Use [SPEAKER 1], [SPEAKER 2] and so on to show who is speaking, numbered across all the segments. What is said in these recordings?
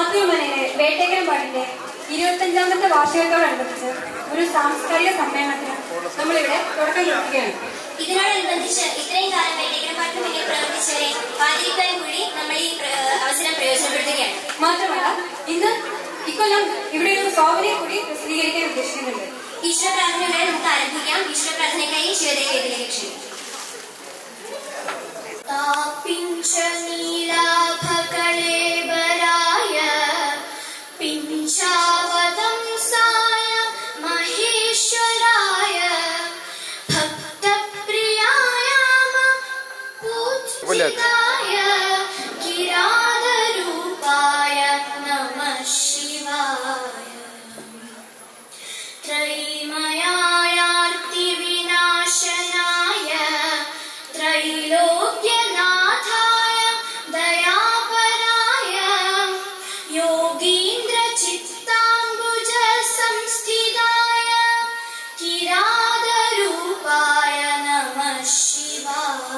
[SPEAKER 1] മാതൃമനയിലെ വേട്ടേക്കരം പാട്ടിന്റെ ഇരുപത്തഞ്ചാമത്തെ വാർഷികത്തോടനുബന്ധിച്ച് ഒരു സാംസ്കാരിക സമ്മേളനത്തിന് നമ്മളിവിടെ തുടക്കം കുറിക്കുകയാണ്
[SPEAKER 2] ഇതിനോടനുബന്ധിച്ച് ഇത്രയും കാലം വെട്ടിക്കരപ്പാട്ടിന് മുന്നിൽ പ്രവർത്തിച്ചവരെ ആദരിക്കാൻ കൂടി നമ്മൾ ഈ പ്ര- അവസരം പ്രയോജനപ്പെടുത്തുകയാണ്
[SPEAKER 1] മാത്രമല്ല ഇന്ന് ഇക്കൊല്ലം ഇവിടെ ഒരു സോവനെ കൂടി പ്രസിദ്ധീകരിക്കാൻ ഉദ്ദേശിക്കുന്നുണ്ട്
[SPEAKER 2] ഈശ്വര പ്രാർത്ഥനയോടെ നമുക്ക് ആരംഭിക്കാം ഈശ്വര പ്രാർത്ഥനയ്ക്കായി ശിവദേവ വേദിയിലേക്ക് ക്ഷണിക്കും
[SPEAKER 3] ീലാഭകളേബരായ പിഞ്ചാവതംസായ മഹേശ്വരായ ഭക്തപ്രിയായ പൂജിതായ കിരാതരൂപായ നമഃ ശിവായ ത്രൈമയായാർത്തിവിനാശനായ त्रैलोक्यनाथाय दयापराय योगीन्द्रचित्ताम्बुजसंस्थिताय किरातरूपाय नमः शिवाय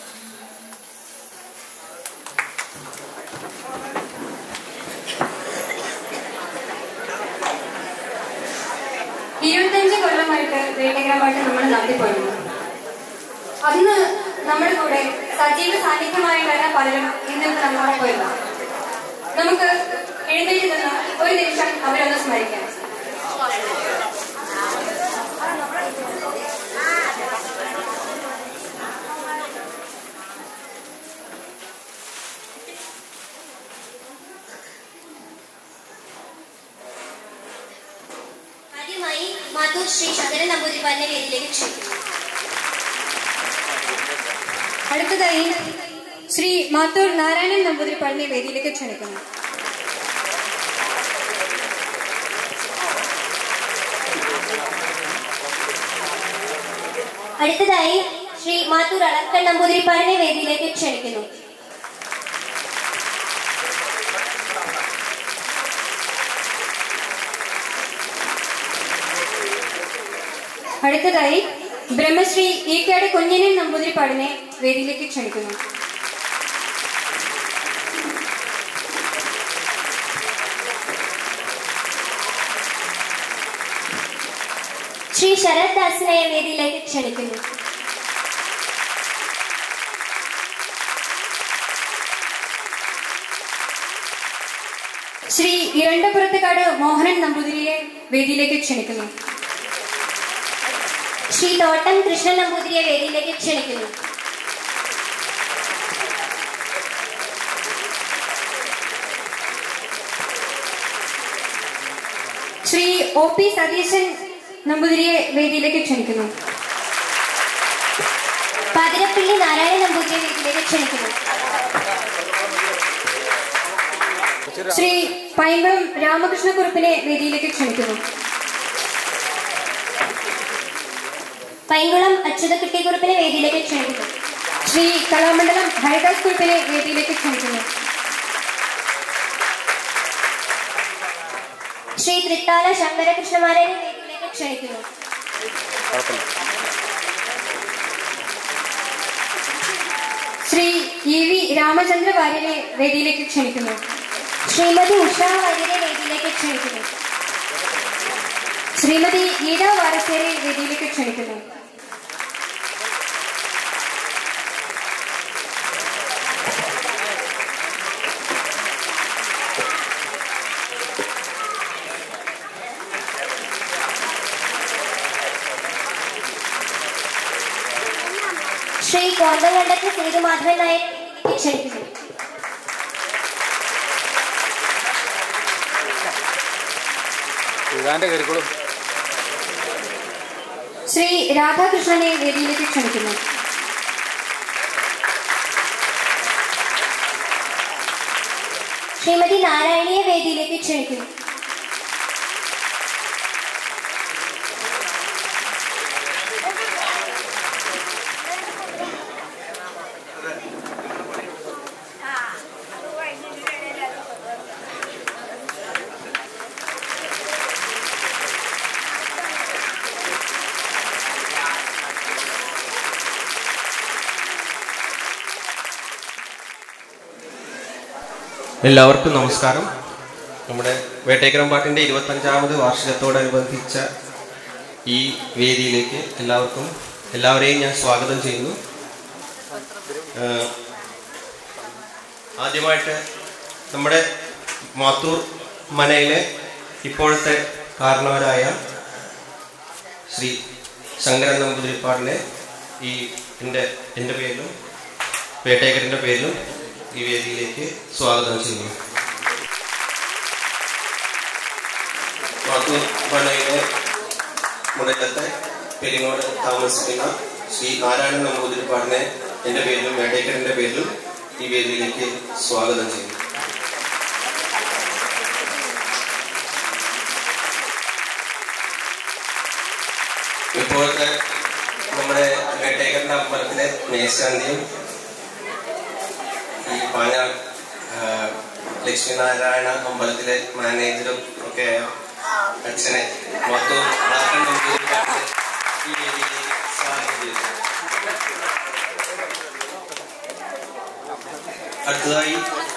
[SPEAKER 1] ഇരുപത്തഞ്ച് കൊല്ലമായിട്ട് വേട്ടേക്കരം പാട്ട് നമ്മൾ നടത്തിപ്പോയിരുന്നു അന്ന് നമ്മുടെ കൂടെ സജീവ സാന്നിധ്യമായിട്ടുള്ള പലരും ഇന്നിപ്പോൾ നമ്മളോടൊപ്പം ഇല്ല നമുക്ക് എഴുന്നേറ്റ് നിന്ന് ഒരു നിമിഷം അവരൊന്ന് സ്മരിക്കാം
[SPEAKER 2] ആദ്യമായി മാത്തൂർ ശ്രീ ശങ്കരൻ നമ്പൂതിരിപ്പാടിനെ വേദിയിലേക്ക് ക്ഷണിക്കുന്നു
[SPEAKER 1] അടുത്തതായി ശ്രീ മാത്തൂർ നാരായണൻ നമ്പൂതിരിപ്പാടിനെ വേദിയിലേക്ക് ക്ഷണിക്കുന്നു
[SPEAKER 2] അടുത്തതായി ശ്രീ മാത്തൂർ അളക്കൽ നമ്പൂതിരിപ്പാടിനെ വേദിയിലേക്ക് ക്ഷണിക്കുന്നു
[SPEAKER 1] അടുത്തതായി ബ്രഹ്മശ്രീ ഈക്കാട് കുഞ്ഞനൻ നമ്പൂതിരിപ്പാടിനെ വേദിയിലേക്ക് ക്ഷണിക്കുന്നു
[SPEAKER 2] ശ്രീ ശരത് ദാസിനെ വേദിയിലേക്ക് ക്ഷണിക്കുന്നു
[SPEAKER 1] ശ്രീ ഇരണ്ടപുറത്തുകാട് മോഹനൻ നമ്പൂതിരിയെ വേദിയിലേക്ക് ക്ഷണിക്കുന്നു
[SPEAKER 2] ശ്രീ തോട്ടം കൃഷ്ണൻ നമ്പൂതിരിയെ വേദിയിലേക്ക് ക്ഷണിക്കുന്നു
[SPEAKER 1] ശ്രീ ഒ പി സതീശൻ നമ്പൂതിരിയെ വേദിയിലേക്ക് ക്ഷണിക്കുന്നു
[SPEAKER 2] പാതിരപ്പള്ളി നാരായണ നമ്പൂതിരിയെ വേദിയിലേക്ക് ക്ഷണിക്കുന്നു
[SPEAKER 1] ശ്രീ പൈങ്കുളം രാമകൃഷ്ണക്കുറുപ്പിനെ വേദിയിലേക്ക് ക്ഷണിക്കുന്നു
[SPEAKER 2] പൈങ്കുളം അച്യുതക്കുട്ടിക്കുറുപ്പിനെ വേദിയിലേക്ക് ക്ഷണിക്കുന്നു
[SPEAKER 1] ശ്രീ കലാമണ്ഡലം ഹരിദാസ് കുറുപ്പിനെ വേദിയിലേക്ക് ക്ഷണിക്കുന്നു
[SPEAKER 2] ശ്രീ തൃത്താല ശങ്കരകൃഷ്ണമാരെ വേദിയിലേക്ക് ക്ഷണിക്കുന്നു
[SPEAKER 1] ശ്രീ ഇ വി രാമചന്ദ്ര വാര്യരെ വേദിയിലേക്ക് ക്ഷണിക്കുന്നു
[SPEAKER 2] ശ്രീമതി ഉഷ വര്യരെ വേദിയിലേക്ക് ക്ഷണിക്കുന്നു
[SPEAKER 1] ശ്രീമതി ഗീത വാരസ്യരെ വേദിയിലേക്ക് ക്ഷണിക്കുന്നു
[SPEAKER 2] ശ്രീ കോന്തങ്കണ്ടത്ത് സേതുമാധവൻ നായർ വേദിയിലേക്ക് ക്ഷണിക്കുന്നു
[SPEAKER 4] ഇതാന്റെ കയറിക്കോളും
[SPEAKER 1] ശ്രീ രാധാകൃഷ്ണനെ വേദിയിലേക്ക് ക്ഷണിക്കുന്നു
[SPEAKER 2] ശ്രീമതി നാരായണിയെ വേദിയിലേക്ക് ക്ഷണിക്കുന്നു
[SPEAKER 5] എല്ലാവർക്കും നമസ്കാരം
[SPEAKER 4] നമ്മുടെ വേട്ടേക്കരം പാട്ടിൻ്റെ ഇരുപത്തഞ്ചാമത് വാർഷികത്തോടനുബന്ധിച്ച ഈ വേദിയിലേക്ക് എല്ലാവർക്കും എല്ലാവരെയും ഞാൻ സ്വാഗതം ചെയ്യുന്നു ഏഹ് ആദ്യമായിട്ട് നമ്മുടെ മാത്തൂർ മനയിലെ ഇപ്പോഴത്തെ കാരണവരായ ശ്രീ ശങ്കരൻ നമ്പൂതിരിപ്പാടിനെ ഈ എൻ്റെ എൻ്റെ പേരിലും വേട്ടേക്കരൻ്റെ പേരിലും ഈ വേദിയിലേക്ക് സ്വാഗതം ചെയ്യുന്നു മാത്തൂർ മനയിലെ മുടക്കത്തെ പെരിങ്ങോട് താമസിക്കുന്ന ശ്രീ നാരായണൻ നമ്പൂതിരിപ്പാടിനെ എൻ്റെ പേരിലും വേട്ടേക്കരൻ്റെ പേരിലും ഈ വേദിയിലേക്ക് സ്വാഗതം ചെയ്യുന്നു ഇപ്പോഴത്തെ നമ്മുടെ വേട്ടേക്കരൻ്റെ അമ്പലത്തിലെ മേശാന്തിയും ഈ പാഞ്ഞാൾ ആ, ലക്ഷ്മിനാരായണ അമ്പലത്തിലെ മാനേജറും ഒക്കെ ആയ അച്ഛനെ മൊത്തം നാരായണൻ നമ്പൂതിരിപ്പാടിനെ ഈ വേദിയിലേക്ക് സ്വാഗതം ചെയ്യുന്നു അടുത്തതായി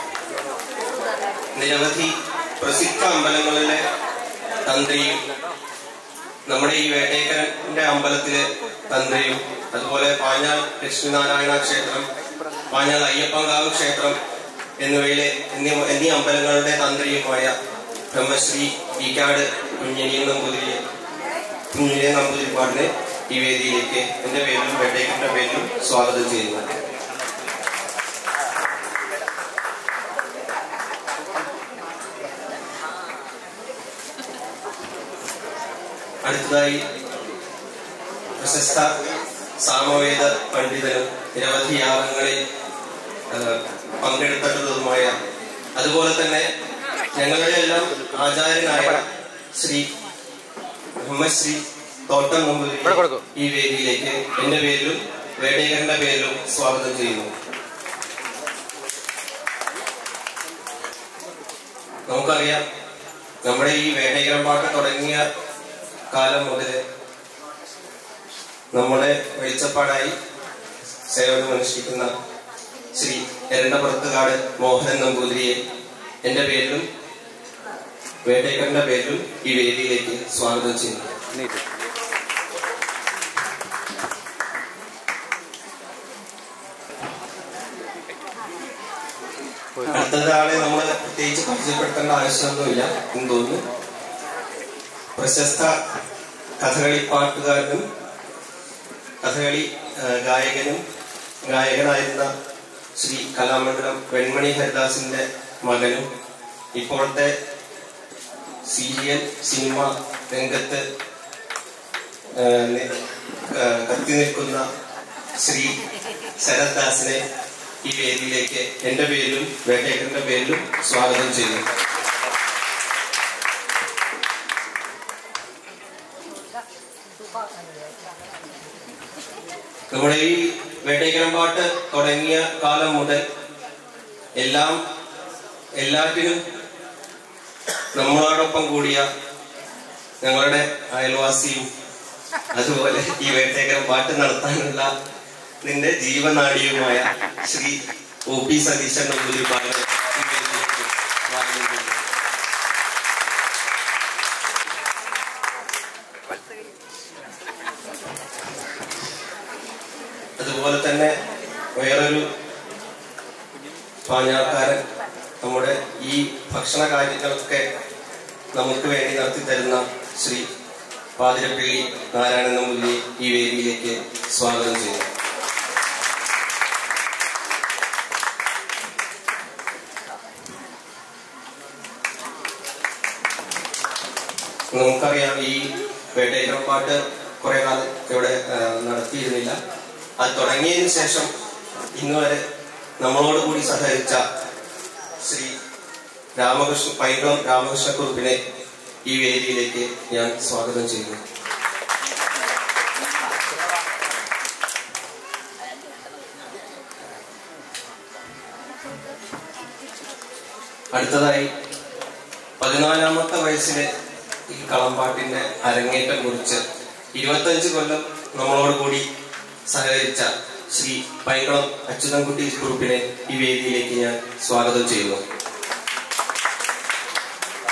[SPEAKER 4] നിരവധി പ്രസിദ്ധ അമ്പലങ്ങളിലെ തന്ത്രിയും നമ്മുടെ ഈ വേട്ടേക്കരന്റെ അമ്പലത്തിലെ തന്ത്രിയും അതുപോലെ പാഞ്ഞാൽ ലക്ഷ്മിനാരായണ ക്ഷേത്രം പാഞ്ഞാൽ അയ്യപ്പങ്കാവ് ക്ഷേത്രം എന്നിവയിലെ എന്നീ എന്നീ അമ്പലങ്ങളുടെ തന്ത്രിയുമായ ബ്രഹ്മശ്രീ ഈക്കാട് കുഞ്ഞിനിയൻ നമ്പൂതിരി കുഞ്ഞിനിയൻ നമ്പൂതിരിപ്പാടിനെ ഈ വേദിയിലേക്ക് എന്റെ പേരിലും വേട്ടേക്കരന്റെ പേരിലും സ്വാഗതം ചെയ്യുന്നു അടുത്തതായി പ്രശസ്ത സാമവേദ പണ്ഡിതനും നിരവധി യാഗങ്ങളിൽ ആ, പങ്കെടുത്തിട്ടുള്ളതുമായ അതുപോലെ തന്നെ ഞങ്ങളുടെ എല്ലാം ആചാര്യനായ ശ്രീ ബ്രഹ്മശ്രീ തോട്ടം നമ്പൂതിരി ഈ വേദിയിലേക്ക് എന്റെ പേരിലും വേടേകരന്റെ പേരിലും സ്വാഗതം ചെയ്യുന്നു നമുക്കറിയാം നമ്മുടെ ഈ വേടേകരം പാട്ട് തുടങ്ങിയ കാലം മുതൽ നമ്മുടെ വെളിച്ചപ്പാടായി സേവനമനുഷ്ഠിക്കുന്ന ശ്രീ എരണ്ടപുറത്തുകാട് മോഹനൻ നമ്പൂതിരിയെ എന്റെ പേരിലും വേട്ടേക്കറിന്റെ പേരിലും ഈ വേദിയിലേക്ക് സ്വാഗതം ചെയ്യുന്നു അടുത്തതാളെ നമ്മൾ പ്രത്യേകിച്ച് പരിചയപ്പെടുത്തേണ്ട ആവശ്യമൊന്നുമില്ല എന്ന് തോന്നുന്നു പ്രശസ്ത കഥകളി പാട്ടുകാരനും കഥകളി ആ, ഗായകനും ഗായകനായിരുന്ന ശ്രീ കലാമണ്ഡലം വെൺമണി ഹരിദാസിന്റെ മകനും ഇപ്പോഴത്തെ സീരിയൽ സിനിമ രംഗത്ത് ആ, നി- ആ, കത്തി നിൽക്കുന്ന ശ്രീ ശരത് ദാസിനെ ഈ വേദിയിലേക്ക് എന്റെ പേരിലും വേട്ടേക്കറിന്റെ പേരിലും സ്വാഗതം ചെയ്യുന്നു നമ്മുടെ ഈ വേട്ടേക്കരം പാട്ട് തുടങ്ങിയ കാലം മുതൽ എല്ലാം എല്ലാറ്റിനും നമ്മളോടൊപ്പം കൂടിയ ഞങ്ങളുടെ അയൽവാസിയും അതുപോലെ ഈ വേട്ടേക്കരം പാട്ട് നടത്താനുള്ള നിന്റെ ജീവനാടിയുമായ ശ്രീ ഒ പി സതീശൻ നമ്പൂതിരിപ്പാട് ഈ വേദിയിലേക്ക് സ്വാഗതം ചെയ്യുന്നു അതുപോലെ തന്നെ വേറൊരു പാഞ്ഞാൾക്കാരൻ നമ്മുടെ ഈ ഭക്ഷണ കാര്യങ്ങളൊക്കെ നമുക്ക് വേണ്ടി നടത്തി തരുന്ന ശ്രീ പാതിരപ്പള്ളി നാരായണൻ നമ്പൂതിരി ഈ വേദിയിലേക്ക് സ്വാഗതം ചെയ്യുന്നു നമുക്കറിയാം ഈ വേട്ടേക്കരം പാട്ട് കുറെ കാലം ഇവിടെ ആ, നടത്തിയിരുന്നില്ല അത് തുടങ്ങിയതിനു ശേഷം ഇന്ന് വരെ നമ്മളോട് കൂടി സഹകരിച്ച ശ്രീ രാമകൃഷ്ണ പൈകുളം രാമകൃഷ്ണക്കുറുപ്പിനെ ഈ വേദിയിലേക്ക് ഞാൻ സ്വാഗതം ചെയ്യുന്നു അടുത്തതായി പതിനാലാമത്തെ വയസ്സിലെ ഈ കളമ്പാട്ടിന്റെ അരങ്ങേറ്റം കുറിച്ച് ഇരുപത്തഞ്ച് കൊല്ലം നമ്മളോട് കൂടി സഹകരിച്ച ശ്രീ പൈക്കുളം അച്യുതൻകുട്ടി കുറുപ്പിനെ ഈ വേദിയിലേക്ക് ഞാൻ സ്വാഗതം ചെയ്യുന്നു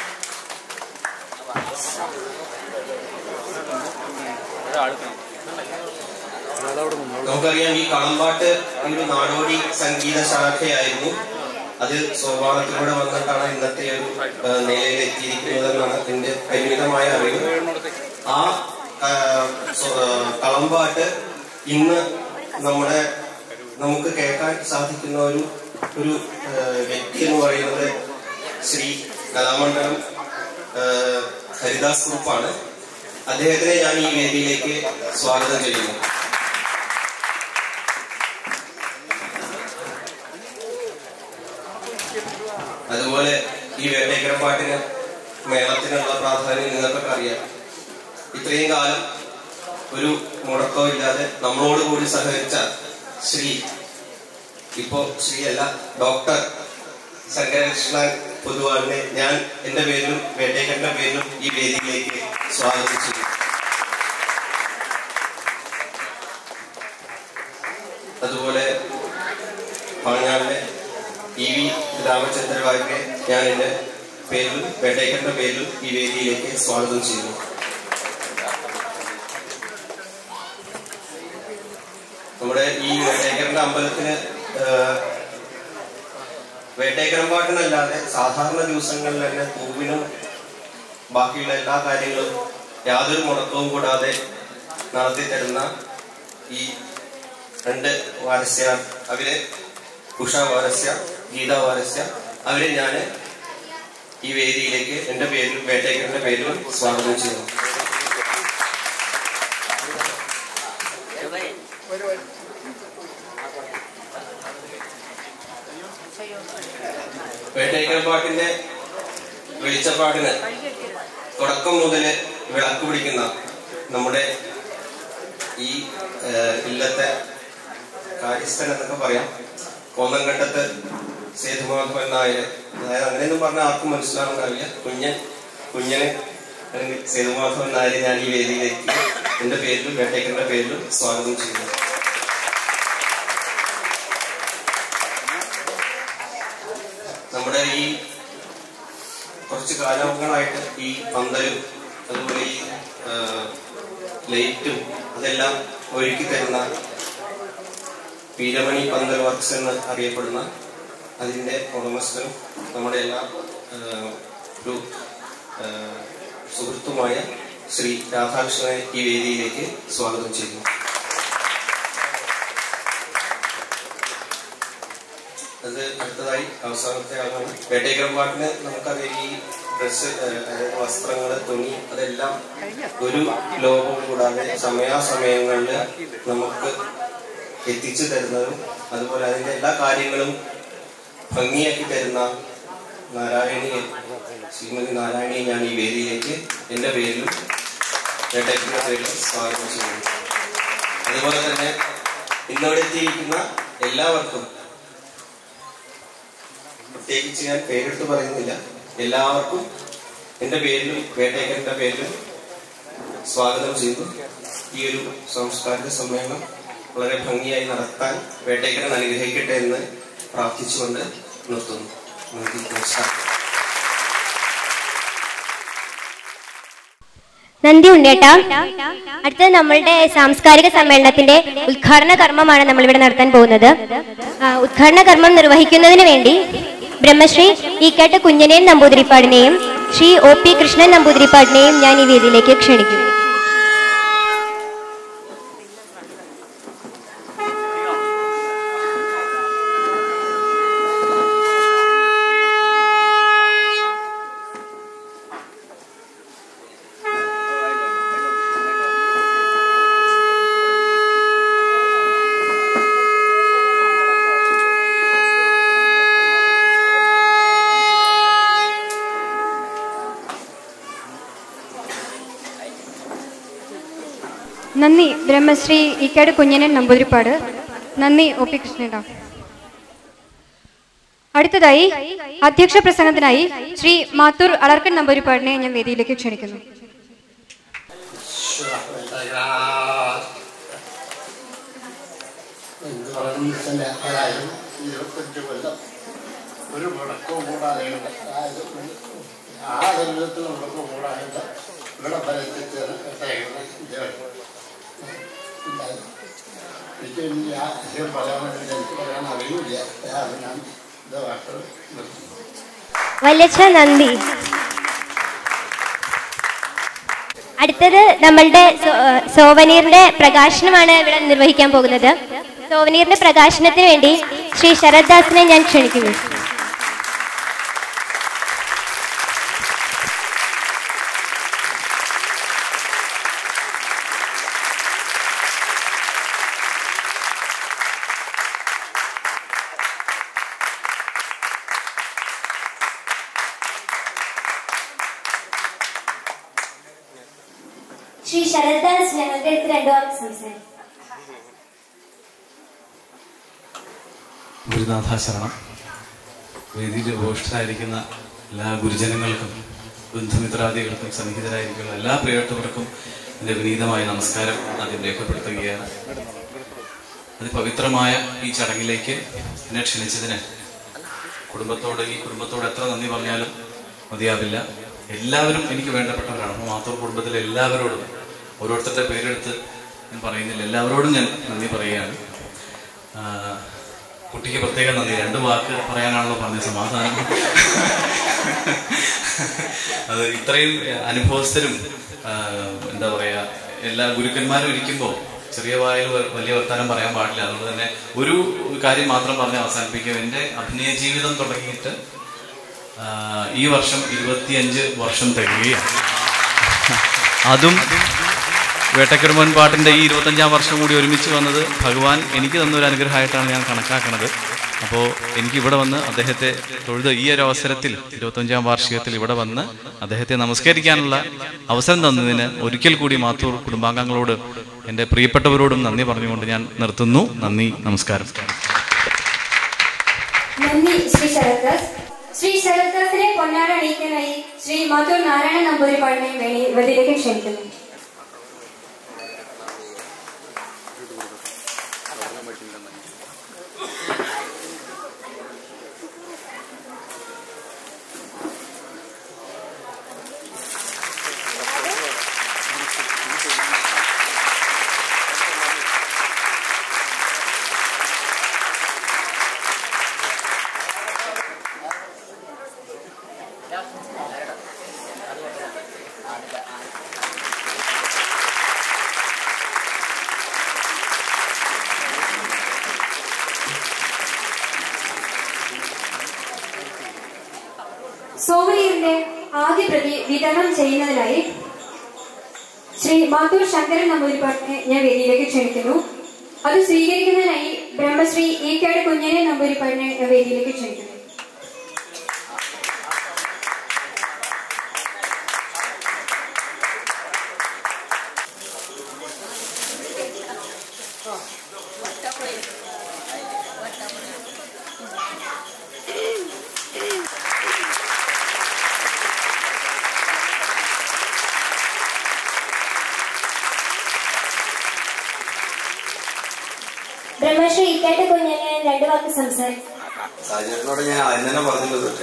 [SPEAKER 4] നമുക്കറിയാം ഈ കളമ്പാട്ട് ഒരു നാടോടി സംഗീത ശാഖയായിരുന്നു അത് സ്വഭാവത്തിലൂടെ വന്നിട്ടാണ് ഇന്നത്തെ ഒരു ആ, നിലയിൽ എത്തിയിരിക്കുന്നതെന്നാണ് എന്റെ പരിമിതമായ അറിവ് ആ ആ, സ്വ- ആ, കളമ്പാട്ട് ഇന്ന് നമ്മുടെ നമുക്ക് കേൾക്കാൻ സാധിക്കുന്ന ഒരു ഒരു ആ, വ്യക്തി എന്ന് പറയുന്നത് ശ്രീ കലാമണ്ഡലം ആ, ഹരിദാസ് ഗ്രൂപ്പാണ് അദ്ദേഹത്തിനെ ഞാൻ ഈ വേദിയിലേക്ക് സ്വാഗതം ചെയ്യുന്നു അതുപോലെ ഈ വേട്ടേക്കര പാട്ടിന് മേളത്തിനുള്ള പ്രാധാന്യം നിങ്ങൾക്കൊക്കെ അറിയാം ഇത്രയും കാലം ഒരു മുടക്കവും ഇല്ലാതെ നമ്മളോട് കൂടി സഹകരിച്ച ശ്രീ ഇപ്പോ ശ്രീ അല്ല ഡോക്ടർ ശങ്കരകൃഷ്ണൻ പൊതുവാളിനെ ഞാൻ എന്റെ പേരിലും വേട്ടേക്കറിന്റെ പേരിലും ഈ വേദിയിലേക്ക് സ്വാഗതം ചെയ്യുന്നു അതുപോലെ പാഞ്ഞാളിലെ ഇ വി രാമചന്ദ്രവാരിനെ ഞാൻ എന്റെ പേരിലും വേട്ടേക്കറിന്റെ പേരിലും ഈ വേദിയിലേക്ക് സ്വാഗതം ചെയ്യുന്നു നമ്മുടെ ഈ വേട്ടേക്കറിന്റെ അമ്പലത്തിന് ആഹ്, വേട്ടേക്കരം പാട്ടിനല്ലാതെ സാധാരണ ദിവസങ്ങളിൽ തന്നെ പൂവിനും ബാക്കിയുള്ള എല്ലാ കാര്യങ്ങളും യാതൊരു മുടക്കവും കൂടാതെ നടത്തി തരുന്ന ഈ രണ്ട് വാരസ്യ അവര് ഉഷ വാരസ്യ ഗീത വാരസ്യ അവരെ ഞാൻ ഈ വേദിയിലേക്ക് എന്റെ പേരിലും വേട്ടേക്കറിന്റെ പേരിലും സ്വാഗതം ചെയ്യുന്നു വേട്ടേക്കൽ പാട്ടിന്റെ വെളിച്ചപ്പാടിന് തുടക്കം മുതല് വിളക്ക് പിടിക്കുന്ന നമ്മുടെ ഈ ഏഹ്, ഇല്ലത്തെ കാര്യസ്ഥൻ എന്നൊക്കെ പറയാം കോന്നംകണ്ടത്ത് സേതുമാധവൻ നായർ അതായത് അങ്ങനെയൊന്നും പറഞ്ഞാൽ ആർക്കും മനസ്സിലാവുന്നില്ല കുഞ്ഞൻ കുഞ്ഞന് അല്ലെങ്കിൽ സേതുമാധവൻ നായരെ ഞാൻ ഈ വേദിയിലേക്ക് എന്റെ പേരിലും വേട്ടേക്കറിന്റെ പേരിലും സ്വാഗതം ചെയ്യുന്നു നമ്മുടെ ഈ കുറച്ച് കാലങ്ങളായിട്ട് ഈ പന്തലും അതുപോലെ ഈ ആ, ലൈറ്റും അതെല്ലാം ഒരുക്കി തരുന്ന പീരമണി പന്തൽ വർക്ക്സ് എന്ന് അറിയപ്പെടുന്ന അതിന്റെ ഉടമസ്ഥനും നമ്മുടെ എല്ലാ ആ, ഒരു ആ, സുഹൃത്തുമായ ശ്രീ രാധാകൃഷ്ണനെ ഈ വേദിയിലേക്ക് സ്വാഗതം ചെയ്യുന്നു അത് അടുത്തതായി അവസാനത്തെ ആളാണ് വേട്ടേക്കരം പാട്ടിന് നമുക്കറിയാം ഈ ഡ്രസ് അതായത് വസ്ത്രങ്ങള് തുണി അതെല്ലാം ഒരു ലോപവും കൂടാതെ സമയാസമയങ്ങളിൽ നമുക്ക് എത്തിച്ചു തരുന്നതും അതുപോലെ അതിന്റെ എല്ലാ കാര്യങ്ങളും ഭംഗിയാക്കി തരുന്ന നാരായണിയെ ശ്രീമതി നാരായണിയെ ഞാൻ ഈ വേദിയിലേക്ക് എന്റെ പേരിലും വേട്ടേക്കറിന്റെ പേരിലും സ്വാഗതം ചെയ്യുന്നു അതുപോലെ തന്നെ ഇന്നിവിടെ എത്തിയിരിക്കുന്ന എല്ലാവർക്കും പ്രത്യേകിച്ച് ഞാൻ പേരെടുത്ത് പറയുന്നില്ല എല്ലാവർക്കും എന്റെ പേരിലും വേട്ടേക്കരന്റെ പേരിലും സ്വാഗതം ചെയ്യുന്നു ഈ ഒരു സാംസ്കാരിക സമ്മേളനം വളരെ ഭംഗിയായി നടത്താൻ വേട്ടേക്കരൻ അനുഗ്രഹിക്കട്ടെ എന്ന് പ്രാർത്ഥിച്ചുകൊണ്ട് നിർത്തുന്നു നന്ദി നമസ്കാരം
[SPEAKER 5] നന്ദി ഉണ്ടേട്ടാ അടുത്തത് നമ്മളുടെ സാംസ്കാരിക സമ്മേളനത്തിന്റെ ഉദ്ഘാടന കർമ്മമാണ് നമ്മൾ ഇവിടെ നടത്താൻ പോകുന്നത് ആ, ഉദ്ഘാടന കർമ്മം നിർവഹിക്കുന്നതിന് വേണ്ടി ബ്രഹ്മശ്രീ ഈ കേട്ട കുഞ്ഞനേൻ നമ്പൂതിരിപ്പാടിനെയും ശ്രീ ഒ പി കൃഷ്ണൻ നമ്പൂതിരിപ്പാടിനെയും ഞാൻ ഈ വേദിയിലേക്ക് ക്ഷണിക്കുന്നു
[SPEAKER 1] നന്ദി ബ്രഹ്മശ്രീ ഇക്കാട് കുഞ്ഞനൻ നമ്പൂതിരിപ്പാട് നന്ദി ഒ പി കൃഷ്ണേട്ട അടുത്തതായി അധ്യക്ഷ പ്രസംഗത്തിനായി ശ്രീ മാത്തൂർ അളർക്കൻ നമ്പൂതിരിപ്പാടിനെ ഞാൻ വേദിയിലേക്ക് ക്ഷണിക്കുന്നു
[SPEAKER 6] ഗവൺമെന്റിന്റെ അതായത് ഇരുപത്തഞ്ച് കൊല്ലം ഒരു മുടക്കവും കൂടാതെ അതായത് ആ വിധത്തിൽ മുടക്കം കൂടാതെ ഇവിടെ വരെ എത്തിച്ചേർന്ന് ഉണ്ടായിരുന്നു എനിക്ക് ഇനി ആ അധികം പറയാൻ വേണ്ടി എനിക്ക് പറയാൻ അറിയില്ല അത് ഞാൻ ഇത് വാക്കുകൾ നിർത്തുന്നു
[SPEAKER 5] വല്യച്ഛ നന്ദി അടുത്തത് നമ്മളുടെ സോ- സോവനീറിന്റെ പ്രകാശനമാണ് ഇവിടെ നിർവഹിക്കാൻ പോകുന്നത് സോവനീറിന്റെ പ്രകാശനത്തിന് വേണ്ടി ശ്രീ ശരത് ദാസിനെ ഞാൻ ക്ഷണിക്കുന്നു
[SPEAKER 2] ശ്രീ ശരത് ദാസ് ഞങ്ങളുടെ അടുത്ത് രണ്ടു വാക്ക് സംസാരിക്കും
[SPEAKER 7] ഗുരുനാഥ ശരണം വേദിയിൽ ഉപവിഷ്ടരായിരിക്കുന്ന എല്ലാ ഗുരുജനങ്ങൾക്കും ബന്ധുമിത്രാദികൾക്കും സന്നിഹിതരായിരിക്കുന്ന എല്ലാ പ്രിയപ്പെട്ടവർക്കും എൻ്റെ വിനീതമായ നമസ്കാരം ആദ്യം രേഖപ്പെടുത്തുകയാണ് അതിപവിത്രമായ ഈ ചടങ്ങിലേക്ക് എന്നെ ക്ഷണിച്ചതിന് കുടുംബത്തോട് ഈ കുടുംബത്തോട് എത്ര നന്ദി പറഞ്ഞാലും മതിയാവില്ല എല്ലാവരും എനിക്ക് വേണ്ടപ്പെട്ടവരാണ് അപ്പോൾ മാത്തൂർ കുടുംബത്തിലെ എല്ലാവരോടും ഓരോരുത്തരുടെ പേരെടുത്ത് ഞാൻ പറയുന്നില്ല എല്ലാവരോടും ഞാൻ നന്ദി പറയുകയാണ് ആ, കുട്ടിക്ക് പ്രത്യേകം നന്ദി രണ്ട് വാക്ക് പറയാനാണല്ലോ പറഞ്ഞ സമാധാനം അത് ഇത്രയും അനുഭവസ്ഥരും ആ, എന്താ പറയാ എല്ലാ ഗുരുക്കന്മാരും ഇരിക്കുമ്പോൾ ചെറിയ വായിൽ വ- വലിയ വർത്താനം പറയാൻ പാടില്ല അതുകൊണ്ട് തന്നെ ഒരു കാര്യം മാത്രം പറഞ്ഞ് അവസാനിപ്പിക്കും എൻ്റെ അഭിനയ ജീവിതം തുടങ്ങിയിട്ട് ആ, ഈ വർഷം ഇരുപത്തിയഞ്ച് വർഷം തികയുകയാണ് അതും വേട്ടക്കരുമൻ പാട്ടിന്റെ ഈ ഇരുപത്തഞ്ചാം വർഷം കൂടി ഒരുമിച്ച് വന്നത് ഭഗവാൻ എനിക്ക് തന്നൊരു അനുഗ്രഹമായിട്ടാണ് ഞാൻ കണക്കാക്കുന്നത് അപ്പോൾ എനിക്ക് ഇവിടെ വന്ന് അദ്ദേഹത്തെ തൊഴുത് ഈ ഒരു അവസരത്തിൽ ഇരുപത്തഞ്ചാം വാർഷികത്തിൽ ഇവിടെ വന്ന് അദ്ദേഹത്തെ നമസ്കരിക്കാനുള്ള അവസരം തന്നതിന് ഒരിക്കൽ കൂടി മാത്തൂർ കുടുംബാംഗങ്ങളോട് എൻ്റെ പ്രിയപ്പെട്ടവരോടും നന്ദി പറഞ്ഞുകൊണ്ട് ഞാൻ നിർത്തുന്നു നന്ദി നമസ്കാരം
[SPEAKER 1] നന്ദി ശ്രീ ശരത്ദാസ് ശ്രീ ശരത്ദാസിനെ പൊന്നാട അണിയിക്കാനായി ശ്രീ മാത്തൂർ നാരായണ നമ്പൂരിപ്പാടിനെ വേണി വേദിയിലേക്ക് ക്ഷണിക്കുന്നു സോമനീറിന്റെ ആദ്യ പ്രതി വിതരണം ചെയ്യുന്നതിനായി ശ്രീ മാത്തൂർ ശങ്കരൻ നമ്പൂരിപ്പാട്ടിനെ ഞാൻ വേദിയിലേക്ക് ക്ഷണിക്കുന്നു അത് സ്വീകരിക്കുന്നതിനായി ബ്രഹ്മശ്രീ ഈക്കാട് കുഞ്ഞനെ നമ്പൂരിപ്പാടിനെ ഞാൻ വേദിയിലേക്ക് ക്ഷണിക്കുന്നു
[SPEAKER 2] ബ്രഹ്മശ്രീ ഇക്കാട്ട് കുഞ്ഞിനെ രണ്ടു വാക്ക് സംസാരിക്കും
[SPEAKER 4] സാഹചര്യത്തിനോട് ഞാൻ ആദ്യം തന്നെ പറഞ്ഞില്ലതൊക്കെ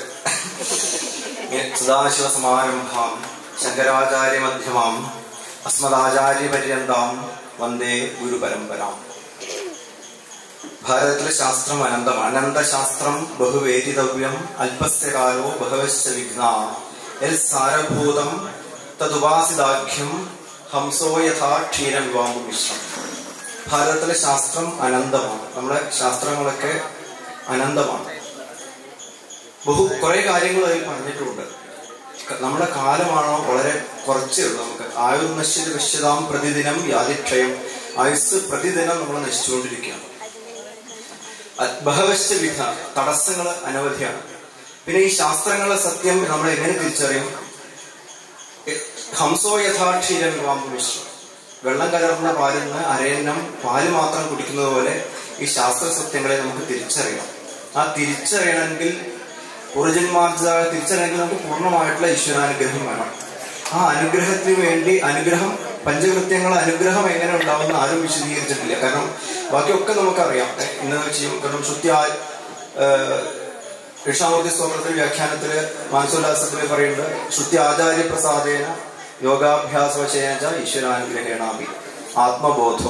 [SPEAKER 4] സദാശിവ സമാരംഭാം ശങ്കരാചാര്യ മധ്യമാം അസ്മദാചാര്യ പര്യന്താം വന്ദേ ഗുരു പരമ്പരാം ഭാരതത്തിലെ ശാസ്ത്രം അനന്തം അനന്തശാസ്ത്രം ബഹുവേദിതവ്യം അല്പസ്യ കാലോ ബഹവശ്ച വിഘ്ന യൽ സാരഭൂതം തതുപാസിതാഖ്യം ഹംസോ യഥാ ക്ഷീരം വിവാമ്പു മിശ്രം ഭാരതത്തിലെ ശാസ്ത്രം അനന്തമാണ് നമ്മുടെ ശാസ്ത്രങ്ങളൊക്കെ അനന്തമാണ് ബഹു കുറെ കാര്യങ്ങൾ അതിൽ പറഞ്ഞിട്ടുണ്ട് ക- നമ്മുടെ കാലമാണോ വളരെ കുറച്ചേ ഉള്ളൂ നമുക്ക് ആയുർ നശ്യത വിശ്യതാം പ്രതിദിനം യാതിക്ഷയം ആയുസ് പ്രതിദിനം നമ്മൾ നശിച്ചുകൊണ്ടിരിക്കുകയാണ് അ- ബഹവശ്യ വിധ തടസ്സങ്ങൾ അനവധിയാണ് പിന്നെ ഈ ശാസ്ത്രങ്ങളെ സത്യം നമ്മൾ എങ്ങനെ തിരിച്ചറിയും എ- ഹംസോ യഥാക്ഷീരം വിവാമ്പു മിശ്രം വെള്ളം കലർന്ന പാലിൽ നിന്ന് അരയന്നം പാല് മാത്രം കുടിക്കുന്നത് പോലെ ഈ ശാസ്ത്ര സത്യങ്ങളെ നമുക്ക് തിരിച്ചറിയണം ആ തിരിച്ചറിയണമെങ്കിൽ പൂർവജന്മാർജ തിരിച്ചറിയണമെങ്കിൽ നമുക്ക് പൂർണ്ണമായിട്ടുള്ള ഈശ്വരാനുഗ്രഹം വേണം ആ അനുഗ്രഹത്തിന് വേണ്ടി അനുഗ്രഹം പഞ്ചകൃത്യങ്ങൾ അനുഗ്രഹം എങ്ങനെ ഉണ്ടാവുമെന്ന് ആരും വിശദീകരിച്ചിട്ടില്ല കാരണം ബാക്കിയൊക്കെ നമുക്കറിയാം ഏ, ഇന്ന് ചെയ്യും കാരണം ശുദ്ധി കൃഷ്ണമൂർത്തി സ്തോത്രത്തിൽ വ്യാഖ്യാനത്തില് മാനസോല്ലാസത്തില് പറയുന്നുണ്ട് ശുദ്ധി ആചാര്യ പ്രസാദേന യോഗാഭ്യാസവശേന ഈശ്വരാനുഗ്രഹേണാമി ആത്മബോധോ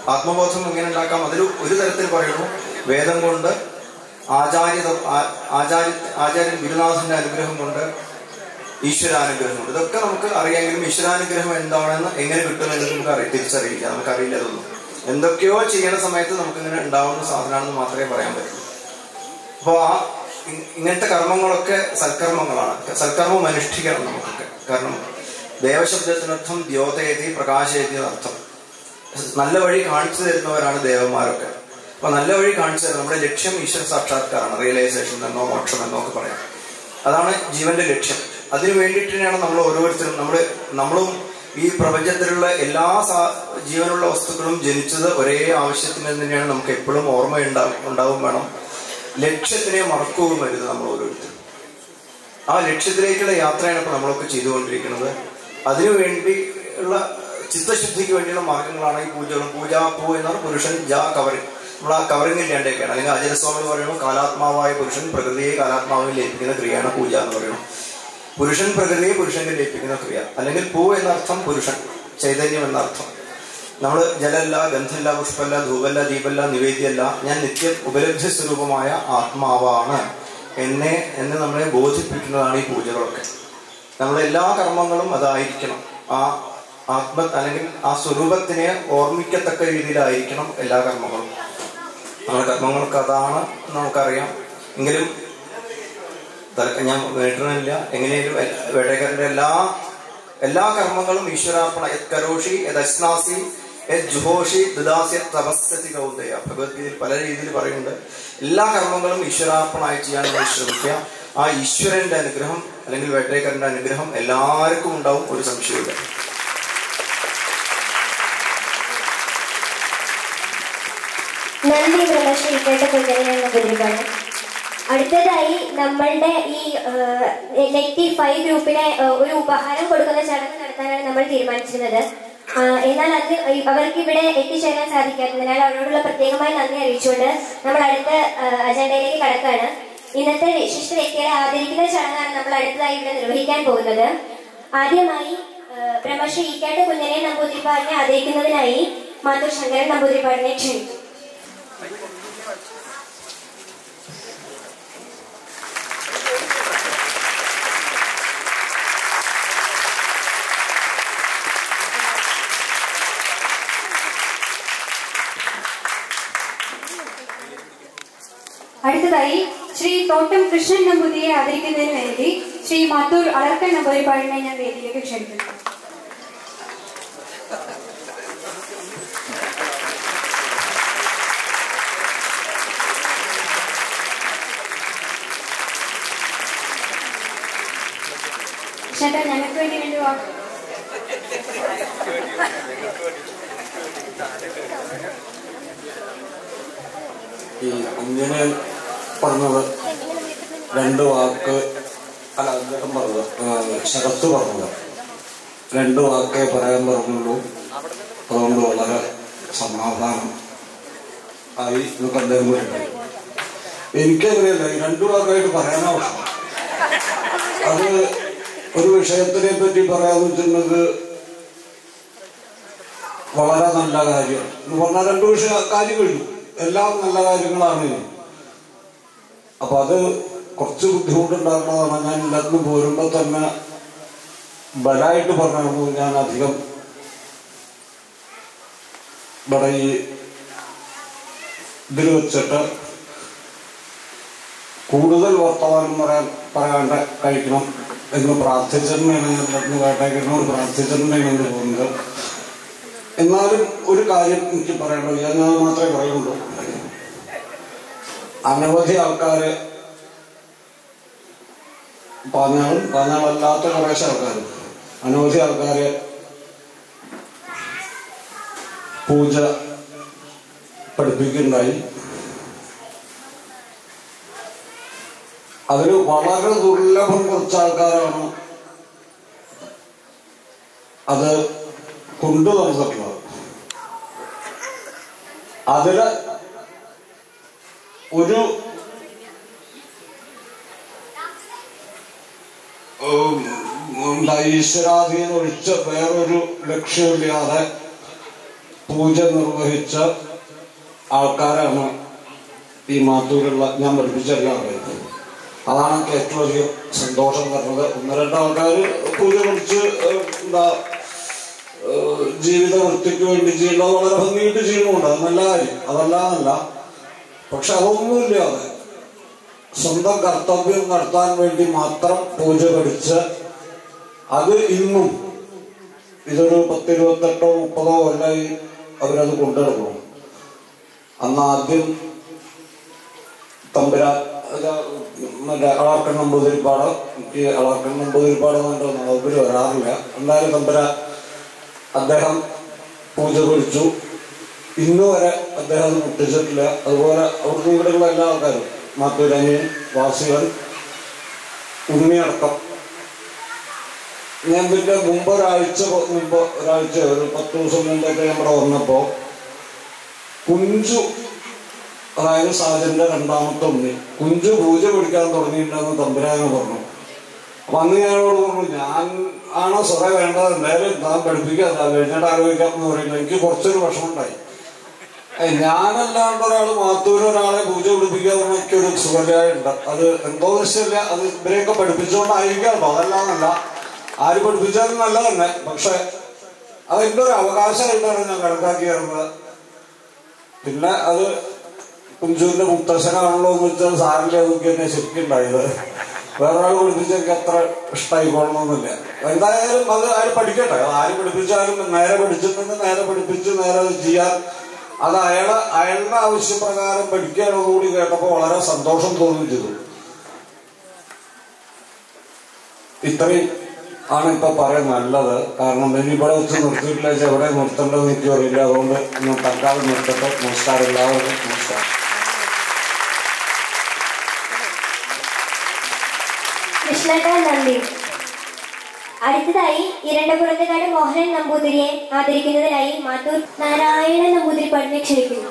[SPEAKER 8] ആത്മബോധം എങ്ങനെ ഉണ്ടാക്കാം അതിൽ ഒരു തരത്തിൽ പറയുന്നു വേദം കൊണ്ട് ആചാര്യ ആചാര്യ ആചാര്യൻ ഗുരുനാഥന്റെ അനുഗ്രഹം കൊണ്ട് ഈശ്വരാനുഗ്രഹം കൊണ്ട് ഇതൊക്കെ നമുക്ക് അറിയാമെങ്കിലും ഈശ്വരാനുഗ്രഹം എന്താണെന്ന് എങ്ങനെ കിട്ടുമെന്ന് നമുക്ക് അറിയ തിരിച്ചറിയില്ല നമുക്കറിയില്ല അതൊന്നും എന്തൊക്കെയോ ചെയ്യുന്ന സമയത്ത് നമുക്ക് ഇങ്ങനെ ഉണ്ടാവുന്ന സാധനമാണെന്ന് മാത്രമേ പറയാൻ പറ്റൂ അപ്പോൾ ആ ഇ- ഇങ്ങനത്തെ കർമ്മങ്ങളൊക്കെ സൽക്കർമ്മങ്ങളാണ് സൽക്കർമ്മം അനുഷ്ഠിക്കണം നമുക്കൊക്കെ കാരണം ദേവശബ്ദത്തിനർത്ഥം ദ്യോതയതി പ്രകാശയതി എന്നർത്ഥം നല്ല വഴി കാണിച്ചു തരുന്നവരാണ് ദേവന്മാരൊക്കെ അപ്പൊ നല്ല വഴി കാണിച്ചു തരുന്നത് നമ്മുടെ ലക്ഷ്യം ഈശ്വര സാക്ഷാത്കാരമാണ് റിയലൈസേഷൻ എന്നോ മോക്ഷം എന്നോ ഒക്കെ പറയാം അതാണ് ജീവന്റെ ലക്ഷ്യം അതിനു വേണ്ടിയിട്ട് തന്നെയാണ് നമ്മൾ ഓരോരുത്തരും നമ്മൾ നമ്മളും ഈ പ്രപഞ്ചത്തിലുള്ള എല്ലാ സാ- ജീവനുള്ള വസ്തുക്കളും ജനിച്ചത് ഒരേ ആവശ്യത്തിന് തന്നെയാണ് നമുക്ക് എപ്പോഴും ഓർമ്മ ഉണ്ടാവും ഉണ്ടാവും വേണം ലക്ഷ്യത്തിനെ മറക്കുകയും വരുത് നമ്മൾ ഓരോരുത്തരും ആ ലക്ഷ്യത്തിലേക്കുള്ള യാത്രയാണ് ഇപ്പൊ നമ്മളൊക്കെ ചെയ്തുകൊണ്ടിരിക്കുന്നത് അതിനു വേണ്ടിയുള്ള ചിത്തശുദ്ധിക്ക് വേണ്ടിയുള്ള മാർഗങ്ങളാണ് ഈ പൂജകളും പൂജാ പൂ എന്നാണ് പുരുഷൻ ജാ കവറിങ് നമ്മൾ ആ കവറിങ് ഇല്ലാണ്ടൊക്കെയാണ് അല്ലെങ്കിൽ ആചാര്യസ്വാമികൾ പറയുമ്പോൾ കാലാത്മാവായ പുരുഷൻ പ്രകൃതിയെ കാലാത്മാവിൽ ലയിപ്പിക്കുന്ന ക്രിയയാണ് പൂജ എന്ന് പറയുന്നത് പുരുഷൻ പ്രകൃതിയെ പുരുഷനിൽ ലയിപ്പിക്കുന്ന ക്രിയ അല്ലെങ്കിൽ പൂ എന്നർത്ഥം പുരുഷൻ ചൈതന്യം എന്നർത്ഥം നമ്മൾ ജലല്ല ഗന്ധല്ല പുഷ്പല്ല ധൂപല്ല ദീപല്ല നിവേദ്യല്ല ഞാൻ നിത്യം ഉപലബ്ധി സ്വരൂപമായ ആത്മാവാണ് എന്നെ എന്ന് നമ്മളെ ബോധിപ്പിക്കുന്നതാണ് ഈ പൂജകളൊക്കെ നമ്മളെ എല്ലാ കർമ്മങ്ങളും അതായിരിക്കണം ആ ആത്മ അല്ലെങ്കിൽ ആ സ്വരൂപത്തിനെ ഓർമ്മിക്കത്തക്ക രീതിയിലായിരിക്കണം എല്ലാ കർമ്മങ്ങളും നമ്മുടെ കർമ്മങ്ങൾക്ക് അതാണ് എന്ന് നമുക്കറിയാം എങ്കിലും തലക്ക ഞാൻ വേണ്ടണില്ല എങ്ങനെയും വേട്ടക്കാരന്റെ എല്ലാ എല്ലാ കർമ്മങ്ങളും ഈശ്വരാർപ്പണ യത് കരോഷി യത് അസ്നാസി യത് ജുഹോഷി ദുദാസ്യ തപസ്സതി കൗതയ ഭഗവത്ഗീതയിൽ പല രീതിയിൽ പറയുന്നുണ്ട് എല്ലാ കർമ്മങ്ങളും ഈശ്വരാർപ്പണമായി ചെയ്യാൻ നമ്മൾ ശ്രമിക്കുക ആ ഈശ്വരന്റെ അനുഗ്രഹം അല്ലെങ്കിൽ വേട്ടേക്കാരന്റെ അനുഗ്രഹം എല്ലാവർക്കും ഉണ്ടാവും ഒരു സംശയമില്ല
[SPEAKER 5] നന്ദി ബ്രഹ്മശ്രീ കേട്ട കുഞ്ഞനെ ഉപദ്രവിക്കാണ് അടുത്തതായി നമ്മളുടെ ഈ നെറ്റി ഫൈവ് ഗ്രൂപ്പിനെ ആ, ഒരു ഉപഹാരം കൊടുക്കുന്ന ചടങ്ങ് നടത്താനാണ് നമ്മൾ തീരുമാനിച്ചിരുന്നത് ആ, എന്നാൽ അന്ന് ഈ- അവർക്ക് ഇവിടെ എത്തിച്ചേരാൻ സാധിക്കാത്തതിനാൽ അവരോടുള്ള പ്രത്യേകമായി നന്ദി അറിയിച്ചുകൊണ്ട് നമ്മൾ അടുത്ത ആ, അജണ്ടയിലേക്ക് കടക്കാണ് ഇന്നത്തെ വിശിഷ്ട വ്യക്തികളെ ആദരിക്കുന്ന ചടങ്ങാണ് നമ്മൾ അടുത്തതായി ഇവിടെ നിർവഹിക്കാൻ പോകുന്നത് ആദ്യമായി ആ, ബ്രഹ്മശ്രീ ഇക്കാട്ട് കുഞ്ഞനെ നമ്പൂതിരിപ്പാടിനെ ആദരിക്കുന്നതിനായി മാത്തൂർ ശങ്കരൻ നമ്പൂതിരിപ്പാടിനെ ക്ഷണിച്ചു
[SPEAKER 1] അടുത്തതായി ശ്രീ തോട്ടം കൃഷ്ണൻ നമ്പൂതിരിയെ ആദരിക്കുന്നതിന് വേണ്ടി ശ്രീ മാത്തൂർ അളർക്കൻ നമ്പൂതിരിപ്പാടിനെ ഞാൻ വേദിയിലേക്ക് ക്ഷണിക്കുന്നു ചേട്ടാ ഞങ്ങൾക്ക് വേണ്ടി രണ്ട് വാക്ക്
[SPEAKER 9] ഈ കുഞ്ഞിനെ പറഞ്ഞത് രണ്ട് വാക്ക് അല്ല അദ്ദേഹം പറഞ്ഞത് ആ, ശരത്ത് പറഞ്ഞത് രണ്ട് വാക്കേ പറയാൻ പറഞ്ഞുള്ളൂ അതുകൊണ്ട് വളരെ സമാധാനം ആയി എന്നൊക്കെ അദ്ദേഹം പറയുന്നത് എനിക്കങ്ങനെയല്ല ഈ രണ്ടു വാക്കായിട്ട് പറയാനാവശ്യം അത് ഒരു വിഷയത്തിനെ പറ്റി പറയാന്ന് വെച്ചിട്ടുണ്ടെങ്കിൽ വളരെ നല്ല കാര്യം എന്ന് പറഞ്ഞാൽ രണ്ടു വിഷയ കാര്യം കഴിഞ്ഞു എല്ലാം നല്ല കാര്യങ്ങളാണ് ഇനി അപ്പൊ അത് കുറച്ച് ബുദ്ധിമുട്ടുണ്ടാക്കുന്നതാണ് ഞാൻ ഇല്ലെന്ന് പോരുമ്പോ തന്നെ ബലായിട്ട് പറഞ്ഞു ഞാൻ അധികം ഇവിടെ ഈ ഇതിൽ വെച്ചിട്ട് കൂടുതൽ വർത്തമാനം പറയാൻ പറയാണ്ട് കഴിക്കണം എന്ന് പ്രാർത്ഥിച്ചിട്ടുണ്ടെങ്കിൽ ഞാൻ ഇല്ലെന്ന് കേട്ടേക്കുന്നോട് പ്രാർത്ഥിച്ചിട്ടുണ്ടെങ്കിൽ കൊണ്ട് പോകുന്നത് എന്നാലും ഒരു കാര്യം എനിക്ക് പറയണത് ഞാൻ അത് മാത്രമേ പറയുള്ളൂ അനവധി ആൾക്കാര് പാഞ്ഞാളും പാഞ്ഞാളല്ലാത്ത കുറേശ്ശെ ആൾക്കാരും അനവധി ആൾക്കാര് പൂജ പഠിപ്പിക്കുകയുണ്ടായി അതിൽ വളരെ ദുർലഭം കുറച്ച് ആൾക്കാരാണ് അത് കൊണ്ടു നടന്നിട്ടുള്ളത് അതില് ഒരു ഉം, എന്താ ഈശ്വരാധീനം ഒഴിച്ച് വേറൊരു ലക്ഷ്യമില്ലാതെ പൂജ നിർവഹിച്ച ആൾക്കാരാണ് ഈ മാത്തൂരുള്ള ഞാൻ പഠിപ്പിച്ച എല്ലാവരും അതാണ് എനിക്ക് ഏറ്റവും അധികം സന്തോഷം തരുന്നത് ഒന്ന് രണ്ട് ആൾക്കാർ പൂജ പഠിച്ച് ഏഹ്, എന്താ ഏഹ്, ജീവിത വൃത്തിക്ക് വേണ്ടി ചെയ്യുന്നത് വളരെ ഭംഗിയായിട്ട് ചെയ്യുന്നുണ്ട് അത് നല്ല കാര്യം അതല്ലാന്നല്ല പക്ഷെ അതൊന്നുമില്ലാതെ സ്വന്തം കർത്തവ്യം നടത്താൻ വേണ്ടി മാത്രം പൂജ പഠിച്ച് അത് ഇന്നും ഇതൊരു പത്തിരുപത്തെട്ടോ മുപ്പതോ കൊല്ലായി അവരത് കൊണ്ടുനടക്കണം അന്ന് ആദ്യം തമ്പുരാൻ ഇത് മറ്റേ അളാർക്കൺ നമ്പൂതിരിപ്പാട് എനിക്ക് അളാർക്കൺ നമ്പൂതിരിപ്പാട് എന്നുണ്ടോ അവര് വരാറില്ല എന്തായാലും തമ്പുരാൻ അദ്ദേഹം പൂജ പിടിച്ചു ഇന്ന് വരെ അദ്ദേഹം അത് മുട്ടിച്ചിട്ടില്ല അതുപോലെ അവിടുന്ന് ഇവിടെയുള്ള എല്ലാ ആൾക്കാരും മാത്തൂരനിയൻ വാസികൾ ഉണ്ണിയടക്കം ഞാൻ പിന്നെ മുമ്പ് ഒരാഴ്ച പ- മുമ്പ് ഒരാഴ്ച ഒരു പത്ത് ദിവസം മുമ്പൊക്കെ നമ്മുടെ വന്നപ്പോ കുഞ്ചു അതായത് സാജന്റെ രണ്ടാമത്തെ ഉണ്ണി കുഞ്ചു പൂജ പിടിക്കാൻ തുടങ്ങിയിട്ടുണ്ടെന്ന് തമ്പുരാനെ പറഞ്ഞു അപ്പൊ അന്ന് ഞാനോട് പറഞ്ഞു ഞാൻ ആണോ സ്വറ വേണ്ടത് എന്തായാലും താൻ പഠിപ്പിക്കാതെ കഴിഞ്ഞിട്ട് ആലോചിക്കാം എന്ന് പറയുന്നത് എനിക്ക് കുറച്ചൊരു വിഷമം ഉണ്ടായി ഏയ് ഞാനല്ലാണ്ട് ഒരാൾ മാത്തൂര് ഒരാളെ പൂജ പിടിപ്പിക്കുക എന്ന് എനിക്കൊരു സുഖലായുണ്ട് അത് എന്തോ നിശ്ചയമില്ല അത് ഇവരെയൊക്കെ പഠിപ്പിച്ചുകൊണ്ടായിരിക്കാം കേട്ടോ അതല്ലാന്നല്ല ആര് പഠിപ്പിച്ചാലും നല്ല തന്നെ പക്ഷെ അത് എന്റെ ഒരു അവകാശമായിട്ടാണ് ഞാൻ കണക്കാക്കിയിരുന്നത് പിന്നെ അത് കുഞ്ചുവിന്റെ മുത്തശ്ശനാണല്ലോ എന്ന് വെച്ചാൽ സാറിന്റെ അതൊക്കെ തന്നെ ശരിക്കും ഉണ്ടായത് വേറെ ആൾ പഠിപ്പിച്ചെനിക്ക് അത്ര ഇഷ്ടമായിക്കോളണമെന്നില്ല എന്തായാലും അത് ആര് പഠിക്കട്ടെ അത് ആര് പഠിപ്പിച്ചാലും നേരെ പഠിച്ചിട്ടുണ്ടെങ്കിൽ നേരെ പഠിപ്പിച്ച് നേരെ അത് ചെയ്യാൻ അത് അയാളെ അയാളുടെ ആവശ്യപ്രകാരം പഠിക്കാനോടുകൂടി കേട്ടപ്പോൾ വളരെ സന്തോഷം തോന്നുകയും ചെയ്തു ഇത്രയും ആണ് ഇപ്പൊ പറയാൻ നല്ലത് കാരണം ഇനി ഇവിടെ വെച്ച് നിർത്തിയിട്ടില്ല വെച്ചാൽ എവിടെ നിർത്തേണ്ടതെന്ന് എനിക്ക് അറിയില്ല അതുകൊണ്ട് ഞാൻ തൽക്കാലം നിർത്തട്ടെ നമസ്കാരം എല്ലാവർക്കും നമസ്കാരം
[SPEAKER 5] കൃഷ്ണേട്ടൻ നന്ദി അടുത്തതായി ഇരണ്ടകുളത്തുകാട് മോഹനൻ നമ്പൂതിരിയെ ആദരിക്കുന്നതിനായി മാത്തൂർ നാരായണൻ നമ്പൂതിരിപ്പാടിനെ ക്ഷണിക്കുന്നു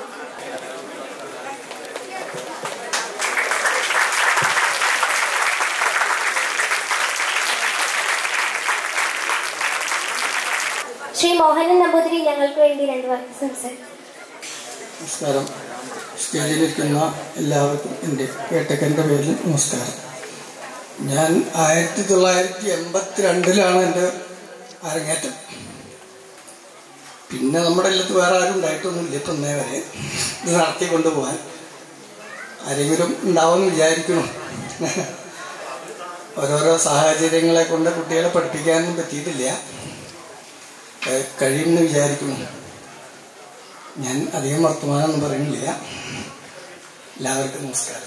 [SPEAKER 5] ശ്രീ മോഹനൻ നമ്പൂതിരി ഞങ്ങൾക്ക് വേണ്ടി രണ്ടു വാക്ക് സംസാരിക്കും
[SPEAKER 10] നമസ്കാരം സ്റ്റേജിലിരിക്കുന്ന എല്ലാവർക്കും എൻ്റെ കേട്ടക്കൻ്റെ പേരിൽ നമസ്കാരം ഞാൻ ആയിരത്തി തൊള്ളായിരത്തി എൺപത്തി രണ്ടിലാണ് എൻ്റെ അരങ്ങേറ്റം പിന്നെ നമ്മുടെ ഇല്ലത്ത് വേറെ ആരും ഉണ്ടായിട്ടൊന്നുമില്ല ഇപ്പം ഇന്നേ വരെ ഇത് നടത്തി കൊണ്ടുപോകാൻ ആരെങ്കിലും ഉണ്ടാവുമെന്ന് വിചാരിക്കണം ഓരോരോ സാഹചര്യങ്ങളെ കൊണ്ട് കുട്ടികളെ പഠിപ്പിക്കാനൊന്നും പറ്റിയിട്ടില്ല ഏഹ് കഴിയുമെന്ന് വിചാരിക്കുന്നു ഞാൻ അധികം വർത്തമാനമൊന്നും പറയുന്നില്ല എല്ലാവർക്കും നമസ്കാരം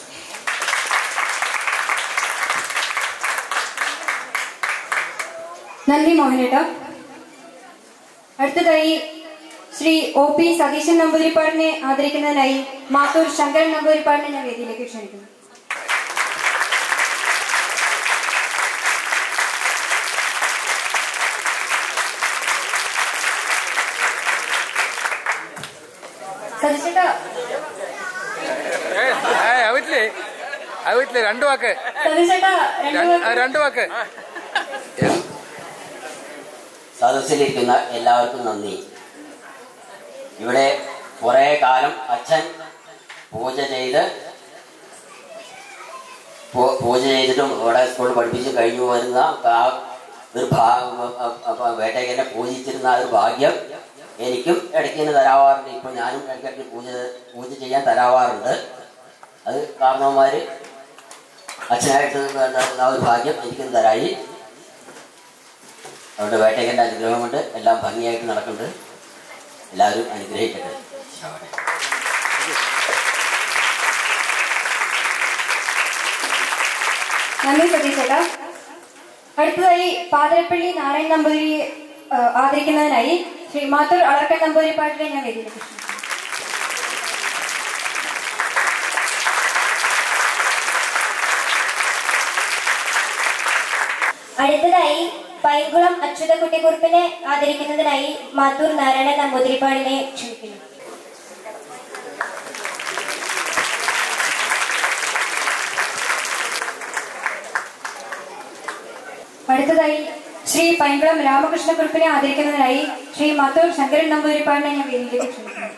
[SPEAKER 1] നന്ദി മോഹനേട്ട അടുത്തതായി ശ്രീ ഒ പി സതീശൻ നമ്പൂതിരിപ്പാടിനെ ആദരിക്കുന്നതിനായി മാത്തൂർ ശങ്കരൻ നമ്പൂതിരിപ്പാടിനെ ഞാൻ വേദിയിലേക്ക് ക്ഷണിക്കുന്നു സതീശേട്ടാ
[SPEAKER 11] വീട്ടില് ആ വീട്ടില് രണ്ടു വാക്ക്
[SPEAKER 1] സതീശേട്ടാ രണ്ടു
[SPEAKER 11] ര- ആ, രണ്ടു വാക്ക്
[SPEAKER 12] സദസ്സിലിരിക്കുന്ന എല്ലാവർക്കും നന്ദി ഇവിടെ കുറെ കാലം അച്ഛൻ പൂജ ചെയ്ത് പൂ- പൂജ ചെയ്തിട്ടും ഇവിടെ സ്കൂളിൽ പഠിപ്പിച്ച് കഴിഞ്ഞു വരുന്ന ആ ഒരു ഭാ വേട്ടയ്ക്കനെ പൂജിച്ചിരുന്ന ആ ഒരു ഭാഗ്യം എനിക്കും ഇടയ്ക്കിന് തരാവാറുണ്ട് ഇപ്പൊ ഞാനും ഇടയ്ക്കിടയ്ക്ക് പൂജ പൂജ ചെയ്യാൻ തരാവാറുണ്ട് അത് കാരണവന്മാര് അച്ഛനായിട്ട് വേണ്ട ആ ഒരു ഭാഗ്യം എനിക്കും തരായി അതുകൊണ്ട് വേട്ടയ്ക്കൻ്റെ അനുഗ്രഹം കൊണ്ട് എല്ലാം ഭംഗിയായിട്ട് നടക്കുന്നുണ്ട് എല്ലാവരും അനുഗ്രഹിക്കട്ടെ ശാവട്ടെ.
[SPEAKER 1] നന്ദി സതീശേട്ടാ അടുത്തതായി പാതിരപ്പള്ളി നാരായണൻ നമ്പൂതിരിയെ ആ, ആദരിക്കുന്നതിനായി ശ്രീ മാത്തൂർ അളർക്കൻ നമ്പൂതിരിപ്പാടിനെ ഞാൻ വേദിയിലേക്ക് ക്ഷണിക്കുന്നു.
[SPEAKER 5] അടുത്തതായി പൈങ്കുളം അച്യുതക്കുട്ടിക്കുറുപ്പിനെ ആദരിക്കുന്നതിനായി മാത്തൂർ നാരായണൻ നമ്പൂതിരിപ്പാടിനെ ക്ഷണിക്കുന്നു
[SPEAKER 1] അടുത്തതായി ശ്രീ പൈങ്കുളം രാമകൃഷ്ണക്കുറുപ്പിനെ ആദരിക്കുന്നതിനായി ശ്രീ മത്തൂർ ശങ്കരൻ നമ്പൂതിരിപ്പാടിനെ ഞാൻ വേദിയിലേക്ക് ക്ഷണിക്കുന്നു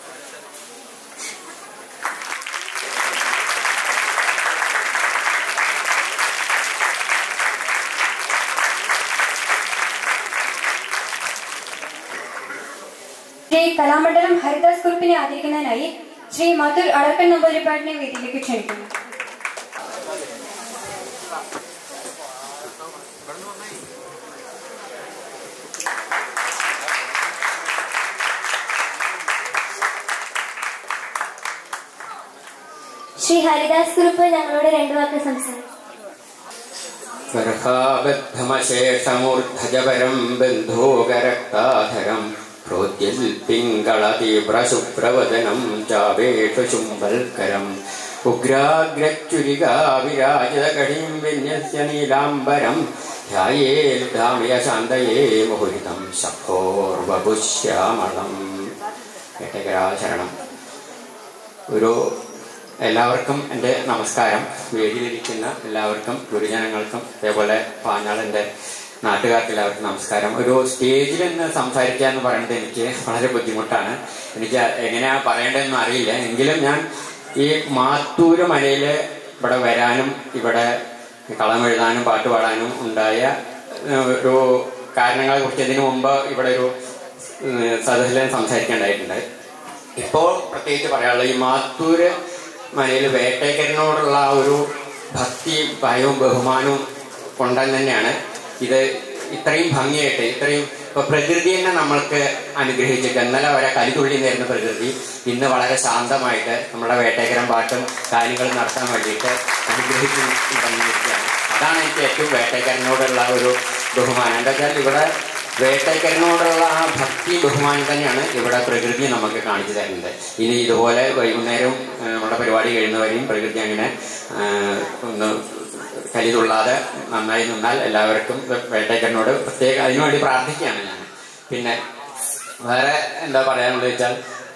[SPEAKER 1] ശ്രീ കലാമണ്ഡലം ഹരിദാസ് കുറുപ്പിനെ ആദരിക്കുന്നതിനായി ശ്രീ മധുർ അടർക്കൻ നമ്പൂതിരിപ്പാടിനെ വേദിയിലേക്ക് ക്ഷണിക്കുന്നു
[SPEAKER 5] ശ്രീ ഹരിദാസ് കുറുപ്പ് ഞങ്ങളോട് രണ്ടു വാക്ക് സംസാരിക്കും
[SPEAKER 13] ഗർഭാബദ്ധമശേഷമൂർധജപരം ബന്ധോഗരക്താധരം ഹൃദ്യൽ പിങ്കളതീവ്രശുഭ്രവദനം ചാവേഷു ശുംബൽക്കരം ഉഗ്രാഗ്രച്ചുരികാവിരാജിതകടീം വിന്യസ്യ നീലാംബരം ധ്യായേൽധാമയ ശാന്തയേ മുഹുരിതം ശഭോർവപുശ്യാമളം ഏട്ടകരാശരണം ഒരു എല്ലാവർക്കും എൻ്റെ നമസ്കാരം വേദിയിലിരിക്കുന്ന എല്ലാവർക്കും ഗുരുജനങ്ങൾക്കും അതേപോലെ പാഞ്ഞാളിൻ്റെ നാട്ടുകാർക്ക് എല്ലാവർക്കും നമസ്കാരം ഒരു സ്റ്റേജിൽ നിന്ന് സംസാരിക്കുക എന്ന് പറയുന്നത് എനിക്ക് വളരെ ബുദ്ധിമുട്ടാണ് എനിക്ക് എങ്ങനെയാ പറയേണ്ടതെന്ന് അറിയില്ല എങ്കിലും ഞാൻ ഈ മാത്തൂര് മലയിൽ ഇവിടെ വരാനും ഇവിടെ കളം എഴുതാനും പാട്ട് പാടാനും ഉണ്ടായ ഏഹ്, ഒരു കാരണങ്ങളെ കുറിച്ച് ഇതിനു മുമ്പ് ഇവിടെ ഒരു സദസ്സിൽ സംസാരിക്കേണ്ടായിട്ടുണ്ട് ഇപ്പോൾ പ്രത്യേകിച്ച് പറയാനുള്ളത് ഈ മാത്തൂര് മനയിൽ വേട്ടയ്ക്കരനോടുള്ള ആ ഒരു ഭക്തി ഭയവും ബഹുമാനവും കൊണ്ടാൻ തന്നെയാണ് ഇത് ഇത്രയും ഭംഗിയായിട്ട് ഇത്രയും ഇപ്പൊ പ്രകൃതി തന്നെ നമ്മൾക്ക് അനുഗ്രഹിച്ചിട്ട് ഇന്നലെ വരെ കലിതുള്ളി നേരുന്ന പ്രകൃതി ഇന്ന് വളരെ ശാന്തമായിട്ട് നമ്മുടെ വേട്ടേക്കരം പാട്ടും കാര്യങ്ങളും നടത്താൻ വേണ്ടിയിട്ട് അനുഗ്രഹിച്ചു തുടങ്ങിയിരിക്കുകയാണ് അതാണ് എനിക്ക് ഏറ്റവും വേട്ടേക്കരനോടുള്ള ഒരു ബഹുമാനം എന്താ വെച്ചാൽ ഇവിടെ വേട്ടയ്ക്കരനോടുള്ള ആ ഭക്തി ബഹുമാനം തന്നെയാണ് ഇവിടെ പ്രകൃതി നമുക്ക് കാണിച്ചു തരുന്നത് ഇനി ഇതുപോലെ വൈകുന്നേരം ആ, നമ്മുടെ പരിപാടി കഴിയുന്നവരെയും പ്രകൃതി അങ്ങനെ ആ, ഒന്ന് കലിതുള്ളാതെ നന്നായി നിന്നാൽ എല്ലാവർക്കും വേട്ടയ്ക്കരനോട് പ്രത്യേക അതിനുവേണ്ടി പ്രാർത്ഥിക്കുകയാണ് ഞാൻ പിന്നെ വേറെ എന്താ പറയാനുള്ളത് വെച്ചാൽ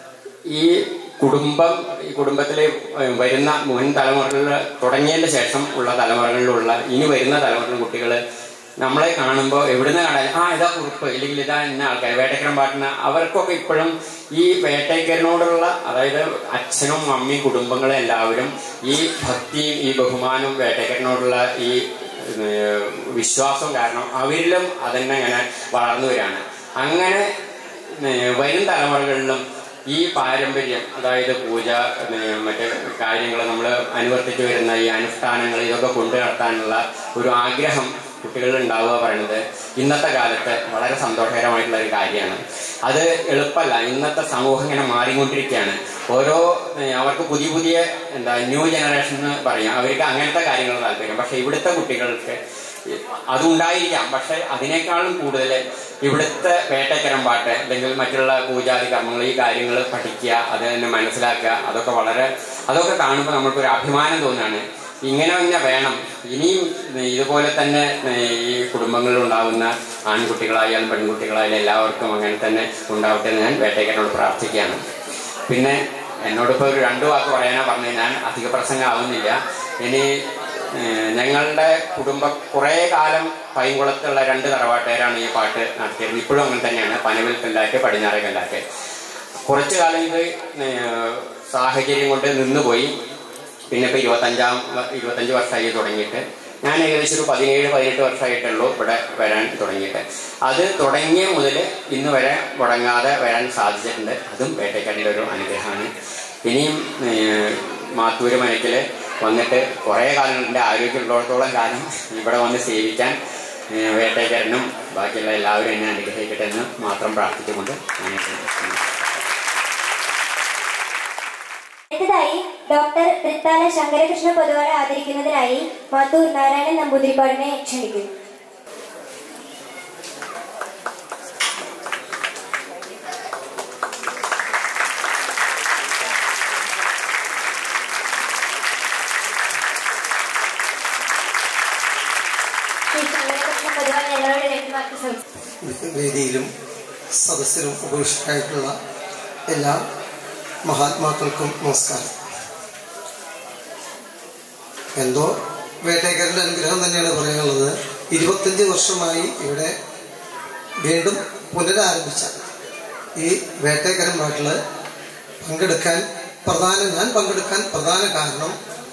[SPEAKER 13] ഈ കുടുംബം ഈ കുടുംബത്തിലെ ഏഹ്, വരുന്ന മുൻ തലമുറകളിൽ തുടങ്ങിയതിന്റെ ശേഷം ഉള്ള തലമുറകളിലുള്ള ഇനി വരുന്ന തലമുറ കുട്ടികൾ നമ്മളെ കാണുമ്പോൾ എവിടുന്ന് കാണാൻ ആ ഇതാ കുറിപ്പ് ഇല്ലെങ്കിൽ ഇതാ ഇന്ന ആൾക്കാർ വേട്ടക്കരം പാട്ടുന്ന അവർക്കൊക്കെ ഇപ്പോഴും ഈ വേട്ടയ്ക്കരനോടുള്ള അതായത് അച്ഛനും അമ്മയും കുടുംബങ്ങളും എല്ലാവരും ഈ ഭക്തിയും ഈ ബഹുമാനവും വേട്ടയ്ക്കരനോടുള്ള ഈ ഏഹ്, വിശ്വാസം കാരണം അവരിലും അതന്നെ ഇങ്ങനെ വളർന്നു വരികയാണ് അങ്ങനെ ഏഹ്, വരും തലമുറകളിലും ഈ പാരമ്പര്യം അതായത് പൂജ ഏഹ്, മറ്റ് കാര്യങ്ങൾ നമ്മൾ അനുവർത്തിച്ചു വരുന്ന ഈ അനുഷ്ഠാനങ്ങൾ ഇതൊക്കെ കൊണ്ടു നടത്താനുള്ള ഒരു ആഗ്രഹം കുട്ടികളിൽ ഉണ്ടാവുക പറയുന്നത് ഇന്നത്തെ കാലത്ത് വളരെ സന്തോഷകരമായിട്ടുള്ള ഒരു കാര്യമാണ് അത് എളുപ്പമല്ല ഇന്നത്തെ സമൂഹം ഇങ്ങനെ മാറിക്കൊണ്ടിരിക്കുകയാണ് ഓരോ ഏഹ്, അവർക്ക് പുതിയ പുതിയ എന്താ ന്യൂ ജനറേഷൻ എന്ന് പറയാം അവർക്ക് അങ്ങനത്തെ കാര്യങ്ങൾ താല്പര്യം പക്ഷെ ഇവിടുത്തെ കുട്ടികൾക്ക് അതുണ്ടായിരിക്കാം പക്ഷെ അതിനേക്കാളും കൂടുതൽ ഇവിടുത്തെ വേട്ടക്കരം പാട്ട് അല്ലെങ്കിൽ മറ്റുള്ള പൂജാതി കർമ്മങ്ങൾ ഈ കാര്യങ്ങൾ പഠിക്കുക അത് തന്നെ മനസ്സിലാക്കുക അതൊക്കെ വളരെ അതൊക്കെ കാണുമ്പോൾ നമുക്കൊരു അഭിമാനം തോന്നുകയാണ് ഇങ്ങനെ തന്നെ വേണം ഇനിയും ഇതുപോലെ തന്നെ ഈ കുടുംബങ്ങളിൽ ഉണ്ടാകുന്ന ആൺകുട്ടികളായാലും പെൺകുട്ടികളായാലും എല്ലാവർക്കും അങ്ങനെ തന്നെ ഉണ്ടാവട്ടെ എന്ന് ഞാൻ വേട്ടയ്ക്കരോട് പ്രാർത്ഥിക്കുകയാണ് പിന്നെ എന്നോടിപ്പോൾ ഒരു രണ്ടു വാക്ക് പറയാനാ പറഞ്ഞത് ഞാൻ അധിക പ്രസംഗം ആവുന്നില്ല ഇനി ഏഹ്, ഞങ്ങളുടെ കുടുംബം കുറേ കാലം പൈങ്കുളത്തുള്ള രണ്ട് തറവാട്ടുകാരാണ് ഈ പാട്ട് നടത്തിയിരുന്നത് ഇപ്പോഴും അങ്ങനെ തന്നെയാണ് പനവിൽ കല്ലാറ്റ് പടിഞ്ഞാറേ കല്ലാറ്റ് കുറച്ചു കാലം ഇത് ഏഹ്, സാഹചര്യം കൊണ്ട് നിന്നുപോയി പിന്നെ ഇപ്പൊ ഇരുപത്തഞ്ചാം വ- ഇരുപത്തഞ്ച് വർഷമായി തുടങ്ങിയിട്ട് ഞാൻ ഏകദേശം ഒരു പതിനേഴ് പതിനെട്ട് വർഷമായിട്ടുള്ളൂ ഇവിടെ വരാൻ തുടങ്ങിയിട്ട് അത് തുടങ്ങിയ മുതൽ ഇന്ന് വരെ മുടങ്ങാതെ വരാൻ സാധിച്ചിട്ടുണ്ട് അതും വേട്ടയ്ക്കാടിൻ്റെ ഒരു അനുഗ്രഹമാണ് ഇനിയും ഏഹ്, മാത്തൂര് മനക്കിൽ വന്നിട്ട് കുറേ കാലം എൻ്റെ ആരോഗ്യമുള്ളിടത്തോളം കാലം ഇവിടെ വന്ന് സേവിക്കാൻ ഏഹ്, വേട്ടയ്ക്കാരനും ബാക്കിയുള്ള എല്ലാവരും എന്നെ അനുഗ്രഹിക്കട്ടെ എന്ന് മാത്രം പ്രാർത്ഥിച്ചുകൊണ്ട് ഞാൻ
[SPEAKER 5] അടുത്തതായി ഡോക്ടർ തൃത്താല ശങ്കരകൃഷ്ണ പൊതുവാളെ ആദരിക്കുന്നതിനായി മാത്തൂർ നാരായണൻ നമ്പൂതിരിപ്പാടിനെ ക്ഷണിക്കുന്നു ശ്രീ ശങ്കരകൃഷ്ണ പൊതുവാൾ ഞങ്ങളോട് രണ്ട് വാക്ക് സംസാരിക്കും
[SPEAKER 10] വേദിയിലും സദസ്സിലും ഉപവിഷ്ടരായിട്ടുള്ള എല്ലാ മഹാത്മാക്കൾക്കും നമസ്കാരം എന്തോ വേട്ടേക്കരൻ്റെ അനുഗ്രഹം തന്നെയാണ് പറയാനുള്ളത് ഇരുപത്തഞ്ച് വർഷമായി ഇവിടെ വീണ്ടും പുനരാരംഭിച്ച ഈ വേട്ടേക്കരം പാട്ടിൽ പങ്കെടുക്കാൻ പ്രധാന ഞാൻ പങ്കെടുക്കാൻ പ്രധാന കാരണം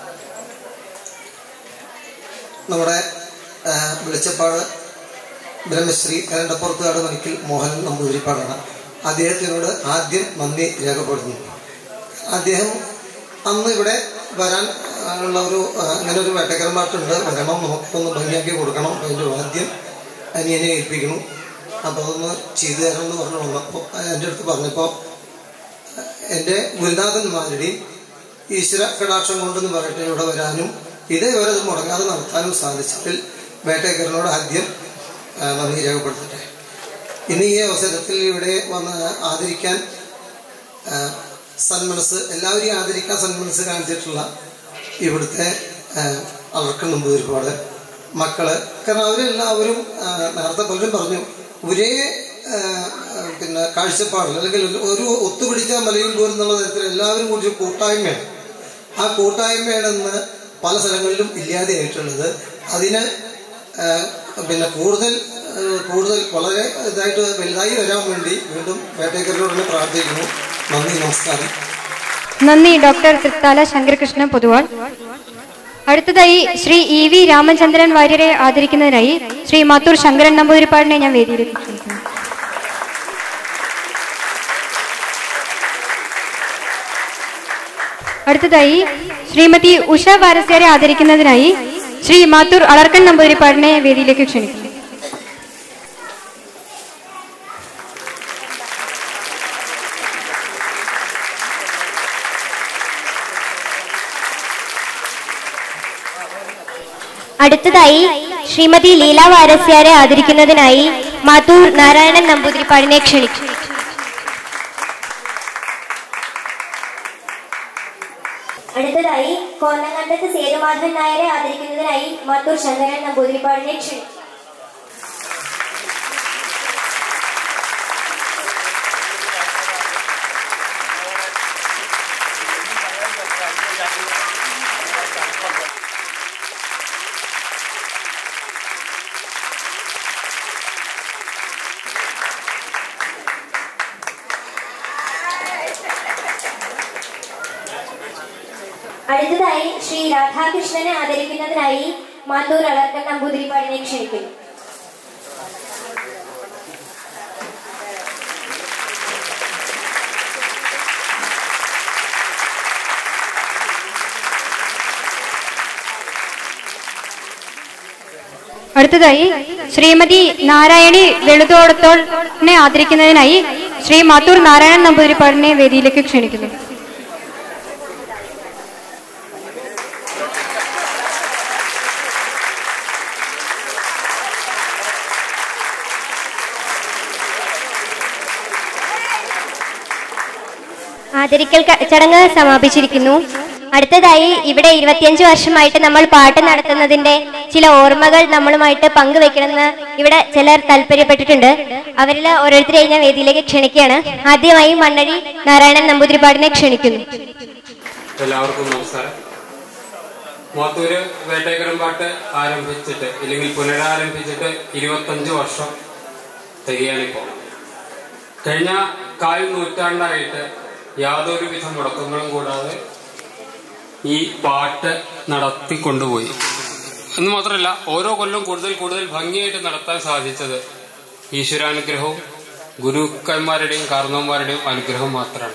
[SPEAKER 10] നമ്മുടെ ആ, വെളിച്ചപ്പാട് ബ്രഹ്മശ്രീ കരണ്ടപ്പുറത്തുകാട് മണിക്കൽ മോഹൻ നമ്പൂതിരിപ്പാടാണ് അദ്ദേഹത്തിനോട് ആദ്യം നന്ദി രേഖപ്പെടുത്തുന്നു അദ്ദേഹം അന്ന് ഇവിടെ വരാൻ ആ, ഉള്ള ഒരു ആ, അങ്ങനെ ഒരു വേട്ടക്കരം പാട്ടുണ്ട് വരണം നമുക്കൊന്ന് ഭംഗിയാക്കി കൊടുക്കണം അതിൻ്റെ ആദ്യം അനിയനെ ഏൽപ്പിക്കണം അപ്പോൾ അതൊന്ന് ചെയ്തു തരണം എന്ന് പറഞ്ഞു വന്നപ്പോൾ എൻ്റെ അടുത്ത് പറഞ്ഞപ്പോൾ എൻ്റെ ഗുരുനാഥന്മാരുടെയും ഈശ്വര കടാക്ഷം കൊണ്ടെന്ന് പറയട്ടെ ഇവിടെ വരാനും ഇതേവരെ ഇത് മുടങ്ങാതെ നടത്താനും സാധിച്ചതിൽ വേട്ടേക്കരനോട് ആദ്യം ആ, നന്ദി രേഖപ്പെടുത്തട്ടെ ഇന്ന് ഈ അവസരത്തിൽ ഇവിടെ വന്ന് ആദരിക്കാൻ ആ, സന്മനസ് എല്ലാവരെയും ആദരിക്കാൻ സന്മനസ് കാണിച്ചിട്ടുള്ള ഇവിടുത്തെ അവർക്കും മുമ്പ് ഒരുപാട് മക്കള് കാരണം അവരെല്ലാവരും ആ, നേരത്തെ പലരും പറഞ്ഞു ഒരേ ആ, ആ, പിന്നെ കാഴ്ചപ്പാടിൽ അല്ലെങ്കിൽ ഒരു ഒത്തുപിടിച്ച മലയും പോരും എന്നുള്ള തരത്തിൽ എല്ലാവരും കൂടി ഒരു കൂട്ടായ്മയാണ് ആ കൂട്ടായ്മയുടെ നിന്ന് പല സ്ഥലങ്ങളിലും ഇല്ലാതെയായിട്ടുള്ളത് അതിന് ആ, പിന്നെ കൂടുതൽ ആ, കൂടുതൽ വളരെ ഇതായിട്ട് വലുതായി വരാൻ വേണ്ടി വീണ്ടും വേട്ടേക്കരോട് തന്നെ പ്രാർത്ഥിക്കുന്നു നന്ദി നമസ്കാരം
[SPEAKER 1] നന്ദി ഡോക്ടർ തൃത്താല ശങ്കരകൃഷ്ണൻ പൊതുവാൾ അടുത്തതായി ശ്രീ ഇ വി രാമചന്ദ്രൻ വാര്യരെ ആദരിക്കുന്നതിനായി ശ്രീ മാത്തൂർ ശങ്കരൻ നമ്പൂതിരിപ്പാടിനെ ഞാൻ വേദിയിലേക്ക് ക്ഷണിക്കുന്നു അടുത്തതായി ശ്രീമതി ഉഷ വാരസ്യാരെ ആദരിക്കുന്നതിനായി ശ്രീ മാത്തൂർ അളർക്കൻ നമ്പൂതിരിപ്പാടിനെ വേദിയിലേക്ക് ക്ഷണിക്കുന്നു
[SPEAKER 5] അടുത്തതായി ശ്രീമതി ലീല വാരസ്യാരെ ആദരിക്കുന്നതിനായി മാത്തൂർ നാരായണൻ നമ്പൂതിരിപ്പാടിനെ ക്ഷണിച്ചു അടുത്തതായി കോന്നങ്കണ്ടത്ത് സേതുമാധവൻ നായരെ ആദരിക്കുന്നതിനായി മാത്തൂർ ശങ്കരൻ നമ്പൂതിരിപ്പാടിനെ ക്ഷണിച്ചു അടുത്തതായി ശ്രീ രാധാകൃഷ്ണനെ ആദരിക്കുന്നതിനായി മാത്തൂർ അളർക്കൻ നമ്പൂതിരിപ്പാടിനെ ക്ഷണിക്കുന്നു
[SPEAKER 1] അടുത്തതായി ശ്രീമതി നാരായണി വെളുതോടത്തോളിനെ ആദരിക്കുന്നതിനായി ശ്രീ മാത്തൂർ നാരായണൻ നമ്പൂതിരിപ്പാടിനെ വേദിയിലേക്ക് ക്ഷണിക്കുന്നു
[SPEAKER 5] ആദരിക്കൽ ക- ചടങ്ങ് സമാപിച്ചിരിക്കുന്നു അടുത്തതായി ഇവിടെ ഇരുപത്തിയഞ്ച് വർഷമായിട്ട് നമ്മൾ പാട്ട് നടത്തുന്നതിന്റെ ചില ഓർമ്മകൾ നമ്മളുമായിട്ട് പങ്കുവെക്കണമെന്ന് ഇവിടെ ചിലർ താല്പര്യപ്പെട്ടിട്ടുണ്ട് അവരിൽ ഓരോരുത്തരെയും ഞാൻ വേദിയിലേക്ക് ക്ഷണിക്കുകയാണ് ആദ്യമായി മണ്ണഴി നാരായണൻ നമ്പൂതിരിപ്പാടിനെ ക്ഷണിക്കുന്നു
[SPEAKER 13] എല്ലാവർക്കും നമസ്കാരം മാത്തൂര് വേട്ടേക്കരം പാട്ട് ആരംഭിച്ചിട്ട് ഇല്ലെങ്കിൽ പുനരാരംഭിച്ചിട്ട് ഇരുപത്തഞ്ച് വർഷം തികയാണിപ്പോൾ കഴിഞ്ഞ കാൽ നൂറ്റാണ്ടായിട്ട് യാതൊരുവിധ മുടക്കങ്ങളും കൂടാതെ ഈ പാട്ട് നടത്തിക്കൊണ്ടുപോയി എന്ന് മാത്രമല്ല ഓരോ കൊല്ലം കൂടുതൽ കൂടുതൽ ഭംഗിയായിട്ട് നടത്താൻ സാധിച്ചത് ഈശ്വരാനുഗ്രഹവും ഗുരുക്കന്മാരുടെയും കാരണവന്മാരുടെയും അനുഗ്രഹം മാത്രമാണ്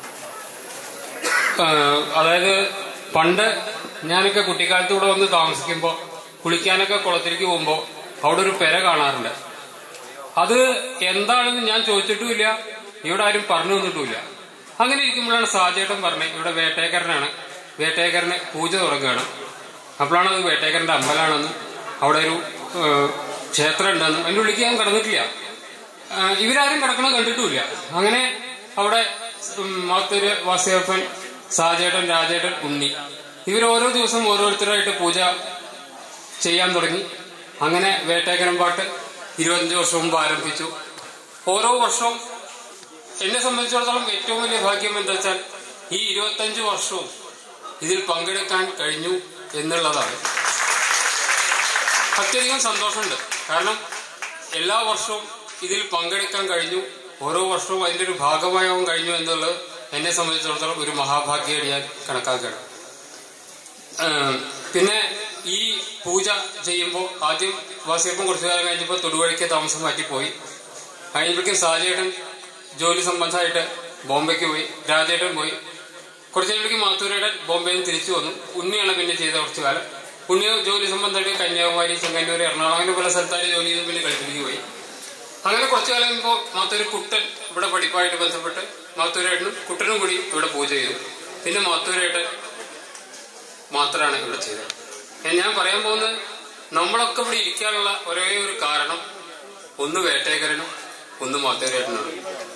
[SPEAKER 13] ആഹ് അതായത് പണ്ട് ഞാനൊക്കെ കുട്ടിക്കാലത്ത് ഇവിടെ വന്ന് താമസിക്കുമ്പോൾ കുളിക്കാനൊക്കെ കുളത്തിലേക്ക് പോകുമ്പോൾ അവിടെ ഒരു പെര കാണാറുണ്ട് അത് എന്താണെന്ന് ഞാൻ ചോദിച്ചിട്ടുമില്ല ഇവിടെ ആരും പറഞ്ഞു തന്നിട്ടുമില്ല അങ്ങനെ ഇരിക്കുമ്പോഴാണ് സാജേട്ടൻ പറഞ്ഞത് ഇവിടെ വേട്ടേക്കരനാണ് വേട്ടേക്കരന് പൂജ തുടങ്ങുകയാണ് അപ്പോഴാണ് അത് വേട്ടേക്കരന്റെ അമ്പലമാണെന്നും അവിടെ ഒരു ഏഹ്, ക്ഷേത്രം ഉണ്ടെന്നും അതിൻ്റെ ഉള്ളിലേക്ക് ഞാൻ കടന്നിട്ടില്ല ആഹ് ഇവരാരും കിടക്കണ കണ്ടിട്ടുമില്ല അങ്ങനെ അവിടെ ഉം, മാത്തൂര് വാസുദേവപ്പൻ സാജേട്ടൻ രാജേട്ടൻ ഉണ്ണി ഇവർ ഓരോ ദിവസം ഓരോരുത്തരായിട്ട് പൂജ ചെയ്യാൻ തുടങ്ങി അങ്ങനെ വേട്ടേക്കരം പാട്ട് ഇരുപത്തഞ്ച് വർഷം മുമ്പ് ആരംഭിച്ചു ഓരോ വർഷവും എന്നെ സംബന്ധിച്ചിടത്തോളം ഏറ്റവും വലിയ ഭാഗ്യം എന്താ വെച്ചാൽ ഈ ഇരുപത്തഞ്ച് വർഷവും ഇതിൽ പങ്കെടുക്കാൻ കഴിഞ്ഞു എന്നുള്ളതാണ്
[SPEAKER 14] അത്യധികം സന്തോഷമുണ്ട് കാരണം എല്ലാ വർഷവും ഇതിൽ പങ്കെടുക്കാൻ കഴിഞ്ഞു ഓരോ വർഷവും അതിൻ്റെ ഒരു ഭാഗമാകാൻ കഴിഞ്ഞു എന്നുള്ളത് എന്നെ സംബന്ധിച്ചിടത്തോളം ഒരു മഹാഭാഗ്യമായിട്ട് ഞാൻ കണക്കാക്കുകയാണ് ഏഹ് പിന്നെ ഈ പൂജ ചെയ്യുമ്പോൾ ആദ്യം വാസിയപ്പം കുറച്ചു കാലം കഴിഞ്ഞപ്പോൾ തൊടുവഴിക്ക് താമസം മാറ്റിപ്പോയി കഴിഞ്ഞപ്പോഴേക്കും സാജേട്ടൻ ജോലി സംബന്ധമായിട്ട് ബോംബെക്ക് പോയി രാജേട്ടൻ പോയി കുറച്ച് കഴിയുമ്പോഴേക്കും മാത്തൂരേടൻ ബോംബെയിൽ നിന്ന് തിരിച്ചു വന്നു ഉണ്ണിയാണ് പിന്നെ ചെയ്ത കുറച്ചു കാലം ഉണ്ണി ജോലി സംബന്ധമായിട്ട് കന്യാകുമാരി ചെങ്ങന്നൂർ എറണാകുളം അങ്ങനെ പല സ്ഥലത്താണ് ജോലി ചെയ്ത് പിന്നെ കളിപ്പിലേക്ക് പോയി അങ്ങനെ കുറച്ചു കാലം കഴിയുമ്പോൾ മാത്തൂര് കുട്ടൻ ഇവിടെ പഠിപ്പായിട്ട് ബന്ധപ്പെട്ട് മാത്തൂരേട്ടനും കുട്ടനും കൂടി ഇവിടെ പൂജ ചെയ്തു പിന്നെ മാത്തൂരേട്ടൻ മാത്രമാണ് ഇവിടെ ചെയ്തത് ഞാൻ- ഞാൻ പറയാൻ പോകുന്നത് നമ്മളൊക്കെ ഇവിടെ ഇരിക്കാനുള്ള ഒരേ ഒരു കാരണം ഒന്ന് വേട്ടേക്കരനും ഒന്ന് മാത്തേരേട്ടനാണ്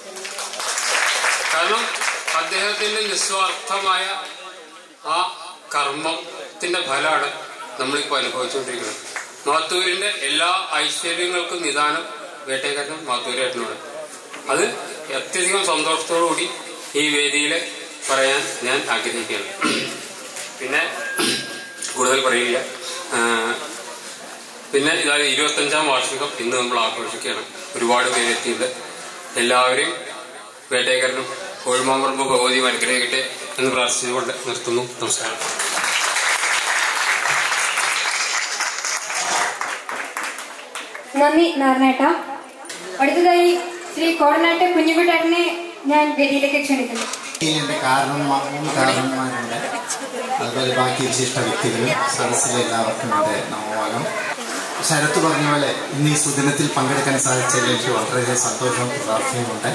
[SPEAKER 14] കാരണം അദ്ദേഹത്തിന്റെ നിസ്വാർത്ഥമായ ആ കർമ്മത്തിന്റെ ഫലമാണ് നമ്മളിപ്പോൾ അനുഭവിച്ചുകൊണ്ടിരിക്കുന്നത് മാത്തൂരിന്റെ എല്ലാ ഐശ്വര്യങ്ങൾക്കും നിദാനം വേട്ടേക്കരനും മാത്തൂരേട്ടനുമാണ് അത് അത്യധികം സന്തോഷത്തോടു കൂടി ഈ വേദിയിൽ പറയാൻ ഞാൻ ആഗ്രഹിക്കുകയാണ് പിന്നെ കൂടുതൽ പറയുകയില്ല ആ, പിന്നെ ഇതായത് ഇരുപത്തഞ്ചാം വാർഷികം ഇന്ന് നമ്മൾ ആഘോഷിക്കുകയാണ് ഒരുപാട് പേര് എത്തിയിട്ടുണ്ട് എല്ലാവരെയും വേട്ടേക്കരനും കോഴിമാമ്പറമ്പ് ഭഗവതിയും അനുഗ്രഹിക്കട്ടെ എന്ന് പ്രാർത്ഥിച്ചുകൊണ്ട് നിർത്തുന്നു നമസ്കാരം
[SPEAKER 1] നന്ദി നാരായണേട്ട അടുത്തതായി ശ്രീ കോടനാട്ട് കുഞ്ഞുകുട്ടേട്ടനെ ഞാൻ വേദിയിലേക്ക് ക്ഷണിക്കുന്നു
[SPEAKER 15] ഇതിൻ്റെ കാരണന്മാർ മൂന്ന് കാരണന്മാരുണ്ട് അതുപോലെ ബാക്കി വിശിഷ്ട വ്യക്തികളും സദസ്സിലെ എല്ലാവർക്കും എൻ്റെ നവമാനം ശരത്ത് പറഞ്ഞ പോലെ ഇന്ന് ഈ സുദിനത്തിൽ പങ്കെടുക്കാൻ സാധിച്ചതിൽ എനിക്ക് വളരെയധികം സന്തോഷവും പ്രാർത്ഥനയുമുണ്ട്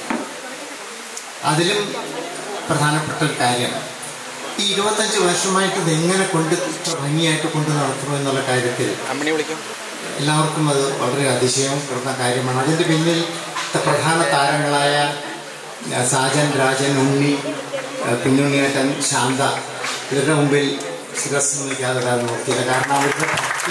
[SPEAKER 15] അതിലും പ്രധാനപ്പെട്ട ഒരു കാര്യം ഈ ഇരുപത്തഞ്ച് വർഷമായിട്ട് ഇത് എങ്ങനെ കൊണ്ട് ഇത്ര ഭംഗിയായിട്ട് കൊണ്ട് നടത്തുന്നു എന്നുള്ള കാര്യത്തിൽ എല്ലാവർക്കും അത് വളരെ അതിശയം കിടന്ന കാര്യമാണ് അതിൻ്റെ പിന്നിൽ പ്രധാന താരങ്ങളായ ആ, സാജൻ രാജൻ ഉണ്ണി ആ, കുഞ്ഞുണ്ണിയേട്ടൻ ശാന്ത ഇവരുടെ മുമ്പിൽ ശിരസ് നിൽക്കാതെ വരാൻ നോക്കിയില്ല കാരണം അവരുടെ ഭക്തി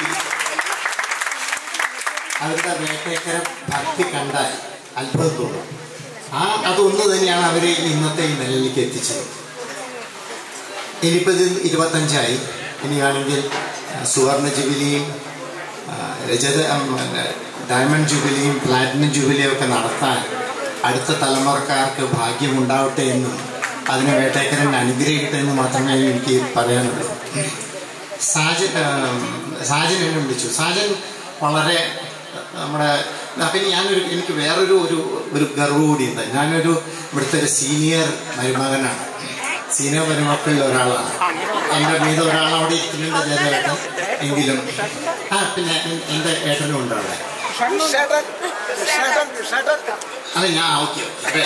[SPEAKER 15] അവരുടെ വേട്ടേക്കര ഭക്തി കണ്ടാൽ അത്ഭുതം തോന്നും ആ അതൊന്ന് തന്നെയാണ് അവരെ ഇന്നത്തെ ഈ നിലയിലേക്ക് എത്തിച്ചത് ഇനിയിപ്പോൾ ഇത് ഇരുപത്തഞ്ചായി ഇനിയാണെങ്കിൽ ആ, സുവർണ ജൂബിലിയും ആ, രജത ആ, പിന്നെ ഡയമണ്ട് ജൂബിലിയും പ്ലാറ്റിനം ജൂബിലിയും ഒക്കെ നടത്താൻ അടുത്ത തലമുറക്കാർക്ക് ഭാഗ്യമുണ്ടാവട്ടെ എന്നും അതിനെ വേട്ടേക്കരൻ അനുഗ്രഹിക്കട്ടെ എന്ന് മാത്രമേ എനിക്ക് പറയാനുള്ളൂ സാജൻ ആ, സാജൻ എന്നെ വിളിച്ചു സാജൻ വളരെ നമ്മുടെ ആ, പിന്നെ ഞാനൊരു എനിക്ക് വേറൊരു ഒരു ഒരു ഗർവ് കൂടിയുണ്ട് ഞാനൊരു ഇവിടുത്തെ ഒരു സീനിയർ മരുമകനാണ് സീനിയർ മരുമക്കളിൽ ഒരാളാണ് എൻ്റെ മീത ഒരാൾ അവിടെ ഇരിക്കുന്നുണ്ട് ജയദേവട്ടൻ എങ്കിലും ആ പിന്നെ എൻ- എൻ്റെ ഏട്ടനും ഉണ്ട് അവിടെ അല്ല ഞാൻ ഓക്കെ ഓക്കെ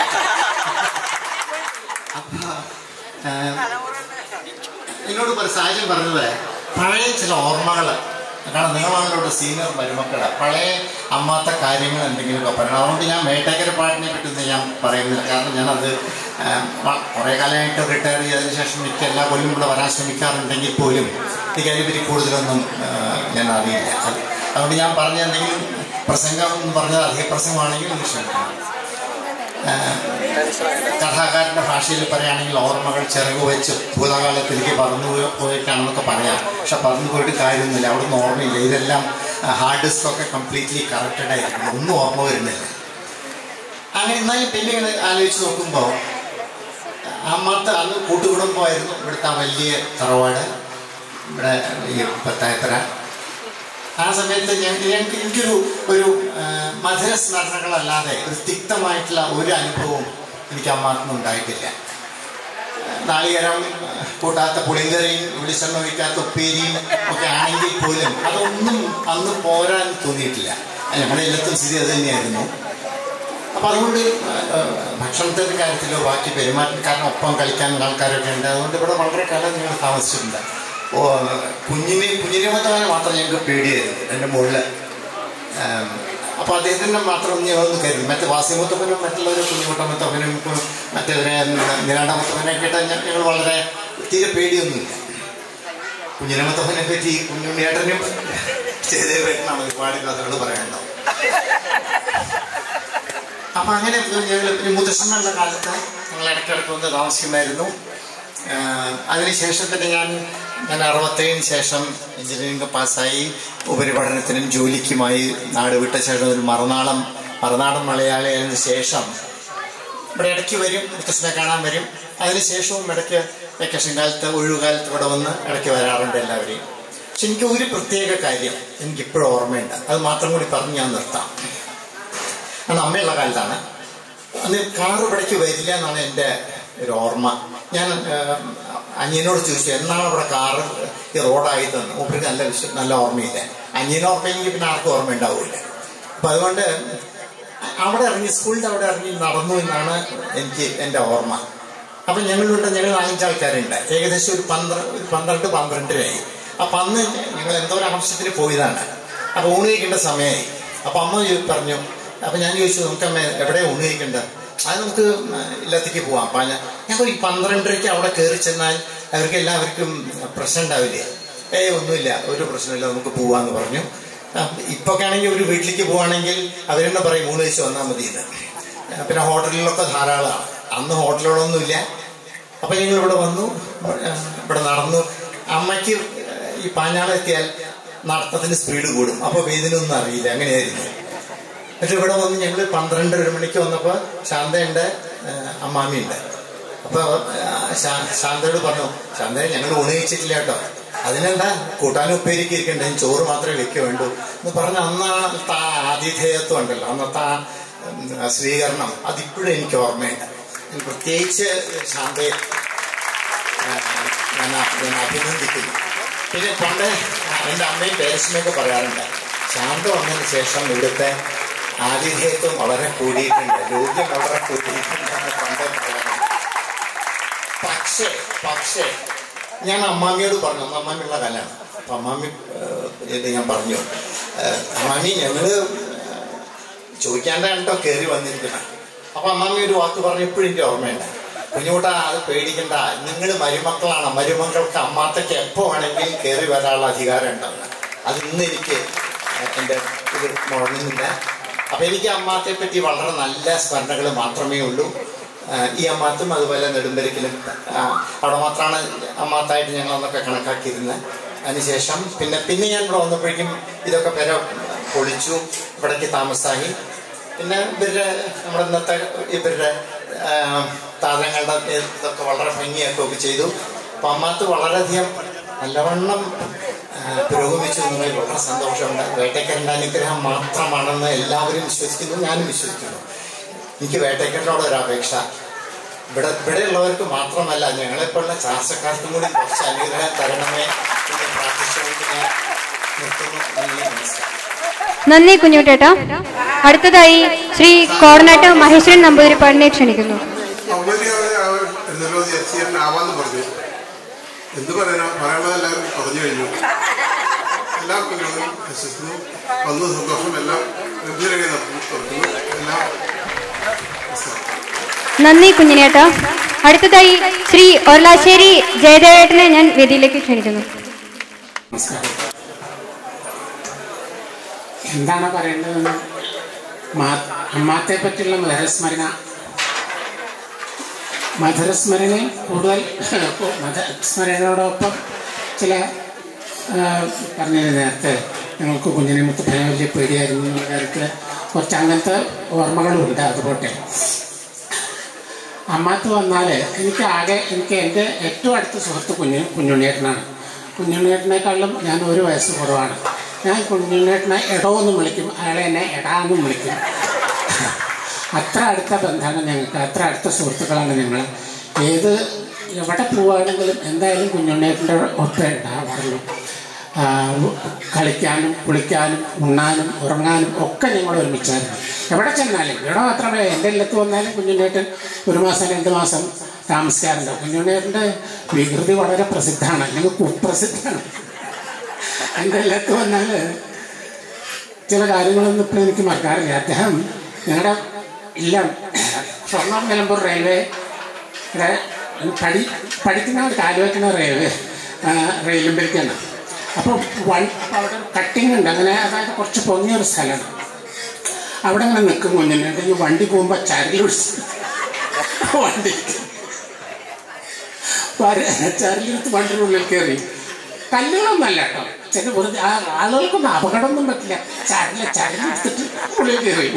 [SPEAKER 15] അപ്പൊ ആ, എന്നോട് ഒരു സാഹചര്യം പറഞ്ഞത് പഴയ ചില ഓർമ്മകൾ കാരണം നിങ്ങളാണല്ലോ ഇവിടെ സീനിയർ മരുമക്കള് പഴയ അമ്മാത്ത കാര്യങ്ങൾ എന്തെങ്കിലുമൊക്കെ പറയണം അതുകൊണ്ട് ഞാൻ വേട്ടക്കര പാട്ടിനെ പറ്റി ഒന്നും ഞാൻ പറയുന്നില്ല കാരണം ഞാനത് ആ, വ- കുറേ കാലമായിട്ട് റിട്ടയർ ചെയ്തതിന് ശേഷം എനിക്ക് എല്ലാ കൊല്ലം ഇവിടെ വരാൻ ശ്രമിക്കാറുണ്ടെങ്കിൽ പോലും എനിക്ക് അതിനെപ്പറ്റി കൂടുതലൊന്നും ആ, ഞാൻ അറിയില്ല അത് അതുകൊണ്ട് ഞാൻ പറഞ്ഞ എന്തെങ്കിലും പ്രസംഗം എന്ന് പറഞ്ഞത് അധിക പ്രസംഗമാണെങ്കിൽ ഒന്ന് ക്ഷമിക്കണം ആ, കഥാകാരന്റെ ഭാഷയിൽ പറയുകയാണെങ്കിൽ ഓർമ്മകൾ ചിറകു വെച്ച് ഭൂതകാലത്തിലേക്ക് പറന്നു പോയ- പോയിട്ടാണെന്നൊക്കെ പറയാം പക്ഷെ പറന്നു പോയിട്ട് കാര്യമൊന്നുമില്ല അവിടുന്ന് ഓർമ്മയില്ല ഇതെല്ലാം ഹാർഡ് ഡിസ്ക് ഒക്കെ കംപ്ലീറ്റ്ലി കറക്റ്റഡ് ആയിരിക്കും ഒന്നും ഓർമ്മ വരുന്നില്ല അങ്ങനെ എന്നാലും പിന്നെ ഇങ്ങനെ ആലോചിച്ച് നോക്കുമ്പോൾ അമ്മത്തെ അന്ന് കൂട്ടുകുടുംബമായിരുന്നു ഇവിടുത്തെ ആ വലിയ തറവാട് ഇവിടെ ഈ പത്തായത്തറ ആ സമയത്ത് ഞാൻ ഞങ്ങൾക്ക് എനിക്കൊരു ഒരു ആ, മധുര സ്മരണകളല്ലാതെ ഒരു തിക്തമായിട്ടുള്ള ഒരു അനുഭവവും എനിക്ക് അമ്മാർക്കൊന്നും ഉണ്ടായിട്ടില്ല നാളികേരം കൂട്ടാത്ത പുളിങ്കറിയും വെളിച്ചെണ്ണ ഒഴിക്കാത്ത ഉപ്പേരിയും ഒക്കെ ആണെങ്കിൽ പോലും അതൊന്നും അന്ന് പോരാൻ തോന്നിയിട്ടില്ല നമ്മുടെ എല്ലാത്തും സ്ഥിതി അത് തന്നെയായിരുന്നു അപ്പം അതുകൊണ്ട് ആ, ഭക്ഷണത്തിൻ്റെ കാര്യത്തിലോ ബാക്കി പെരുമാറ്റം കാരണം ഒപ്പം കളിക്കാൻ ആൾക്കാരൊക്കെ ഉണ്ട് അതുകൊണ്ട് ഇവിടെ വളരെ കാലം ഞങ്ങൾ താമസിച്ചിട്ടുണ്ട് ഓ കുഞ്ഞിനെ കുഞ്ഞിനെ മാത്രം ഞങ്ങൾക്ക് പേടിയായിരുന്നു എൻ്റെ മുകളിൽ അപ്പോൾ അദ്ദേഹത്തിൻ്റെ മാത്രം ഞങ്ങളൊന്ന് കരുതി മറ്റേ വാസിമുത്തപ്പനും മറ്റുള്ളവരും കുഞ്ഞുമുട്ടമുത്തപ്പനും മറ്റേവരെ നിരാണ്ടമുത്തപ്പനെ കേട്ടാൽ ഞങ്ങൾ വളരെ തീരെ പേടിയൊന്നുമില്ല കുഞ്ഞിനമുത്തപ്പനെ പറ്റി കുഞ്ഞുണ്ണിയേട്ടനും ചെയ്തേവേട്ടനാണ് ഒരുപാട് കഥകൾ പറയാനുണ്ടാവും അപ്പം അങ്ങനെ ഞങ്ങൾ പിന്നെ മുത്തശ്ശനുള്ള കാലത്ത് ഞങ്ങൾ ഇടയ്ക്കിടയ്ക്ക് വന്ന് താമസിക്കുമായിരുന്നു ആഹ് അതിനുശേഷം തന്നെ ഞാൻ ഞാൻ അറുപത്തേഴിന് ശേഷം എഞ്ചിനീയറിംഗ് പാസ്സായി ഉപരിപഠനത്തിനും ജോലിക്കുമായി നാട് വിട്ട ശേഷം ഒരു മറുനാടൻ മറുനാടൻ മലയാളിയായതിനു ശേഷം ഇവിടെ ഇടയ്ക്ക് വരും മുത്തശ്ശനെ കാണാൻ വരും അതിനുശേഷവും ഇടയ്ക്ക് വെക്കേഷൻ കാലത്ത് ഒഴിവുകാലത്ത് ഇവിടെ വന്ന് ഇടയ്ക്ക് വരാറുണ്ട് എല്ലാവരെയും പക്ഷെ എനിക്ക് ഒരു പ്രത്യേക കാര്യം എനിക്ക് ഇപ്പോഴും ഓർമ്മയുണ്ട് അത് മാത്രം കൂടി പറഞ്ഞ് ഞാൻ നിർത്താം അന്ന് അമ്മയുള്ള കാലത്താണ് അന്ന് കാറ് ഇവിടേക്ക് വരില്ല എന്നാണ് എൻ്റെ ഒരു ഓർമ്മ ഞാൻ ഏഹ്, അനിയനോട് ചോദിച്ചു എന്നാണ് ഇവിടെ കാറ് ഈ റോഡായി തന്നെ മൂപ്പർക്ക് നല്ല വിശ്വ നല്ല ഓർമ്മയില്ല അനിയന് ഓർമ്മയെങ്കിൽ പിന്നെ ആർക്കും ഓർമ്മ ഉണ്ടാവില്ല അപ്പൊ അതുകൊണ്ട് അവിടെ ഇറങ്ങി സ്കൂളിന്റെ അവിടെ ഇറങ്ങി നടന്നു എന്നാണ് എനിക്ക് എൻ്റെ ഓർമ്മ അപ്പൊ ഞങ്ങളുണ്ട് ഞങ്ങൾ നാലഞ്ച് ആൾക്കാരുണ്ട് ഏകദേശം ഒരു പന്ത്രണ്ട് ഒരു പന്ത്രണ്ട് പന്ത്രണ്ടരയായി അപ്പൊ അന്ന് ഞങ്ങൾ എന്തോ ഒരു ആവശ്യത്തിന് പോയതാണ് അപ്പൊ ഊണ് കഴിക്കേണ്ട സമയമായി അപ്പൊ അമ്മ ചോ- പറഞ്ഞു അപ്പൊ ഞാൻ ചോദിച്ചു നമുക്ക് അമ്മ എവിടെ ഊണ് കഴിക്കേണ്ടത് അത് നമുക്ക് ഇല്ലത്തേക്ക് പോവാം അപ്പൊ ഞാൻ ഞങ്ങൾ ഈ പന്ത്രണ്ടരയ്ക്ക് അവിടെ കയറി ചെന്നാൽ അവർക്ക് എല്ലാവർക്കും പ്രശ്നം ഉണ്ടാവില്ലേ ഏയ് ഒന്നുമില്ല ഒരു പ്രശ്നമില്ല നമുക്ക് പോവാന്ന് പറഞ്ഞു ഇപ്പൊ ആണെങ്കിൽ ഒരു വീട്ടിലേക്ക് പോവാണെങ്കിൽ അവരെന്നെ പറയും മൂന്ന് ദിവസം വന്നാൽ മതി എന്ന് പിന്നെ ഹോട്ടലിലൊക്കെ ധാരാളമാണ് അന്ന് ഹോട്ടലുകളൊന്നുമില്ല അപ്പൊ ഞങ്ങൾ ഇവിടെ വന്നു ആ, ഇവിടെ നടന്നു അമ്മയ്ക്ക് ഈ പാഞ്ഞാളെത്തിയാൽ നടത്തത്തിന് സ്പീഡ് കൂടും അപ്പൊ വേദനയൊന്നും അറിയില്ല അങ്ങനെയായിരുന്നു എന്നിട്ട് ഇവിടെ വന്ന് ഞങ്ങൾ പന്ത്രണ്ട് ഒരു മണിക്ക് വന്നപ്പോ ശാന്തയുണ്ട് ആ, അമ്മാമിയുണ്ട് അപ്പൊ ആ, ശാ- ശാന്തയോട് പറഞ്ഞു ശാന്ത ഞങ്ങൾ ഊണ് കഴിച്ചിട്ടില്ല കേട്ടോ അതിനെന്താ കൂട്ടാനും ഉപ്പേരിക്ക് ഇരിക്കണ്ടേ ചോറ് മാത്രമേ വെക്ക വേണ്ടൂ എന്ന് പറഞ്ഞ അന്നത്തെ ആ ആതിഥേയത്വം ഉണ്ടല്ലോ അന്നത്തെ ആ ഉം, സ്വീകരണം അതിപ്പോഴും എനിക്ക് ഓർമ്മയുണ്ട് ഞാൻ പ്രത്യേകിച്ച് ശാന്തയെ ആ, ഞാൻ ഞാൻ അഭിനന്ദിക്കുന്നു പിന്നെ പണ്ട് എൻ്റെ അമ്മയും പേരസ്മയൊക്കെ പറയാറുണ്ട് ശാന്ത വന്നതിന് ശേഷം ഇവിടുത്തെ ആതിഥേയത്വം വളരെ കൂടിയിട്ടുണ്ട് രോഗ്യം വളരെ കൂടിയിട്ടുണ്ടെന്ന് പണ്ട് പറയാറുണ്ട് പക്ഷേ പക്ഷേ ഞാൻ അമ്മാമിയോട് പറഞ്ഞു അന്ന് അമ്മാമിയുള്ള കാലാണ് അപ്പൊ അമ്മാമി ഏഹ്, ഇത് ഞാൻ പറഞ്ഞു ഏഹ്, അമ്മാമി ഞങ്ങള് ചോദിക്കാണ്ടാണ് കേട്ടോ കയറി വന്നിരിക്കണം അപ്പൊ അമ്മാമി ഒരു വാക്ക് പറഞ്ഞു എപ്പോഴും എനിക്ക് ഓർമ്മയുണ്ട് കുഞ്ഞുകൂട്ടാ അത് പേടിക്കണ്ട നിങ്ങൾ മരുമക്കളാണ് മരുമക്കൾക്ക് അമ്മാത്തയ്ക്ക് എപ്പോ വേണമെങ്കിലും കയറി വരാനുള്ള അധികാരം ഉണ്ടാവുക അത് ഇന്ന് എനിക്ക് എൻ്റെ ഇത് മുഴങ്ങുന്നില്ല അപ്പൊ എനിക്ക് അമ്മാത്തെ പറ്റി വളരെ നല്ല സ്മരണകൾ മാത്രമേ ഉള്ളൂ ആ, ഈ അമ്മാത്തും അതുപോലെ നെടുമ്പരിക്കലും ആ, അവിടെ മാത്രമാണ് അമ്മാത്തായിട്ട് ഞങ്ങൾ അന്നൊക്കെ കണക്കാക്കിയിരുന്നത് അതിനുശേഷം പിന്നെ പിന്നെ ഞാൻ ഇവിടെ വന്നപ്പോഴേക്കും ഇതൊക്കെ പെര പൊളിച്ചു ഇവിടേക്ക് താമസമായി പിന്നെ ഇവരുടെ നമ്മുടെ ഇന്നത്തെ ഇവരുടെ ആ, താരങ്ങളുടെ ഇതൊക്കെ വളരെ ഭംഗിയൊക്കെ ഒക്കെ ചെയ്തു അപ്പൊ അമ്മാത്ത് വളരെയധികം നല്ലവണ്ണം ആ, പുരോഗമിച്ചു എന്നതിൽ വളരെ സന്തോഷമുണ്ട് വേട്ടയ്ക്കരൻ്റെ അനുഗ്രഹം മാത്രമാണെന്ന് എല്ലാവരും വിശ്വസിക്കുന്നു ഞാനും വിശ്വസിക്കുന്നു എനിക്ക് വേട്ടയ്ക്കരനോട് ഒരു അപേക്ഷ ഇവിടെ ഇവിടെ ഉള്ളവർക്ക് മാത്രമല്ല ഞങ്ങളെപ്പോലുള്ള ചാർച്ചക്കാർക്കും കൂടി കുറച്ച് അനുഗ്രഹം തരണമേ എന്ന് പ്രാർത്ഥിച്ചുകൊണ്ട് ഞാൻ നിർത്തുന്നു നന്ദി നമസ്കാരം
[SPEAKER 1] നന്ദി കുഞ്ഞുട്ടേട്ടാ അടുത്തതായി ശ്രീ കോർണാട്ട് മഹേശ്വരൻ നമ്പൂതിരിപ്പാടിനെ ക്ഷണിക്കുന്നു
[SPEAKER 16] ഔപചാരികമാവ് എന്നല്ലോ എത്തിയാനാവാന്ന് പറഞ്ഞു എന്ത് പറയാനാ പറയാനുള്ളത് എല്ലാവരും പറഞ്ഞു കഴിഞ്ഞു എല്ലാ കുഞ്ഞുങ്ങളും വിശ്വസിക്കുന്നു വന്നു സന്തോഷം എല്ലാം ഗംഭീരമായി നടത്തുന്നു തുറക്കുന്നു എല്ലാം
[SPEAKER 1] നന്ദി കുഞ്ഞിനേട്ടാ അടുത്തതായി ശ്രീ ഒർലാശ്ശേരി ജയദേവേട്ടനെ ഞാൻ വേദിയിലേക്ക് ക്ഷണിക്കുന്നു
[SPEAKER 17] നമസ്കാരം എന്താണ് പറയേണ്ടതെന്ന് മാ- അമ്മാത്തെ പറ്റിയുള്ള മധുരസ്മരണ മധുരസ്മരണ കൂടുതൽ മധുരസ്മരണയോടൊപ്പം ചില ആ, പറഞ്ഞത് നേരത്തെ ഞങ്ങൾക്ക് കുഞ്ഞിനെ മുത്തപ്പനെ വലിയ പേടിയായിരുന്നു എന്നുള്ള കാര്യത്തിൽ കുറച്ച് അങ്ങനത്തെ ഓർമ്മകളും ഉണ്ട് അതുപോട്ടെ അമ്മാത്ത് വന്നാൽ എനിക്ക് ആകെ എനിക്ക് എൻ്റെ ഏറ്റവും അടുത്ത സുഹൃത്ത് കുഞ്ഞു കുഞ്ഞുണ്ണിയേട്ടനാണ് കുഞ്ഞുണ്ണിയേട്ടനേക്കാളും ഞാൻ ഒരു വയസ്സ് കുറവാണ് ഞാൻ കുഞ്ഞുണ്ണിയേട്ടനെ എടോ എന്നും വിളിക്കും അയാളെ എന്നെ എടാന്നും വിളിക്കും അത്ര അടുത്ത ബന്ധമാണ് ഞങ്ങൾക്ക് അത്ര അടുത്ത സുഹൃത്തുക്കളാണ് ഞങ്ങൾ ഏത് എവിടെ പോവുകയാണെങ്കിലും എന്തായാലും കുഞ്ഞുണ്ണിയേട്ടൻ്റെ ഒപ്പം ഉണ്ടാവാറുള്ളൂ ആ, കളിക്കാനും കുളിക്കാനും ഉണ്ണാനും ഉറങ്ങാനും ഒക്കെ ഞങ്ങൾ ഒരുമിച്ചായിരുന്നു എവിടെ ചെന്നാലും ഇവിടെ മാത്രമല്ല എൻ്റെ ഇല്ലത്ത് വന്നാലും കുഞ്ഞുണ്ണേട്ടൻ ഒരു മാസം രണ്ട് മാസം താമസിക്കാറുണ്ട് കുഞ്ഞുണ്ണേട്ടൻ്റെ വികൃതി വളരെ പ്രസിദ്ധമാണ് അല്ലെങ്കിൽ കുപ്രസിദ്ധമാണ് എൻ്റെ ഇല്ലത്ത് വന്നാൽ ചില കാര്യങ്ങളൊന്നും ഇപ്പോൾ എനിക്ക് മറക്കാറില്ല അദ്ദേഹം ഞങ്ങളുടെ ഇല്ല ഷൊർണൂർ നിലമ്പൂർ റെയിൽവേ ഇവിടെ പഠി പഠിക്കുന്ന ഒരു കാലുവയ്ക്കുന്ന റെയിൽവേ റെയിലുമ്പിലേക്കാണ് അപ്പോൾ വൺ അവിടെ കട്ടിങ് ഉണ്ട് അങ്ങനെ അതായത് കുറച്ച് പൊങ്ങിയൊരു സ്ഥലമാണ് അവിടെ അങ്ങനെ നിൽക്കും കുഞ്ഞിനുണ്ടെങ്കിൽ വണ്ടി പോകുമ്പോൾ ചരൽ വണ്ടി ചരലെടുത്ത് വണ്ടിയുടെ ഉള്ളിൽ കയറി കല്ലുകളൊന്നല്ല കേട്ടോ ചില വെറുതെ ആ ആളുകൾക്കൊന്നും അപകടമൊന്നും പറ്റില്ല ചരല ചരലെടുത്തിട്ട് ഉള്ളിൽ കയറി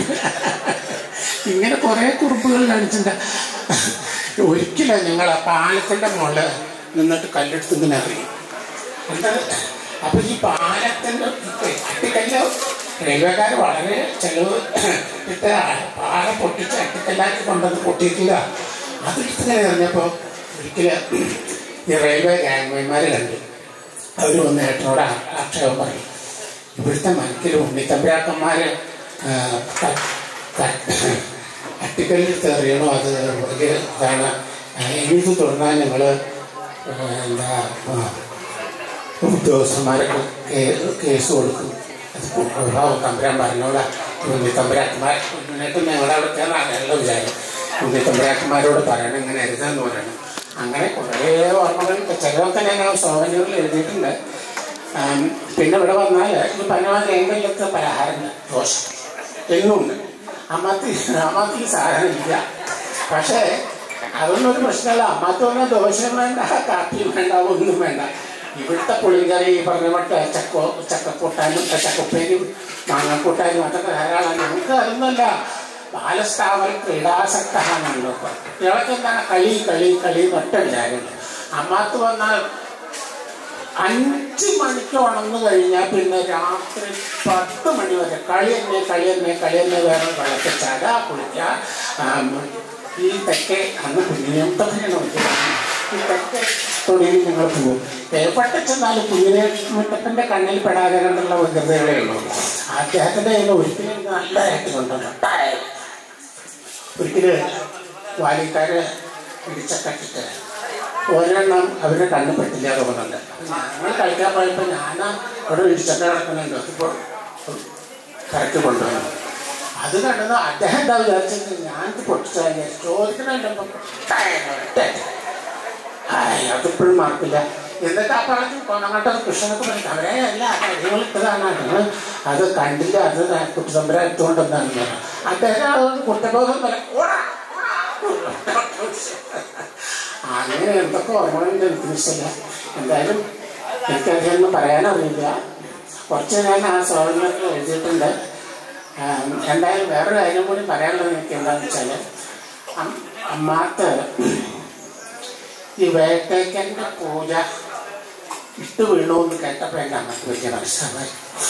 [SPEAKER 17] ഇങ്ങനെ കുറേ കുറിപ്പുകൾ കാണിച്ചിട്ടുണ്ട് ഒരിക്കലും ഞങ്ങൾ ആ പാലത്തിൻ്റെ മുകളിൽ നിന്നിട്ട് കല്ലെടുത്ത് ഇങ്ങനെ അറിയും എന്താണ് അപ്പൊ ഈ പാലത്തിന്റെ അട്ടിക്കല്ല് റെയിൽവേക്കാർ വളരെ ചെലവ് ഇട്ട് പാല പൊട്ടിച്ച് അട്ടിക്കല്ലാക്കി കൊണ്ടത് പൊട്ടിയിട്ടില്ല അതെടുത്തിങ്ങനെ എറിഞ്ഞപ്പോ ഒരിക്കല് ഈ റെയിൽവേ ഗാങ്മാര് കണ്ടു അവർ വന്ന് ഏട്ടനോട് ആ- ആക്ഷേപം പറയും ഇവിടുത്തെ മനക്കിൽ ഉണ്ണിത്തമ്പരാക്കന്മാര് ആ, ക- ക- അട്ടിക്കല്ലെടുത്ത് എറിയണോ അത് വലിയ ഇതാണ് എഴുതി തുടർന്നാൽ ഞങ്ങള് ആ, എന്താ ആ, ഉദ്യോഗസ്ഥന്മാരൊക്കെ കേ- കേസ് കൊടുക്കും അത് പ്രഭാവം തമ്പുരാൻ പറഞ്ഞോളാം ഉണ്ണി തമ്പുരാക്കന്മാർ എന്നിട്ട് ഞങ്ങളുടെ അവിടെ നല്ല വിചാരം ഉണ്ണി തമ്പുരാക്കന്മാരോട് പറയണം ഇങ്ങനെ എഴുതാന്ന് പറയണം അങ്ങനെ കുറേ ഓർമ്മകൾ ചിലതൊക്കെ ഞാൻ സോവനികളിൽ എഴുതിയിട്ടുണ്ട് ആം, പിന്നെ ഇവിടെ വന്നാൽ ഈ പനവാൻ എങ്കിലൊക്കെ പലഹാരങ്ങൾ ദോശ എന്നുണ്ട് അമ്മത്തി അമ്മത്തി സാധനം ഇല്ല പക്ഷേ അതൊന്നും ഒരു പ്രശ്നമല്ല അമ്മത്ത് വന്നാൽ ദോശയും വേണ്ട കാപ്പിയും വേണ്ട ഒന്നും വേണ്ട ഇവിടുത്തെ പുളിങ്കറി ഈ പറഞ്ഞ മറ്റേ ചക്കോ ചക്കക്കൂട്ടാനും ചക്കപ്പേരും മാങ്ങക്കൂട്ടാനും അതൊക്കെ ധാരാളം ഞങ്ങൾക്ക് അതൊന്നുമല്ല ബാലസ്ഥാപന ക്രീഡാസക്തമാണല്ലോ ഇപ്പൊ കുട്ടികളൊക്കെ എന്താണ് കളി കളി കളി നൊട്ട വിചാരം അമ്മാത്ത് വന്നാൽ അഞ്ച് മണിക്ക് ഉണർന്നു കഴിഞ്ഞാൽ പിന്നെ രാത്രി പത്ത് മണി വരെ കളി തന്നെ കളി തന്നെ കളി തന്നെ വേറെ വെള്ളത്തിൽ ചാട കുളിക്കുക ആം, ഈ തെക്കെ അന്ന് കുഞ്ഞിനെത്തപ്പനെയാണ് ഈ തെക്കെ തൊടിയിൽ ഞങ്ങൾ പോകും എവിടെ ചെന്നാലും കുഞ്ഞിനെ മുത്തപ്പന്റെ കണ്ണിൽ പെടാതെ കണ്ടുള്ള വ്യഗ്രതകളേ ഉള്ളൂ അദ്ദേഹത്തിന്റെ കയ്യിൽ ഒരിക്കലും നല്ലതായിട്ട് കൊണ്ടുവന്നു ഒരിക്കല് വാലിക്കാര് ഇടിച്ചക്കട്ടിട്ട് ഒരെണ്ണം അവരുടെ കണ്ണ് പെട്ടില്ല തോന്നുന്നുണ്ട് ഞങ്ങൾ കളിക്കാൻ പോയപ്പോൾ ഞാൻ അവിടെ ഇടിച്ചക്ക കിടക്കുന്നുണ്ട് അതിപ്പോൾ കറക്റ്റ് കൊണ്ടുവന്നു അത് കണ്ടത് അദ്ദേഹം എന്താ വിചാരിച്ചത് ഞാൻ പൊട്ടിച്ചാൽ ചോദിക്കണുണ്ടപ്പോൾ അതിപ്പോഴും മാർക്കില്ല എന്നിട്ട് ആ പറഞ്ഞു കൊണങ്ങാട്ട കൃഷ്ണനൊക്കെ പറഞ്ഞു അവരെ അല്ല കാര്യങ്ങൾ ഇട്ടതാണ് നിങ്ങൾ അത് കണ്ടില്ല അത് കുട്ടിസമ്പര എടുത്തുകൊണ്ടെന്നാണ് പറഞ്ഞു അദ്ദേഹം അതുകൊണ്ട് കുറ്റബോധം വരെ ഓടാ അങ്ങനെ എന്തൊക്കെ ഓർമ്മകളുണ്ട് എനിക്ക് നിശ്ചയില്ല എന്തായാലും എനിക്കധികം പറയാനറിയില്ല കുറച്ച് ഞാൻ ആ സോളനത്തിൽ എഴുതിയിട്ടുണ്ട് ആം, എന്തായാലും വേറൊരു കാര്യം കൂടി പറയാനുള്ളത് എനിക്ക് എന്താണെന്ന് വെച്ചാൽ അമ്മാത്ത് ഈ വേട്ടയ്ക്കൻ്റെ പൂജ ഇട്ട് വീണു എന്ന് കേട്ടപ്പോൾ എൻ്റെ അമ്മക്ക് വലിയ മനസ്സിലായി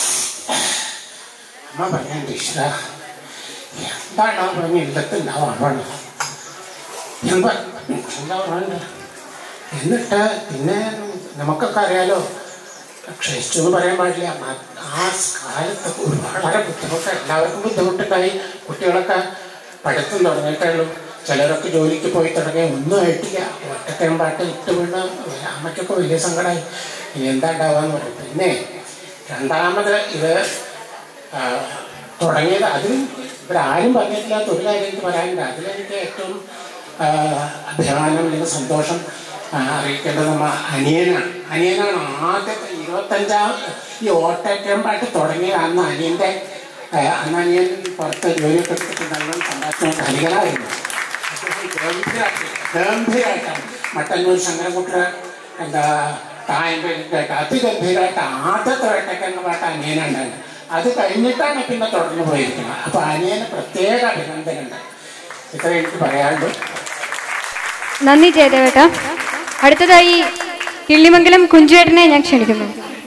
[SPEAKER 17] അമ്മ പറയാൻ ഈശ്വര എന്താണ് ആ പറഞ്ഞ ഇല്ലത്തുണ്ടാവാണ് ഞാൻ പറഞ്ഞു എന്താ പറയണ്ട എന്നിട്ട് പിന്നെ നമുക്കൊക്കെ അറിയാലോ ക്ഷയിച്ചു എന്ന് പറയാൻ പാടില്ല മ- ആ കാലത്ത് ഒരു വളരെ ബുദ്ധിമുട്ട് എല്ലാവർക്കും ബുദ്ധിമുട്ടുണ്ടായി കുട്ടികളൊക്കെ പഠിത്തം തുടങ്ങിയിട്ടേ ഉള്ളൂ ചിലരൊക്കെ ജോലിക്ക് പോയി തുടങ്ങി ഒന്നും ആയിട്ടില്ല ഒറ്റക്കരം പാട്ട് ഇട്ട് വീണ് അമ്മയ്ക്കൊക്കെ വലിയ സങ്കടമായി ഇനി എന്താ ഉണ്ടാവാന്ന് പറയും പിന്നെ രണ്ടാമത് ഇത് ആ, തുടങ്ങിയത് അതിൽ ഇവരാരും പറഞ്ഞിട്ടില്ലാത്ത ഒരു കാര്യം എനിക്ക് പറയാനുണ്ട് അതിലെനിക്ക് ഏറ്റവും ആ, അഭിമാനം അല്ലെങ്കിൽ സന്തോഷം ആ, അറിയിക്കേണ്ടത് നമ്മ അനിയനാണ് അനിയനാണ് ആദ്യത്തെ ഇരുപത്തഞ്ചാം ഈ ഓട്ടേറ്റമ്പായിട്ട് തുടങ്ങിയ അന്ന് അനിയൻ്റെ ആ, അന്ന് അനിയൻ പുറത്ത് ജോലിയൊക്കെ എടുത്തിട്ടുണ്ടെങ്കിലും സമ്പാദിച്ച ധനികനായിരുന്നു അദ്ദേഹം ഗംഭീരമായിട്ട് ഗംഭീരമായിട്ടാണ് മട്ടന്നൂർ ശങ്കരൻകുട്ടർ എന്താ തായമ്പേരിട്ടായിട്ട് അതിഗംഭീരമായിട്ട് ആദ്യത്തെ വേട്ടയ്ക്കെന്ന പാട്ട് അനിയനുണ്ടായിരുന്നു അത് കഴിഞ്ഞിട്ടാണ് പിന്നെ തുടർന്ന് പോയിരിക്കുന്നത് അപ്പൊ അനിയന് പ്രത്യേക അഭിനന്ദനുണ്ട് ഇത്ര എനിക്ക് പറയാനുള്ളൂ
[SPEAKER 1] നന്ദി ജയദേവേട്ട അടുത്തതായി കിള്ളിമംഗലം കുഞ്ചുവേട്ടനെ ഞാൻ ക്ഷണിക്കുന്നു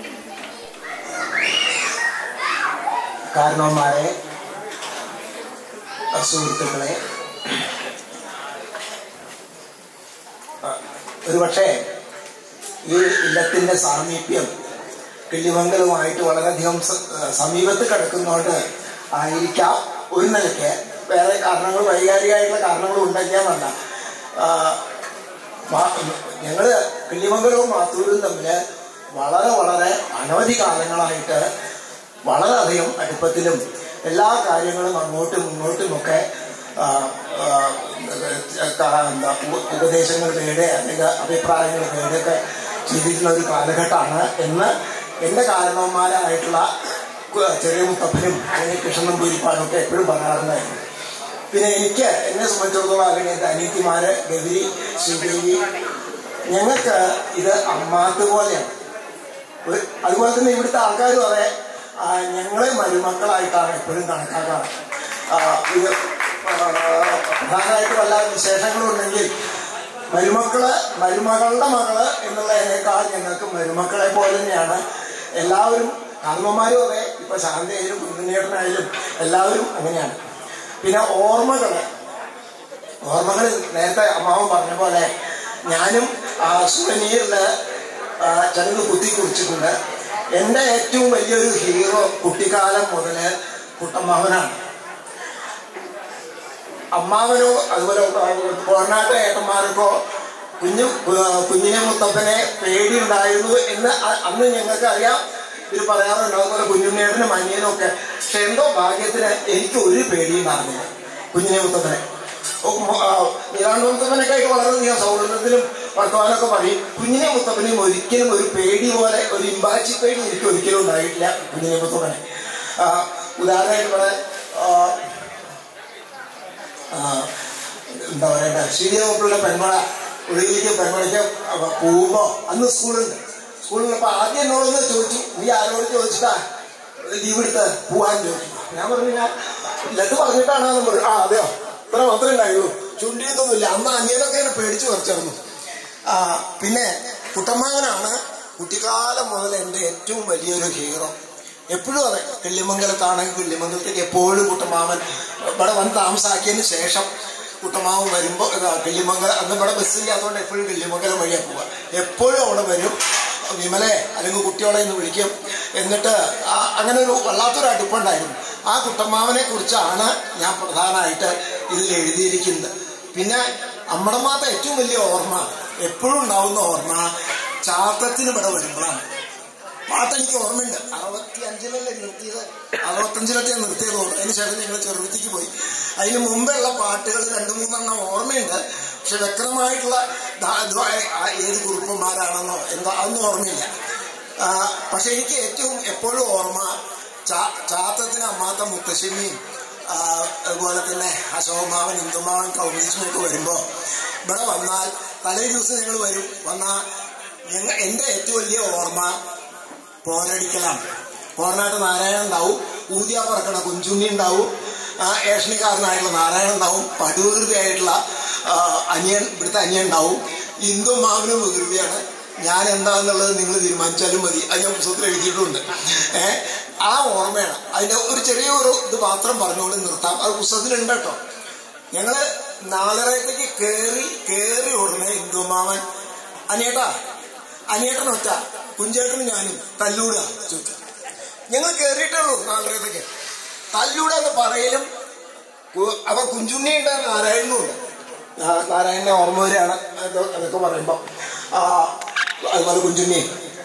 [SPEAKER 18] കാരണവന്മാരെ സുഹൃത്തുക്കളെ ഒരുപക്ഷെ ഈ ഇല്ലത്തിന്റെ സാമീപ്യം കിള്ളിമംഗലവുമായിട്ട് വളരെയധികം സ- സമീപത്ത് കിടക്കുന്നതുകൊണ്ട് ആയിരിക്കാം ഒരു നിലയ്ക്ക് വേറെ കാരണങ്ങൾ വൈകാരികമായിട്ടുള്ള കാരണങ്ങളും ഉണ്ടെങ്കിൽ വേണ്ട ആ, മാ- ഞങ്ങള് കിള്ളിമംഗലവും മാത്തൂരും തമ്മിൽ വളരെ വളരെ അനവധി കാലങ്ങളായിട്ട് വളരെയധികം അടുപ്പത്തിലും എല്ലാ കാര്യങ്ങളും അങ്ങോട്ടും ഇങ്ങോട്ടുമൊക്കെ ആ, ആ, ക- എന്താ ഉപ- ഉപദേശങ്ങൾ തേടെ അല്ലെങ്കിൽ അഭിപ്രായങ്ങൾ തേടൊക്കെ ചെയ്തിട്ടുള്ള ഒരു കാലഘട്ടമാണ് എന്ന് എൻ്റെ കാരണവന്മാരായിട്ടുള്ള കു- ചെറിയ മുത്തപ്പനും അല്ലെങ്കിൽ കൃഷ്ണൻ പൂരിപ്പാടും ഒക്കെ എപ്പോഴും പറയാറുണ്ടായിരുന്നു പിന്നെ എനിക്ക് എന്നെ സംബന്ധിച്ചിടത്തോളം അല്ലെങ്കിൽ എൻ്റെ അനിയത്തിമാര് ഗൗരി ശ്രീദേവി ഞങ്ങൾക്ക് ഇത് അമ്മാത്ത് പോലെയാണ് ഒരു- അതുപോലെ തന്നെ ഇവിടുത്തെ ആൾക്കാരും അതെ ആ, ഞങ്ങളെ മരുമക്കളായിട്ടാണ് എപ്പോഴും കണക്കാക്കാറ് ആ, ഇത് ആ, പ്രധാനമായിട്ട് വല്ല വിശേഷങ്ങളും ഉണ്ടെങ്കിൽ മരുമക്കള് മരുമകളുടെ മകള് എന്നുള്ളതിനേക്കാൾ ഞങ്ങൾക്ക് മരുമക്കളെ പോലെ തന്നെയാണ് എല്ലാവരും കാർമ്മമാരും അതെ ഇപ്പൊ ശാന്തയായാലും കുഞ്ഞുണ്ണേട്ടനായാലും എല്ലാവരും അങ്ങനെയാണ് പിന്നെ ഓർമ്മകള് ഓർമ്മകൾ നേരത്തെ അമ്മാവൻ പറഞ്ഞ പോലെ ഞാനും ആ സുവനീറില് ചടങ്ങ് കുത്തി കുറിച്ചിട്ടുണ്ട് എൻ്റെ ഏറ്റവും വലിയൊരു ഹീറോ കുട്ടിക്കാലം മുതല് കുട്ടമ്മാവനാണ് അമ്മാവനോ അതുപോലെ കോർണാട്ട ഏട്ടന്മാർക്കോ കുഞ്ഞു കുഞ്ഞിനെ മുത്തപ്പനെ പേടിയുണ്ടായിരുന്നു എന്ന് അ- അന്ന് ഞങ്ങൾക്ക് അറിയാം ഇത് പറയാറുണ്ട് അതുപോലെ കുഞ്ഞുണ്ണേട്ടനും അനിയനും ഒക്കെ പക്ഷെ എന്തോ ഭാഗ്യത്തിന് എനിക്ക് ഒരു പേടിയുണ്ടായിരുന്നില്ല കുഞ്ഞിനെ മുത്തപ്പനെ നീലാണ്ട് മുത്തപ്പനൊക്കെ ആയിട്ട് വളരെയധികം സൗഹൃദത്തിലും വർത്തമാനമൊക്കെ പറയും കുഞ്ഞിനെ മുത്തപ്പനെയും ഒരിക്കലും ഒരു പേടി പോലെ ഒരു ഇമ്പാച്ചി പേടി എനിക്ക് ഒരിക്കലും ഉണ്ടായിട്ടില്ല കുഞ്ഞിനെ മുത്തപ്പനെ ആ, ഉദാഹരണമായിട്ട് പറയാൻ ആ, ആ, എന്താ പറയണ്ട ശ്രീദേവപ്പിള്ള പെൺമഴ ഒടുവിലേക്ക് പെൺമഴയ്ക്ക് പോകുമ്പോ അന്ന് സ്കൂളുണ്ട് സ്കൂളിലപ്പോ ആദ്യം എന്നോടൊന്ന് ചോദിച്ചു നീ ആരോട് ചോദിച്ചിട്ടാ ലീവ് എടുത്ത് പോവാൻ ചോദിച്ചു ഞാൻ പറഞ്ഞു ഞാൻ ലത്ത് പറഞ്ഞിട്ടാണ് എന്ന് പറഞ്ഞു ആ അതെയോ ഇത്ര മാത്രമേ ഉണ്ടായുള്ളൂ ചുണ്ടിയൊന്നുമില്ല അന്ന് അനിയനൊക്കെ എന്നെ പേടിച്ചു പറിച്ചിരുന്നു ആ, പിന്നെ കുട്ടമ്മാവനാണ് കുട്ടിക്കാലം മുതൽ എൻ്റെ ഏറ്റവും വലിയൊരു ഹീറോ എപ്പോഴും അതെ കിള്ളിമംഗലത്താണെങ്കിൽ കിള്ളിമംഗലത്തേക്ക് എപ്പോഴും കുട്ടമാവൻ ഇവിടെ വന്ന് താമസാക്കിയതിന് ശേഷം കുട്ടമാവൻ വരുമ്പോൾ കിള്ളിമംഗലം അന്ന് ഇവിടെ ബസ്സില്ലാത്തതുകൊണ്ട് എപ്പോഴും കിള്ളിമംഗലം വഴിയാണ് പോവുക എപ്പോഴും അവിടെ വരും വിമലെ അല്ലെങ്കിൽ കുട്ടികളെ എന്ന് വിളിക്കും എന്നിട്ട് ആ- അങ്ങനെ ഒരു വല്ലാത്തൊരു അടുപ്പുണ്ടായിരുന്നു ആ കുട്ടമ്മാവനെ കുറിച്ചാണ് ഞാൻ പ്രധാനമായിട്ട് ഇതിൽ എഴുതിയിരിക്കുന്നത് പിന്നെ അമ്മടമാത്ത ഏറ്റവും വലിയ ഓർമ്മ എപ്പോഴും ഉണ്ടാവുന്ന ഓർമ്മ ചാത്തത്തിന് ഇവിടെ വരുമ്പോഴാണ് പാട്ട് എനിക്ക് ഓർമ്മയുണ്ട് അറുപത്തി അഞ്ചിലല്ലേ നിർത്തിയത് അറുപത്തഞ്ചിലൊക്കെ നിർത്തിയത് ഓർമ്മ അതിന് ശേഷം ഞങ്ങൾ ചെറുപ്പത്തിക്ക് പോയി അതിന് മുമ്പുള്ള പാട്ടുകൾ രണ്ടു മൂന്നെണ്ണം ഓർമ്മയുണ്ട് പക്ഷെ വ്യക്തമായിട്ടുള്ള ദാ- ദ്വാ- ആ ഏത് കുറുപ്പന്മാരാണെന്നോ എന്താ അതൊന്നും ഓർമ്മയില്ല ആ, പക്ഷെ എനിക്ക് ഏറ്റവും എപ്പോഴും ഓർമ്മ ചാ- ചാത്തത്തിന് അമ്മാത്ത മുത്തശ്ശിനിയും ആ, അതുപോലെ തന്നെ അശോകമാവൻ ഇന്ദുമാവൻ കൗമുദിസ്മൊക്കെ വരുമ്പോൾ ഇവിടെ വന്നാൽ തലേ ദിവസം ഞങ്ങൾ വരും വന്നാൽ ഞങ്ങൾ എൻ്റെ ഏറ്റവും വലിയ ഓർമ്മ പോരടിക്കലാണ് പോരനാട്ട് നാരായണൻ ഉണ്ടാവും ഊതിയ പറക്കണ കുഞ്ചുണ്ണി ഉണ്ടാവും ആ, ഏഷണിക്കാരനായിട്ടുള്ള നാരായണൻ ഉണ്ടാവും പടുവികൃതിയായിട്ടുള്ള ആ, അനിയൻ ഇവിടുത്തെ അനിയൻ ഉണ്ടാവും ഇന്ദു മാവിനും വികൃതിയാണ് ഞാൻ എന്താണെന്നുള്ളത് നിങ്ങൾ തീരുമാനിച്ചാലും മതി അത് ഞാൻ പുസ്തകത്തിൽ എഴുതിയിട്ടുണ്ട് ഏ ആ ഓർമ്മയാണ് അതിന്റെ ഒരു ചെറിയ ഒരു ഇത് മാത്രം പറഞ്ഞുകൊണ്ട് നിർത്താം അത് പുസ്തകത്തിലുണ്ട് കേട്ടോ ഞങ്ങള് നാലരത്തേക്ക് കേറി കേറി ഉടനെ ഇന്ദുമാവൻ അനിയേട്ടാ അനിയേട്ടൻ ഒറ്റ കുഞ്ചേട്ടനും ഞാനും തല്ലൂട ചോദിച്ചു ഞങ്ങൾ കേറിയിട്ടുള്ളൂ നാലരത്തേക്ക് തല്ലൂട എന്ന് പറയലും കു- അവ കുഞ്ചുണ്ണിയുണ്ട് നാരായണനും ഉണ്ട് ആ, നാരായണനെ ഓർമ്മ വരികയാണ് അത് അതൊക്കെ പറയുമ്പോ ആ, അതുപോലെ കുഞ്ചുണ്ണി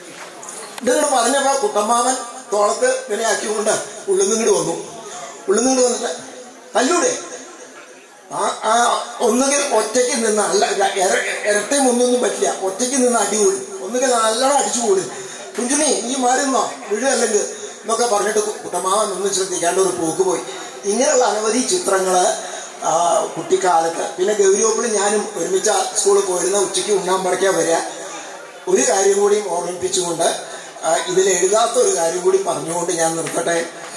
[SPEAKER 18] ഇതിങ്ങനെ പറഞ്ഞപ്പോ കുട്ടമ്മാവൻ തോളത്ത് ഇങ്ങനെ ആക്കിക്കൊണ്ട് ഉള്ളുന്നിങ്ങോട്ട് വന്നു ഉള്ളുന്നിങ്ങോട്ട് വന്നിട്ട് തല്ലൂടെ ആ ആ ഒന്നുകിൽ ഒറ്റയ്ക്ക് നിന്ന് അല്ല ഇര- ഇരട്ടയും ഒന്നൊന്നും പറ്റില്ല ഒറ്റയ്ക്ക് നിന്ന് അടി കൂടി ഒന്നുകിൽ നല്ലോണം അടിച്ചു കൂടി കുഞ്ചുണി നീ മാറുന്നോ വീഴല്ലെങ്കിൽ എന്നൊക്കെ പറഞ്ഞിട്ട് കു- കുട്ടമാവൻ ഒന്നും ശ്രദ്ധിക്കാണ്ട് ഒരു പോക്ക് പോയി ഇങ്ങനെയുള്ള അനവധി ചിത്രങ്ങള് ആ, കുട്ടിക്കാലത്ത് പിന്നെ ഗൗരിയോപ്പിളും ഞാനും ഒരുമിച്ച് സ്കൂളിൽ പോയിരുന്ന ഉച്ചയ്ക്ക് ഉണ്ണാൻ പടയ്ക്കാൻ വരിക ഒരു കാര്യം കൂടി ഓർമ്മിപ്പിച്ചുകൊണ്ട് ആ, ഇതിൽ എഴുതാത്ത ഒരു കാര്യം കൂടി പറഞ്ഞുകൊണ്ട് ഞാൻ നിർത്തട്ടെ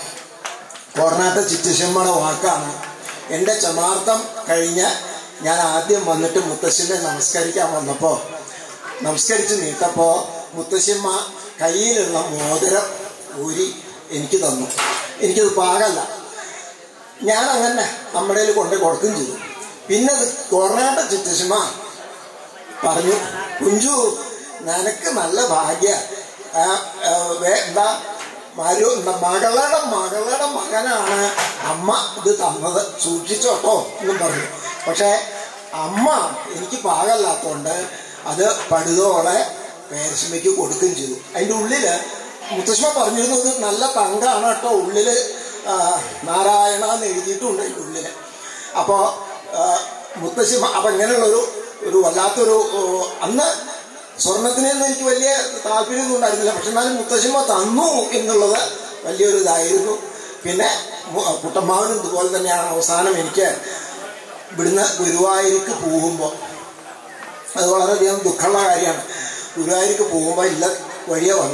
[SPEAKER 18] കോർണാട്ട ചിറ്റശമ്മയുടെ വാക്കാണ് എൻ്റെ ചമാർത്ഥം കഴിഞ്ഞ് ഞാൻ ആദ്യം വന്നിട്ട് മുത്തശ്ശനെ നമസ്കരിക്കാൻ വന്നപ്പോൾ നമസ്കരിച്ച് നീട്ടപ്പോൾ മുത്തശ്ശമ്മ കയ്യിലുള്ള മോതിരം ഊരി എനിക്ക് തന്നു എനിക്കത് പാകല്ല ഞാൻ അങ്ങനെ നമ്മുടെ കയ്യിൽ കൊണ്ട് കൊടുക്കുകയും ചെയ്തു പിന്നെ അത് കോർണാട്ട ചിറ്റശമ്മ പറഞ്ഞു കുഞ്ചു നിനക്ക് നല്ല ഭാഗ്യ ആ, ആ, വേ- എന്താ മരു എന്താ മകളുടെ മകളുടെ മകനാണ് അമ്മ ഇത് തന്നത് സൂക്ഷിച്ചോട്ടോ എന്നും പറഞ്ഞു പക്ഷെ അമ്മ എനിക്ക് പാകല്ലാത്തോണ്ട് അത് പടുതോളെ പേരശ്മയ്ക്ക് കൊടുക്കുകയും ചെയ്തു അതിൻ്റെ ഉള്ളില് മുത്തശ്ശിമ പറഞ്ഞിരുന്നു ഇത് നല്ല തങ്കാണ് കേട്ടോ ഉള്ളില് ആ, നാരായണ എന്ന് എഴുതിയിട്ടുണ്ട് അതിൻ്റെ ഉള്ളില് അപ്പോൾ മുത്തശ്ശിമ അപ്പം ഇങ്ങനെയുള്ളൊരു ഒരു വല്ലാത്തൊരു ഓ, അന്ന് സ്വർണത്തിനൊന്നും എനിക്ക് വലിയ താല്പര്യമൊന്നും ഉണ്ടായിരുന്നില്ല പക്ഷെ എന്നാലും മുത്തശ്ശിമ തന്നു എന്നുള്ളത് വലിയൊരു ഇതായിരുന്നു പിന്നെ മു- കുട്ടമ്മാവനും ഇതുപോലെ തന്നെയാണ് അവസാനം എനിക്ക് ഇവിടുന്ന് ഗുരുവായൂർക്ക് പോകുമ്പോൾ അത് വളരെയധികം ദുഃഖമുള്ള കാര്യമാണ് ഗുരുവായൂർക്ക് പോകുമ്പോൾ ഇല്ല വഴിയെ വന്ന്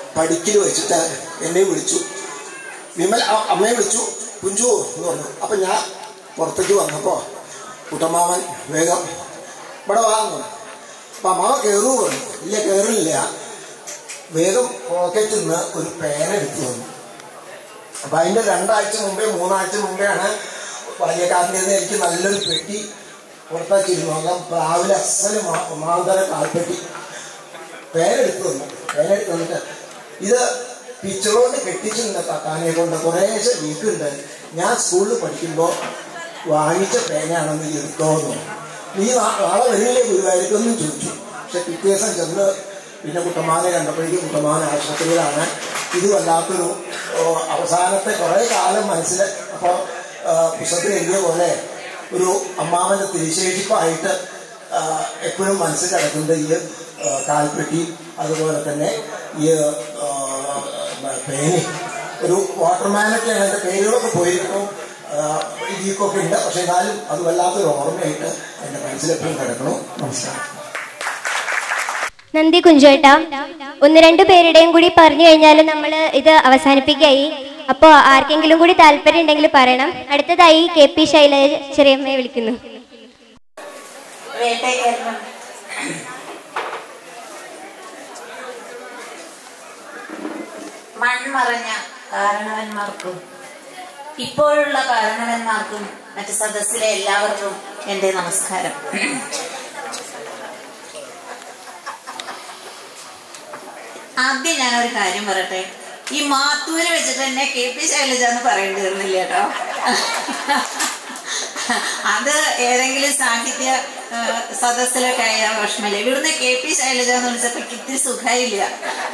[SPEAKER 18] പഠിക്കൽ വെച്ചിട്ട് എന്നെ വിളിച്ചു വിമൽ അ- അമ്മയെ വിളിച്ചു കുഞ്ചു എന്ന് പറഞ്ഞു അപ്പം ഞാൻ പുറത്തേക്ക് വന്നപ്പോൾ കുട്ടമ്മാവൻ വേഗം ഇവിടെ വാങ്ങു അപ്പം അമ്മാവ കയറൂ പറഞ്ഞു ഇല്ല കയറില്ല വേഗം പോക്കറ്റിൽ നിന്ന് ഒരു പേന എടുത്തു വന്നു അപ്പം അതിൻ്റെ രണ്ടാഴ്ച മുമ്പേ മൂന്നാഴ്ച മുമ്പെയാണ് വലിയക്കാരൻ്റെ എനിക്ക് നല്ലൊരു പെട്ടി പുറത്താക്കിയിരുന്നു അങ്ങനെ രാവിലെ അസല് മാതര കാൽപ്പെട്ടി പേരെടുത്ത് തന്നു പേരെടുത്ത് തന്നിട്ട് ഇത് പിച്ചറോണ്ട് കെട്ടിച്ചിട്ടുണ്ട് കാക്കാനെ കൊണ്ട് കുറേശ്ശെ വീക്കുണ്ട് ഞാൻ സ്കൂളിൽ പഠിക്കുമ്പോൾ വാങ്ങിച്ച പേനയാണെന്ന് നീ എടുത്തോന്നു നീ നാ- നാളെ വരില്ലേ ഗുരുവായൂർക്കൊന്നും ചോദിച്ചു പക്ഷെ പിറ്റേ ദിവസം ചെന്ന് പിന്നെ കുട്ടമാനെ കണ്ടപ്പോഴേക്കും കുട്ടമാന ആശുപത്രിയിലാണ് ഇത് വല്ലാത്തൊരു ഓ, അവസാനത്തെ കുറേ കാലം മനസ്സിൽ അപ്പോൾ പുസ്തകത്തിൽ എഴുതിയ പോലെ ഒരു അമ്മാവൻ്റെ തിരിശേഷിപ്പായിട്ട് എപ്പോഴും മനസ്സിൽ കിടക്കുന്നത് ഈ ആ, കാൽപ്പെട്ടി അതുപോലെ തന്നെ ഈ ആ, പേനി ഒരു വാട്ടർമാനൊക്കെയാണ് എൻ്റെ പേരുകളൊക്കെ പോയിരിക്കും ഇതിക്കൊക്കെ ഉണ്ട് പക്ഷെ എന്നാലും അത് വല്ലാത്തൊരു ഓർമ്മയായിട്ട് എൻ്റെ മനസ്സിലെപ്പോഴും കിടക്കണം നമസ്കാരം
[SPEAKER 5] നന്ദി കുഞ്ചേട്ട ഒന്ന് രണ്ട് പേരുടെയും കൂടി പറഞ്ഞു കഴിഞ്ഞാൽ നമ്മൾ ഇത് അവസാനിപ്പിക്കുകയായി അപ്പോൾ ആർക്കെങ്കിലും കൂടി താല്പര്യം ഉണ്ടെങ്കിൽ പറയണം അടുത്തതായി കെ പി ശൈലജ ചെറിയമ്മയെ വിളിക്കുന്നു
[SPEAKER 19] വേട്ടയ്ക്കാരനും മൺമറഞ്ഞ കാരണവന്മാർക്കും ഇപ്പോഴുള്ള കാരണവന്മാർക്കും മറ്റ് സദസ്സിലെ എല്ലാവർക്കും എൻ്റെ നമസ്കാരം ആദ്യം ഞാനൊരു കാര്യം പറയട്ടെ ഈ മാത്തൂര് വെച്ചിട്ട് എന്നെ കെ പി ശൈലജ എന്ന് പറയേണ്ടി വരുന്നില്ല കേട്ടോ അത് ഏതെങ്കിലും സാഹിത്യ ആ, സദസ്സിലൊക്കെ ആയ വിഷമല്ലേ ഇവിടുന്ന് കെ പി ശൈലജ എന്ന് വിളിച്ചപ്പോ എനിക്ക് ഇത്തിരി സുഖമില്ല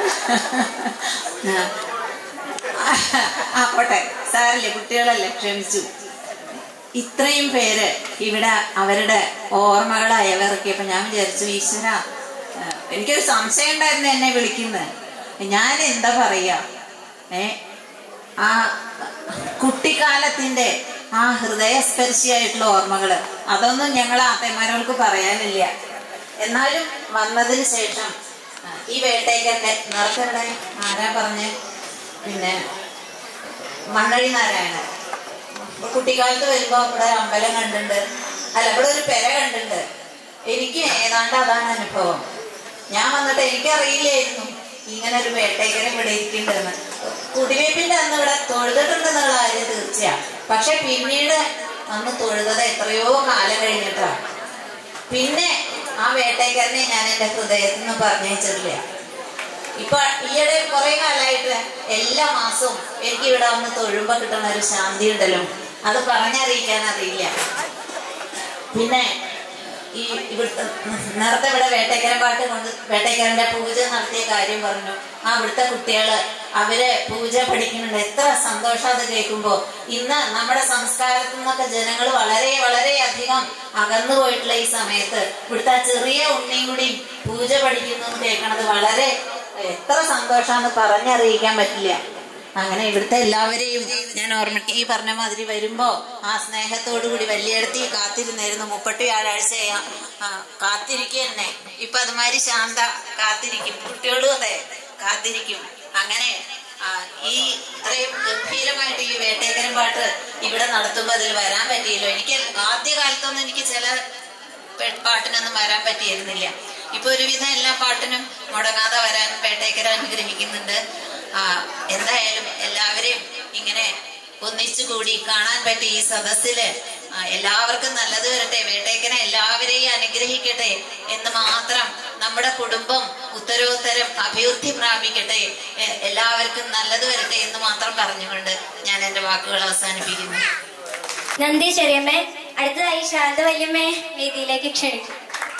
[SPEAKER 19] ആ പോട്ടെ സാരല്ലേ കുട്ടികളല്ലേ ക്ഷമിച്ചു ഇത്രയും പേര് ഇവിടെ അവരുടെ ഓർമ്മകളായവരൊക്കെയപ്പോ ഞാൻ വിചാരിച്ചു ഈശ്വര ആ, എനിക്കൊരു സംശയം ഉണ്ടായിരുന്നു എന്നെ വിളിക്കുന്നത് ഞാൻ എന്താ പറയാ ഏ ആ കുട്ടിക്കാലത്തിന്റെ ആ ഹൃദയസ്പർശിയായിട്ടുള്ള ഓർമ്മകള് അതൊന്നും ഞങ്ങൾ ആത്തന്മാരോൾക്ക് പറയാനില്ല എന്നാലും വന്നതിന് ശേഷം ആ, ഈ വേട്ടയ്ക്കന്റെ നിറത്തിവിടെ ആരാ പറഞ്ഞ് പിന്നെ മണ്ണഴി നാരായണൻ ഇപ്പൊ കുട്ടിക്കാലത്ത് വരുമ്പോ ഇവിടെ ഒരു അമ്പലം കണ്ടിട്ടുണ്ട് അല്ല ഇവിടെ ഒരു പെര കണ്ടിട്ടുണ്ട് എനിക്ക് ഏതാണ്ട് അതാണ് അനുഭവം ഞാൻ വന്നിട്ട് എനിക്കറിയില്ലായിരുന്നു ഇങ്ങനെ ഒരു വേട്ടയ്ക്കര ഇവിടെ ഇരിക്കുന്നുണ്ടെന്ന് കുടിവയ്പ്പിന്റെ അന്ന് ഇവിടെ തൊഴുതിട്ടുണ്ടെന്നുള്ള കാര്യം തീർച്ചയാ പക്ഷെ പിന്നീട് അന്ന് തൊഴുതത് എത്രയോ കാലം കഴിഞ്ഞിട്ടാ പിന്നെ ആ വേട്ടയ്ക്കരനെ ഞാൻ എന്റെ ഹൃദയത്തിൽ നിന്ന് പറഞ്ഞയച്ചിട്ടില്ല ഇപ്പൊ ഈയിടെ കുറെ കാലമായിട്ട് എല്ലാ മാസവും എനിക്ക് ഇവിടെ വന്ന് തൊഴുമ്പോ കിട്ടുന്ന ഒരു ശാന്തി ഉണ്ടല്ലോ അത് പറഞ്ഞറിയിക്കാൻ അറിയില്ല പിന്നെ ഈ ഇവിടുത്തെ നേരത്തെ ഇവിടെ വേട്ടയ്ക്കരൻ പാട്ട് കൊണ്ട് വേട്ടയ്ക്കരന്റെ പൂജ നടത്തിയ കാര്യം പറഞ്ഞു ആ ഇവിടുത്തെ കുട്ടികള് അവര് പൂജ പഠിക്കുന്നുണ്ട് എത്ര സന്തോഷം അത് കേൾക്കുമ്പോ ഇന്ന് നമ്മുടെ സംസ്കാരത്തിൽ നിന്നൊക്കെ ജനങ്ങൾ വളരെ വളരെ അധികം അകന്നു പോയിട്ടുള്ള ഈ സമയത്ത് ഇവിടുത്തെ ആ ചെറിയ ഉണ്ണിയും കൂടി പൂജ പഠിക്കുന്നു എന്ന് കേൾക്കണത് വളരെ എത്ര സന്തോഷാന്ന് പറഞ്ഞറിയിക്കാൻ പറ്റില്ല അങ്ങനെ ഇവിടുത്തെ എല്ലാവരെയും ഞാൻ ഓർമ്മ ഈ പറഞ്ഞ മാതിരി വരുമ്പോ ആ സ്നേഹത്തോടു കൂടി വലിയടത്തി കാത്തിരുന്നായിരുന്നു മുപ്പത്തി വ്യാഴാഴ്ച കാത്തിരിക്കുക തന്നെ ഇപ്പൊ അതുമാതിരി ശാന്ത കാത്തിരിക്കും കുട്ടികളും അതെ കാത്തിരിക്കും അങ്ങനെ ആ, ഈ ഇത്രയും ഗംഭീരമായിട്ട് ഈ വേട്ടേക്കരം പാട്ട് ഇവിടെ നടത്തുമ്പോ അതിൽ വരാൻ പറ്റിയല്ലോ എനിക്ക് ആദ്യ കാലത്തൊന്നും എനിക്ക് ചില പെ- പാട്ടിനൊന്നും വരാൻ പറ്റിയിരുന്നില്ല ഇപ്പൊ ഒരുവിധം എല്ലാ പാട്ടിനും മുടങ്ങാതെ വരാൻ പേട്ടേക്കര അനുഗ്രഹിക്കുന്നുണ്ട് ആ എന്തായാലും എല്ലാവരെയും ഇങ്ങനെ ഒന്നിച്ചു കൂടി കാണാൻ പറ്റി ഈ സദസ്സില് ആ, എല്ലാവർക്കും നല്ലത് വരട്ടെ വേട്ടേക്കനെ എല്ലാവരെയും അനുഗ്രഹിക്കട്ടെ എന്ന് മാത്രം നമ്മുടെ കുടുംബം ഉത്തരോത്തരം അഭിവൃദ്ധി പ്രാപിക്കട്ടെ എ- എല്ലാവർക്കും നല്ലത് വരട്ടെ എന്ന് മാത്രം പറഞ്ഞുകൊണ്ട് ഞാൻ എന്റെ വാക്കുകൾ അവസാനിപ്പിക്കുന്നു
[SPEAKER 5] നന്ദി ചെറിയമ്മേ അടുത്തതായി ശാന്ത വല്യമ്മേ വേദിയിലേക്ക് ക്ഷണിക്കും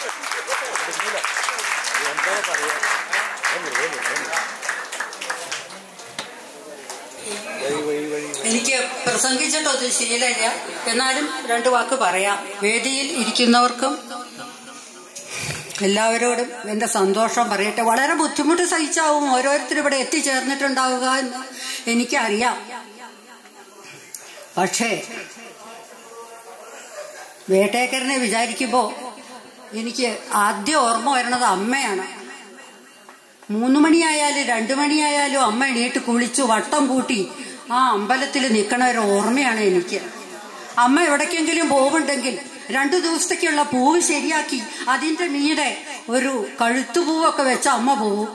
[SPEAKER 20] എനിക്ക് പ്രസംഗിച്ചിട്ടൊന്നും ശീലമില്ല എന്നാലും രണ്ട് വാക്ക് പറയാം വേദിയിൽ ഇരിക്കുന്നവർക്കും എല്ലാവരോടും എന്റെ സന്തോഷം പറയട്ടെ വളരെ ബുദ്ധിമുട്ട് സഹിച്ചാവും ഓരോരുത്തരും ഇവിടെ എത്തിച്ചേർന്നിട്ടുണ്ടാവുക എന്ന് എനിക്കറിയാം പക്ഷേ വേട്ടേക്കരനെ വിചാരിക്കുമ്പോൾ എനിക്ക് ആദ്യം ഓർമ്മ വരുന്നത് അമ്മയാണ് മൂന്ന് മണിയായാലും രണ്ടു മണിയായാലും അമ്മ എണീറ്റ് കുളിച്ചു വട്ടം കൂട്ടി ആ അമ്പലത്തിൽ നിൽക്കണ ഒരു ഓർമ്മയാണ് എനിക്ക് അമ്മ എവിടേക്കെങ്കിലും പോവുണ്ടെങ്കിൽ രണ്ടു ദിവസത്തേക്കുള്ള പൂവ് ശരിയാക്കി അതിന്റെ മീതെ ഒരു കഴുത്തുപൂവൊക്കെ വെച്ച അമ്മ പോവും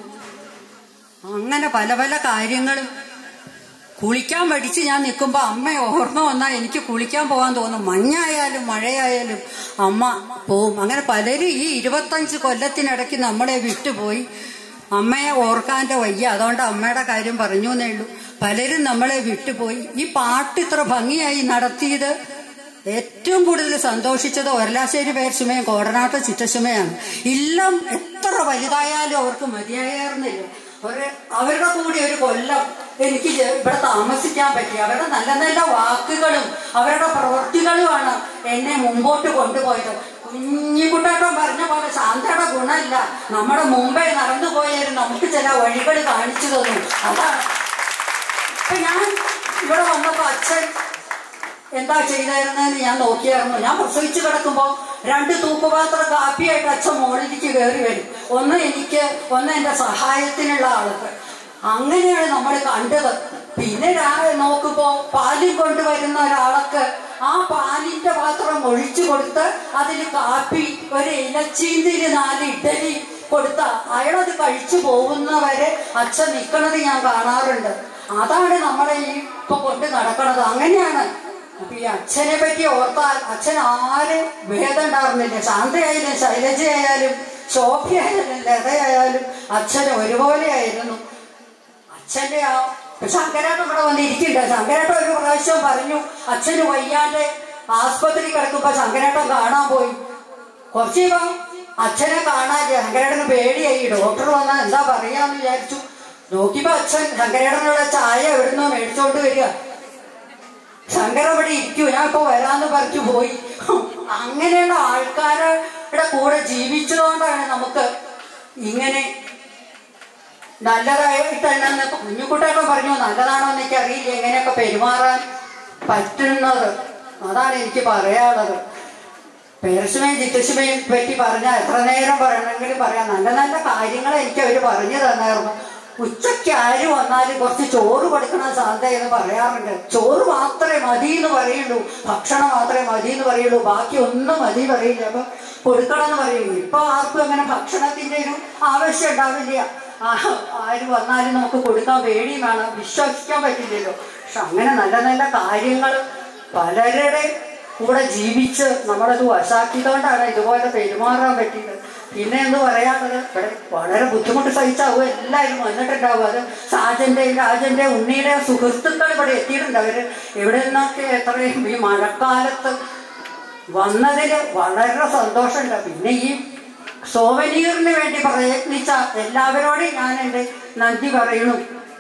[SPEAKER 20] അങ്ങനെ പല പല കാര്യങ്ങളും കുളിക്കാൻ പഠിച്ച് ഞാൻ നിൽക്കുമ്പോൾ അമ്മ ഓർമ്മ വന്നാൽ എനിക്ക് കുളിക്കാൻ പോകാൻ തോന്നും മഞ്ഞായാലും മഴയായാലും അമ്മ പോവും അങ്ങനെ പലരും ഈ ഇരുപത്തഞ്ച് കൊല്ലത്തിനിടയ്ക്ക് നമ്മളെ വിട്ടുപോയി അമ്മയെ ഓർക്കാൻ്റെ വയ്യ അതുകൊണ്ട് അമ്മയുടെ കാര്യം പറഞ്ഞു എന്നേ ഉള്ളൂ പലരും നമ്മളെ വിട്ടുപോയി ഈ പാട്ട് ഇത്ര ഭംഗിയായി നടത്തിയത് ഏറ്റവും കൂടുതൽ സന്തോഷിച്ചത് ഒരലാശ്ശേരി പേർച്ചുമയും കോടനാട്ട ചുറ്റശുമയാണ് ഇല്ലം എത്ര വലുതായാലും അവർക്ക് മതിയായിരുന്നില്ല ഒരു അവരുടെ കൂടി ഒരു കൊല്ലം എനിക്ക് ജ- ഇവിടെ താമസിക്കാൻ പറ്റി അവരുടെ നല്ല നല്ല വാക്കുകളും അവരുടെ പ്രവൃത്തികളുമാണ് എന്നെ മുമ്പോട്ട് കൊണ്ടുപോയത് കുഞ്ഞിക്കുട്ടേട്ടൻ പറഞ്ഞ പോലെ ശാന്തയുടെ ഗുണമില്ല നമ്മുടെ മുമ്പേ നടന്നു പോയാലും നമുക്ക് ചില വഴികൾ കാണിച്ചു തന്നു അതാണ് ഇപ്പൊ ഞാൻ ഇവിടെ വന്നപ്പോ അച്ഛൻ എന്താ ചെയ്തായിരുന്നെന്ന് ഞാൻ നോക്കിയായിരുന്നു ഞാൻ പ്രസവിച്ചു കിടക്കുമ്പോ രണ്ട് തൂക്കുപാത്രം കാപ്പിയായിട്ട് അച്ഛൻ മുകളിലേക്ക് കയറി വരും ഒന്ന് എനിക്ക് ഒന്ന് എന്റെ സഹായത്തിനുള്ള ആൾക്ക് അങ്ങനെയാണ് നമ്മൾ കണ്ടത് പിന്നെ രാ- നോക്കുമ്പോ പാലും കൊണ്ടുവരുന്ന ഒരാൾക്ക് ആ പാലിന്റെ പാത്രം ഒഴിച്ചു കൊടുത്ത് അതിൽ കാപ്പി ഒരു ഇലച്ചീന്തില് നാല് ഇഡലി കൊടുത്ത അയാളത് കഴിച്ചു പോകുന്നവരെ അച്ഛൻ നിൽക്കണത് ഞാൻ കാണാറുണ്ട് അതാണ് നമ്മളെ ഈ ഇപ്പൊ കൊണ്ട് നടക്കണത് അങ്ങനെയാണ് അപ്പൊ ഈ അച്ഛനെ പറ്റി ഓർത്താൽ അച്ഛൻ ആര് ഭേദം ഉണ്ടായിരുന്നില്ല ശാന്തയായാലും ശൈലജയായാലും ശോഭയായാലും ലതയായാലും അച്ഛൻ ഒരുപോലെ ആയിരുന്നു അച്ഛന്റെ ആ ശങ്കരാട്ടം ഇവിടെ വന്നിരിക്കണ്ട ശങ്കരാട്ടം ഒരു പ്രാവശ്യം പറഞ്ഞു അച്ഛന് വയ്യാണ്ട് ആസ്പത്രി കിടക്കുമ്പോ ശങ്കരാട്ടം കാണാൻ പോയി കുറച്ച് കഴിയുമ്പോ അച്ഛനെ കാണാനില്ല ശങ്കരേട്ടന് പേടിയായി ഡോക്ടർ വന്നാൽ എന്താ പറയാന്ന് വിചാരിച്ചു നോക്കിയപ്പോ അച്ഛൻ ശങ്കരേട്ടനുള്ള ചായ എവിടുന്നോ മേടിച്ചോണ്ട് വരിക ശങ്കര ഇവിടെ ഇരിക്കൂ ഞാൻ ഇപ്പൊ വരാന്ന് പറഞ്ഞു പോയി അങ്ങനെയുള്ള ആൾക്കാരുടെ കൂടെ ജീവിച്ചതുകൊണ്ടാണ് നമുക്ക് ഇങ്ങനെ നല്ലതായിട്ടെന്നെ കുഞ്ഞുകുട്ടേട്ടൻ പറഞ്ഞു നല്ലതാണോ എന്ന് എനിക്ക് അറിയില്ല എങ്ങനെയൊക്കെ പെരുമാറാൻ പറ്റുന്നത് അതാണ് എനിക്ക് പറയാനുള്ളത് പേരസുമയും ചിറ്റസുമയും പറ്റി പറഞ്ഞാൽ എത്ര നേരം പറയണമെങ്കിലും പറയാം നല്ല നല്ല കാര്യങ്ങൾ എനിക്ക് അവർ പറഞ്ഞു തന്നായിരുന്നു ഉച്ചയ്ക്ക് ആര് വന്നാലും കുറച്ച് ചോറ് കൊടുക്കണം ശാന്ത എന്ന് പറയാറുണ്ട് ചോറ് മാത്രമേ മതി എന്ന് പറയുള്ളൂ ഭക്ഷണം മാത്രമേ മതി എന്ന് പറയുള്ളൂ ബാക്കി ഒന്നും മതി പറയില്ല അപ്പൊ കൊടുക്കണം എന്ന് പറയുള്ളൂ ഇപ്പൊ ആർക്കും അങ്ങനെ ഭക്ഷണത്തിന്റെ ഒരു ആവശ്യം ഉണ്ടാവില്ല ആ, ആര് വന്നാലും നമുക്ക് കൊടുക്കാൻ പേടിയും വേണം വിശ്വസിക്കാൻ പറ്റില്ലല്ലോ പക്ഷെ അങ്ങനെ നല്ല നല്ല കാര്യങ്ങൾ പലരുടെ കൂടെ ജീവിച്ച് നമ്മളത് വശാക്കിയതുകൊണ്ടാണ് ഇതുപോലെ പെരുമാറാൻ പറ്റിയത് പിന്നെ എന്ന് പറയാനുള്ളത് ഇവിടെ വളരെ ബുദ്ധിമുട്ട് സഹിച്ചാവും എല്ലാവരും വന്നിട്ടുണ്ടാവും അത് സാജന്റെയും രാജന്റെയും ഉണ്ണിയുടെയും സുഹൃത്തുക്കൾ ഇവിടെ എത്തിയിട്ടുണ്ട് അവര് എവിടെ നിന്നൊക്കെ എത്രയും ഈ മഴക്കാലത്ത് വന്നതിൽ വളരെ സന്തോഷമുണ്ട് പിന്നെ ഈ സോവനീറിന് വേണ്ടി പ്രയത്നിച്ച എല്ലാവരോടും ഞാൻ എൻ്റെ നന്ദി പറയുന്നു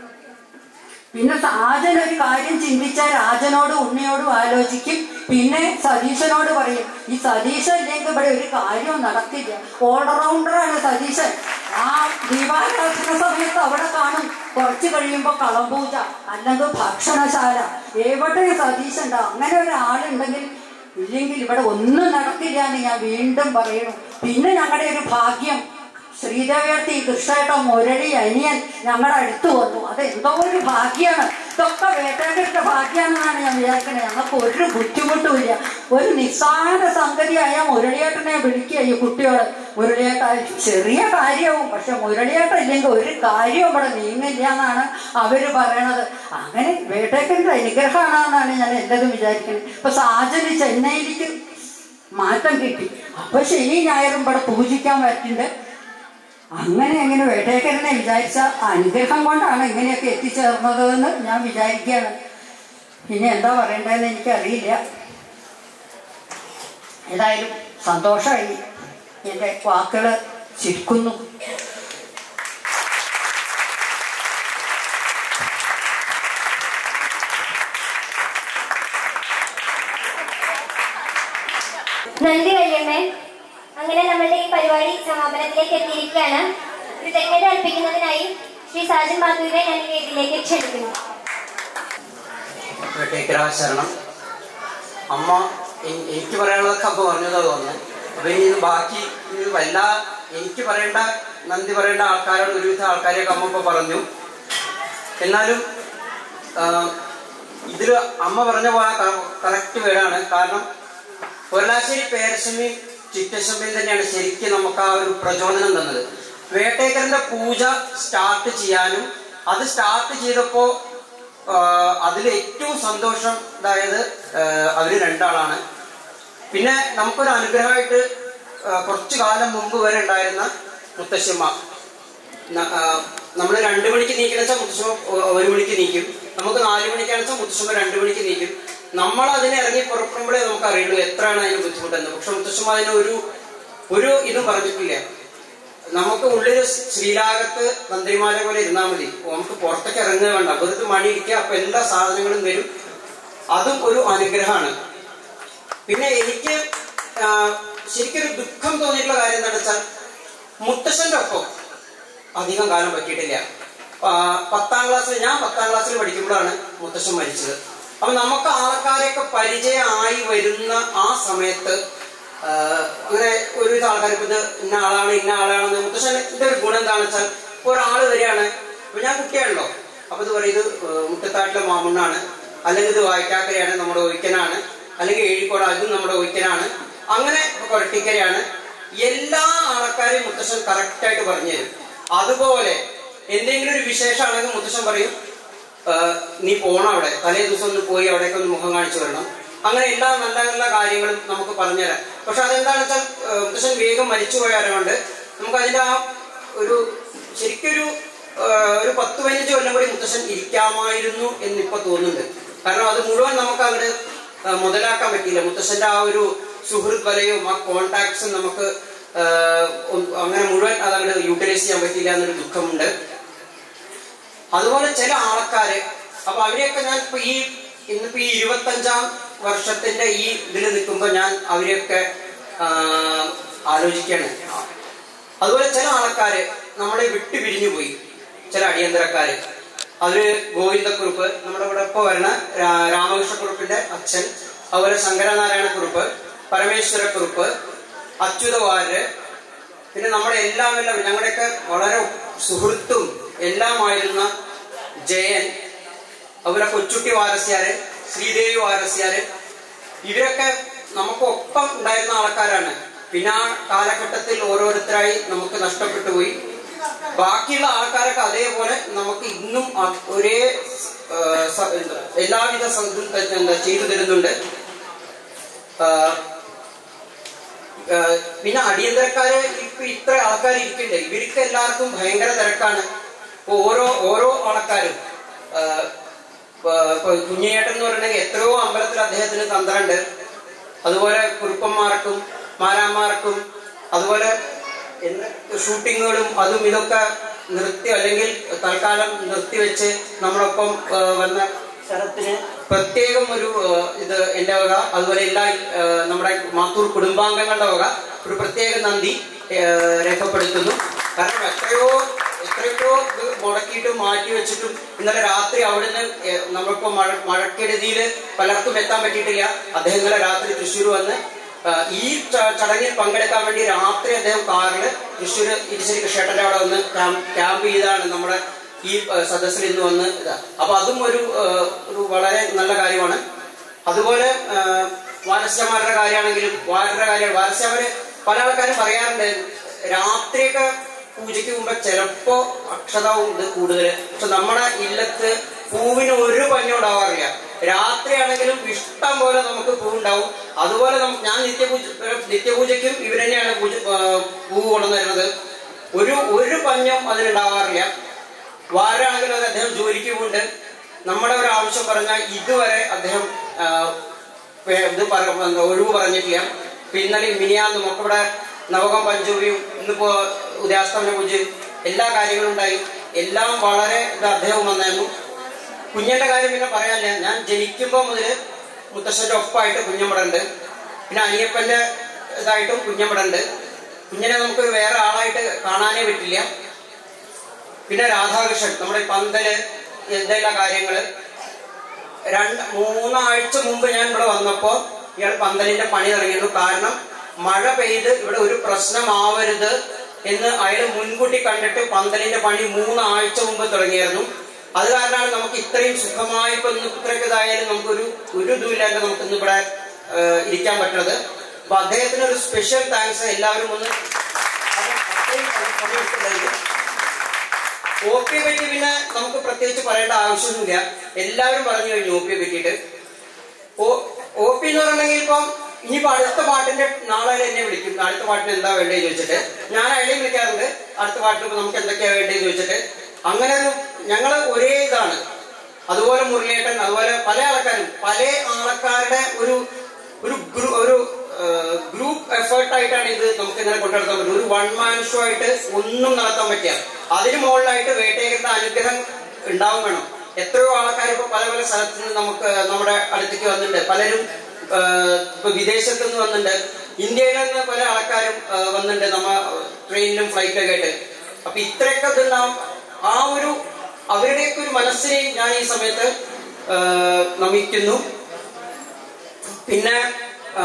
[SPEAKER 20] പിന്നെ സാജൻ ഒരു കാര്യം ചിന്തിച്ച രാജനോടും ഉണ്ണിയോടും ആലോചിക്കും പിന്നെ സതീശനോട് പറയും ഈ സതീശൻ ഇല്ലെങ്കിൽ ഇവിടെ ഒരു കാര്യവും നടക്കില്ല ഓൾറൗണ്ടറാണ് സതീശൻ ആ ദീപാരാധന സമയത്ത് അവിടെ കാണും കുറച്ച് കഴിയുമ്പോൾ കളമ്പൂജ അല്ലെങ്കിൽ ഭക്ഷണശാല എവിടെ സതീശൻ ഉണ്ടാവും അങ്ങനെ ഒരാളുണ്ടെങ്കിൽ ഇല്ലെങ്കിൽ ഇവിടെ ഒന്നും നടക്കില്ല എന്ന് ഞാൻ വീണ്ടും പറയുന്നു പിന്നെ ഞങ്ങളുടെ ഒരു ഭാഗ്യം ശ്രീദേവിയർത്തി കൃഷ്ണേട്ട മുരളി അനിയൻ ഞങ്ങളുടെ അടുത്ത് വന്നു അത് എന്തോ ഒരു ഭാഗ്യമാണ് ഇതൊക്കെ വേട്ടേണ്ട ഭാഗ്യമാണെന്നാണ് ഞാൻ വിചാരിക്കുന്നത് ഞങ്ങൾക്ക് ഒരു ബുദ്ധിമുട്ടുമില്ല ഒരു നിസ്സാര സംഗതിയായ മുരളിയേട്ടനെ വിളിക്കുക ഈ കുട്ടിയോട് മുരളിയേട്ട ചെറിയ കാര്യവും പക്ഷെ മുരളിയേട്ട ഇല്ലെങ്കിൽ ഒരു കാര്യവും ഇവിടെ നീങ്ങില്ല എന്നാണ് അവര് പറയണത് അങ്ങനെ വേട്ടേക്കൻ്റെ അനുഗ്രഹമാണെന്നാണ് ഞാൻ എല്ലതും വിചാരിക്കുന്നത് ഇപ്പൊ സാജന് ചെന്നൈയിലേക്ക് മാറ്റം കിട്ടി അപ്പൊ ശനി ഞായറും ഇവിടെ പൂജിക്കാൻ പറ്റുന്നുണ്ട് അങ്ങനെ എങ്ങനെ വേട്ടേക്കരനെ വിചാരിച്ച അനുഗ്രഹം കൊണ്ടാണ് ഇങ്ങനെയൊക്കെ എത്തിച്ചേർന്നത് എന്ന് ഞാൻ വിചാരിക്കുകയാണ് ഇനി എന്താ പറയേണ്ടതെന്ന് എനിക്കറിയില്ല ഏതായാലും സന്തോഷമായി എൻ്റെ വാക്കുകൾ ചുരുക്കുന്നു
[SPEAKER 5] നന്ദി വല്യമ്മേ അങ്ങനെ നമ്മളുടെ ഈ പരിപാടി സമാപനത്തിലേക്ക് എത്തിയിരിക്കുകയാണ് കൃതജ്ഞത അർപ്പിക്കുന്നതിനായി ശ്രീ സാജൻ മാധുവിനെ ഞാൻ ഈ വേദിയിലേക്ക് ക്ഷണിക്കുന്നു
[SPEAKER 13] വെട്ടേക്കര ശരണം അമ്മ എൻ- എനിക്ക് പറയാനുള്ളതൊക്കെ അപ്പൊ പറഞ്ഞതാ തോന്നുന്നു അപ്പൊ ഇനി ഇത് ബാക്കി ഇത് വല്ല എനിക്ക് പറയേണ്ട
[SPEAKER 21] നന്ദി പറയേണ്ട ആൾക്കാരോട് ഒരുവിധ ആൾക്കാരെയൊക്കെ അമ്മ ഇപ്പോൾ പറഞ്ഞു എന്നാലും ഇതിൽ അമ്മ പറഞ്ഞ പോലെ കറക്റ്റ് വേടാണ് കാരണം പൊരുളാശ്ശേരി പേരശമ്മയും ചിറ്റശമ്മയും തന്നെയാണ് ശരിക്കും നമുക്ക് ആ ഒരു പ്രചോദനം തന്നത് വേട്ടേക്കറിന്റെ പൂജ സ്റ്റാർട്ട് ചെയ്യാനും അത് സ്റ്റാർട്ട് ചെയ്തപ്പോ അതിൽ ഏറ്റവും സന്തോഷം അതായത് അവര് രണ്ടാളാണ് പിന്നെ നമുക്കൊരു അനുഗ്രഹമായിട്ട് കുറച്ചു കാലം മുമ്പ് വരെ ഉണ്ടായിരുന്ന മുത്തശ്ശമ്മ നമ്മൾ രണ്ടു മണിക്ക് നീക്കണ വെച്ചാൽ മുത്തശ്ശമ്മ ഒരു മണിക്ക് നീക്കും നമുക്ക് നാലു മണിക്കാണ് വെച്ചാൽ മുത്തശ്ശമ്മ രണ്ടു മണിക്ക് നീക്കും നമ്മൾ അതിനെ ഇറങ്ങി പുറപ്പെടുമ്പോഴേ നമുക്ക് അറിയുള്ളൂ എത്രയാണ് അതിന് ബുദ്ധിമുട്ടെന്ന് പക്ഷെ മുത്തശ്ശമ്മ അതിന് ഒരു ഒരു ഇതും പറഞ്ഞിട്ടില്ല നമുക്ക് ഉള്ളിൽ ശ്രീലാകത്ത് മന്ത്രിമാരെ പോലെ ഇരുന്നാൽ മതി നമുക്ക് പുറത്തേക്ക് ഇറങ്ങുക വേണ്ട വെറുതെ മണി ഇരിക്കുക അപ്പൊ എല്ലാ സാധനങ്ങളും വരും അതും ഒരു അനുഗ്രഹമാണ് പിന്നെ എനിക്ക് ശരിക്കൊരു ദുഃഖം തോന്നിയിട്ടുള്ള കാര്യം എന്താണെന്ന് വെച്ചാൽ മുത്തശ്ശന്റെ ഒപ്പം അധികം കാലം പറ്റിയിട്ടില്ല പത്താം ക്ലാസ്സിൽ ഞാൻ പത്താം ക്ലാസ്സിൽ പഠിക്കുമ്പോഴാണ് മുത്തശ്ശൻ മരിച്ചത് അപ്പൊ നമുക്ക് ആൾക്കാരെയൊക്കെ പരിചയമായി വരുന്ന ആ സമയത്ത് അങ്ങനെ ഒരുവിധ ആൾക്കാർ ഇപ്പൊ ഇത് ഇന്ന ആളാണ് ഇന്ന ആളാണെന്ന് മുത്തശ്ശൻ ഇതിന്റെ ഒരു ഗുണം എന്താണെന്ന് വെച്ചാൽ ഒരാള് വരികയാണ് ഇപ്പൊ ഞാൻ കുട്ടിയാണല്ലോ അപ്പൊ ഇത് പറയും ഇത് മുട്ടത്താട്ടിലെ മാമണ്ണാണ് അല്ലെങ്കിൽ ഇത് വായിക്കാക്കരയാണ് നമ്മുടെ ഒഴിക്കനാണ് അല്ലെങ്കിൽ ഏഴിക്കോട് അതും നമ്മുടെ ഒഴിക്കനാണ് അങ്ങനെ കൊരട്ടിക്കരയാണ് എല്ലാ ആൾക്കാരെയും മുത്തശ്ശൻ കറക്റ്റ് ആയിട്ട് പറഞ്ഞു തരും അതുപോലെ എന്തെങ്കിലും ഒരു വിശേഷമാണെങ്കിൽ മുത്തശ്ശൻ പറയും നീ പോണം അവിടെ തലേ ദിവസം ഒന്ന് പോയി അവിടേക്ക് ഒന്ന് മുഖം കാണിച്ചു വരണം അങ്ങനെ എല്ലാ നല്ല നല്ല കാര്യങ്ങളും നമുക്ക് പറഞ്ഞുതരാം പക്ഷെ അതെന്താണെന്ന് വെച്ചാൽ മുത്തശ്ശൻ വേഗം മരിച്ചുപോയ കൊണ്ട് നമുക്ക് അതിന്റെ ആ ഒരു ശരിക്കൊരു ഒരു പത്ത് പതിനഞ്ച് കൊല്ലം കൂടി മുത്തശ്ശൻ ഇരിക്കാമായിരുന്നു എന്നിപ്പോ തോന്നുന്നുണ്ട് കാരണം അത് മുഴുവൻ നമുക്ക് അങ്ങോട്ട് മുതലാക്കാൻ പറ്റിയില്ല മുത്തശ്ശന്റെ ആ ഒരു സുഹൃത്ത് വലയും ആ കോണ്ടാക്ട്സും നമുക്ക് അങ്ങനെ മുഴുവൻ അതങ്ങോട്ട് യൂട്ടിലൈസ് ചെയ്യാൻ പറ്റിയില്ല എന്നൊരു ദുഃഖമുണ്ട് അതുപോലെ ചില ആൾക്കാര് അപ്പൊ അവരെയൊക്കെ ഞാൻ ഇപ്പൊ ഈ ഇന്നിപ്പോ ഈ ഇരുപത്തഞ്ചാം വർഷത്തിന്റെ ഈ ഇതിൽ നിൽക്കുമ്പോൾ ഞാൻ അവരെയൊക്കെ ആലോചിക്കാണ് അതുപോലെ ചില ആൾക്കാര് നമ്മളെ വിട്ടു പിരിഞ്ഞു പോയി ചില അടിയന്തരക്കാര് അവര് ഗോവിന്ദക്കുറുപ്പ് നമ്മുടെ ഇവിടെ ഇപ്പൊ വരണ രാമകൃഷ്ണക്കുറുപ്പിന്റെ അച്ഛൻ അതുപോലെ ശങ്കരനാരായണ കുറുപ്പ് പരമേശ്വര കുറുപ്പ് അച്യുതവാര് പിന്നെ നമ്മുടെ എല്ലാം എല്ലാം ഞങ്ങളുടെയൊക്കെ വളരെ സുഹൃത്തും എല്ലാമായിരുന്ന ജയൻ അതുപോലെ കൊച്ചുട്ടി വാരസ്യാര് ശ്രീദേവി വാരസ്യാര് ഇവരൊക്കെ നമുക്കൊപ്പം ഉണ്ടായിരുന്ന ആൾക്കാരാണ് പിന്നെ ആ കാലഘട്ടത്തിൽ ഓരോരുത്തരായി നമുക്ക് നഷ്ടപ്പെട്ടു പോയി ബാക്കിയുള്ള ആൾക്കാരൊക്കെ അതേപോലെ നമുക്ക് ഇന്നും ഒരേ എല്ലാവിധ എന്താ ചെയ്തു തരുന്നുണ്ട് പിന്നെ അടിയന്തരക്കാര് ഇപ്പൊ ഇത്ര ആൾക്കാർ ഇരിക്കണ്ടേ ഇവർക്ക് എല്ലാവർക്കും ഭയങ്കര തിരക്കാണ് ഇപ്പൊ ഓരോ ഓരോ ആൾക്കാരും കുഞ്ഞേട്ടൻ എന്ന് പറഞ്ഞെങ്കിൽ എത്രയോ അമ്പലത്തിൽ അദ്ദേഹത്തിന് തന്ത്രണ്ട് അതുപോലെ കുറുപ്പന്മാർക്കും മാരാന്മാർക്കും അതുപോലെ ഷൂട്ടിങ്ങുകളും അതും ഇതൊക്കെ നിർത്തി അല്ലെങ്കിൽ തൽക്കാലം നിർത്തിവെച്ച് നമ്മളൊപ്പം വന്ന ശരത്തിന് പ്രത്യേകം ഒരു ഇത് എന്റെ വക അതുപോലെ എല്ലാ നമ്മുടെ മാത്തൂർ കുടുംബാംഗങ്ങളുടെ വക ഒരു പ്രത്യേക നന്ദി രേഖപ്പെടുത്തുന്നു കാരണം എത്രയോ എത്രയോ ഇത് മുടക്കിയിട്ട് മാറ്റി വെച്ചിട്ടും ഇന്നലെ രാത്രി അവിടുന്ന് നമ്മളിപ്പോ മഴ മഴക്കെടുതിയിൽ പലർക്കും എത്താൻ പറ്റിയിട്ടില്ല അദ്ദേഹം ഇന്നലെ രാത്രി തൃശ്ശൂർ വന്ന് ഈ ചടങ്ങിൽ പങ്കെടുക്കാൻ വേണ്ടി രാത്രി അദ്ദേഹം കാറിൽ തൃശ്ശൂർ ഇരിശ്ശേരി കൃഷ്ണേട്ടന്റെ അവിടെ വന്ന് ക്യാമ്പ് ചെയ്താണ് നമ്മുടെ ഈ സദസ്സിൽ ഇന്ന് വന്ന് ഇതാ അപ്പൊ അതും ഒരു ഒരു വളരെ നല്ല കാര്യമാണ് അതുപോലെ വാരസ്യമാരുടെ കാര്യമാണെങ്കിലും വാരുടെ കാര്യമാണ് വാരസ്യമാര് പല ആൾക്കാരും പറയാറുണ്ട് രാത്രിയൊക്കെ പൂജയ്ക്ക് മുമ്പ് ചിലപ്പോ അക്ഷതാവും ഇത് കൂടുതൽ പക്ഷെ നമ്മുടെ ഇല്ലത്ത് പൂവിന് ഒരു പഞ്ഞും ഉണ്ടാവാറില്ല രാത്രിയാണെങ്കിലും ഇഷ്ടം പോലെ നമുക്ക് പൂ ഉണ്ടാവും അതുപോലെ ഞാൻ നിത്യപൂജ നിത്യപൂജയ്ക്കും ഇവർ തന്നെയാണ് പൂജ പൂ കൊണ്ടുവന്നിരുന്നത് ഒരു ഒരു പഞ്ഞം അതിനുണ്ടാവാറില്ല വാരാണെങ്കിലും അത് അദ്ദേഹം ജോലിക്ക് പോകുന്നുണ്ട് നമ്മുടെ ഒരു ആവശ്യം പറഞ്ഞാൽ ഇതുവരെ അദ്ദേഹം ഇത് ഒഴിവ് പറഞ്ഞിട്ടില്ല ഇന്നലെ മിനിയാന്ന് നമുക്കിവിടെ നവകം പഞ്ചമിയും ഇന്നിപ്പോ ഉദയാസ്തമന പൂജ എല്ലാ കാര്യങ്ങളും ഉണ്ടായി എല്ലാം വളരെ ഇത് അദ്ദേഹം വന്നായിരുന്നു കുഞ്ഞന്റെ കാര്യം പിന്നെ പറയാനില്ല ഞാൻ ജനിക്കുമ്പോൾ മുതൽ മുത്തശ്ശന്റെ ഒപ്പമായിട്ട് കുഞ്ഞമ്മടുണ്ട് പിന്നെ അനിയപ്പന്റെ ഇതായിട്ടും കുഞ്ഞമ്മടുണ്ട് കുഞ്ഞിനെ നമുക്ക് വേറെ ആളായിട്ട് കാണാനേ പറ്റില്ല പിന്നെ രാധാകൃഷ്ണൻ നമ്മുടെ പന്തല് എന്തെല്ലാം കാര്യങ്ങള് രണ്ട് മൂന്നാഴ്ച മുമ്പ് ഞാൻ ഇവിടെ വന്നപ്പോ ഇയാൾ പന്തലിന്റെ പണി തുടങ്ങിയിരുന്നു കാരണം മഴ പെയ്ത് ഇവിടെ ഒരു പ്രശ്നമാവരുത് എന്ന് അയാൾ മുൻകൂട്ടി കണ്ടിട്ട് പന്തലിന്റെ പണി മൂന്നാഴ്ച മുമ്പ് തുടങ്ങിയായിരുന്നു അത് കാരണമാണ് നമുക്ക് ഇത്രയും സുഖമായി ഇപ്പൊ ഇന്ന് ഇത്രയൊക്കെ ഇതായാലും നമുക്കൊരു ഒരു ഇതുമില്ലാണ്ട് നമുക്ക് ഇന്ന് ഇവിടെ ഏഹ്, ഇരിക്കാൻ പറ്റുന്നത് അപ്പൊ അദ്ദേഹത്തിന് ഒരു സ്പെഷ്യൽ താങ്ക്സ് എല്ലാവരും ഒന്ന് അത്രയും പണിയെടുത്തിട്ടുണ്ടായിരുന്നു. ഒ പിയെ പറ്റി പിന്നെ നമുക്ക് പ്രത്യേകിച്ച് പറയേണ്ട ആവശ്യമൊന്നുമില്ല എല്ലാവരും പറഞ്ഞു കഴിഞ്ഞു ഒ പിയെ പറ്റിയിട്ട് ഒ പി എന്ന് പറഞ്ഞെങ്കിൽ ഇപ്പം ഇനിയിപ്പോ അടുത്ത പാട്ടിന്റെ നാളെ എന്നെ വിളിക്കും അടുത്ത പാട്ടിന് എന്താ വേണ്ടത് ചോദിച്ചിട്ട് ഞാൻ അയാളെയും വിളിക്കാറുണ്ട് അടുത്ത പാട്ടിൽ ഇപ്പൊ നമുക്ക് എന്തൊക്കെയാ വേണ്ടത് ചോദിച്ചിട്ട് അങ്ങനെ ഒരു ഞങ്ങള് ഒരേ ഇതാണ് അതുപോലെ മുരളിയേട്ടൻ അതുപോലെ പല ആൾക്കാരും പല ആൾക്കാരുടെ ഒരു ഒരു ഗ്രൂ- ഒരു ഗ്രൂപ്പ് എഫേർട്ട് ആയിട്ടാണ് ഇത് നമുക്ക് ഇങ്ങനെ കൊണ്ടുനടത്താൻ പറ്റും ഒരു വൺ മാൻ ഷോ ആയിട്ട് ഒന്നും നടത്താൻ പറ്റില്ല അതിന് മുകളിലായിട്ട് വേട്ടേക്കരുടെ അനുഗ്രഹം ഉണ്ടാവും വേണം എത്രയോ ആൾക്കാർ ഇപ്പൊ പല പല സ്ഥലത്ത് നിന്ന് നമുക്ക് നമ്മുടെ അടുത്തേക്ക് വന്നിട്ടുണ്ട് പലരും ആ, ഇപ്പൊ വിദേശത്ത് നിന്ന് വന്നിട്ടുണ്ട് ഇന്ത്യയിൽ നിന്ന് പല ആൾക്കാരും ആ, വന്നിട്ടുണ്ട് നമ്മ ട്രെയിനിലും ഫ്ലൈറ്റിലൊക്കെ ആയിട്ട് അപ്പൊ ഇത്രയൊക്കെ ഇതുണ്ടാവും ആ ഒരു അവരുടെയൊക്കെ ഒരു മനസ്സിനെയും ഞാൻ ഈ സമയത്ത് ആ, നമിക്കുന്നു പിന്നെ ആ,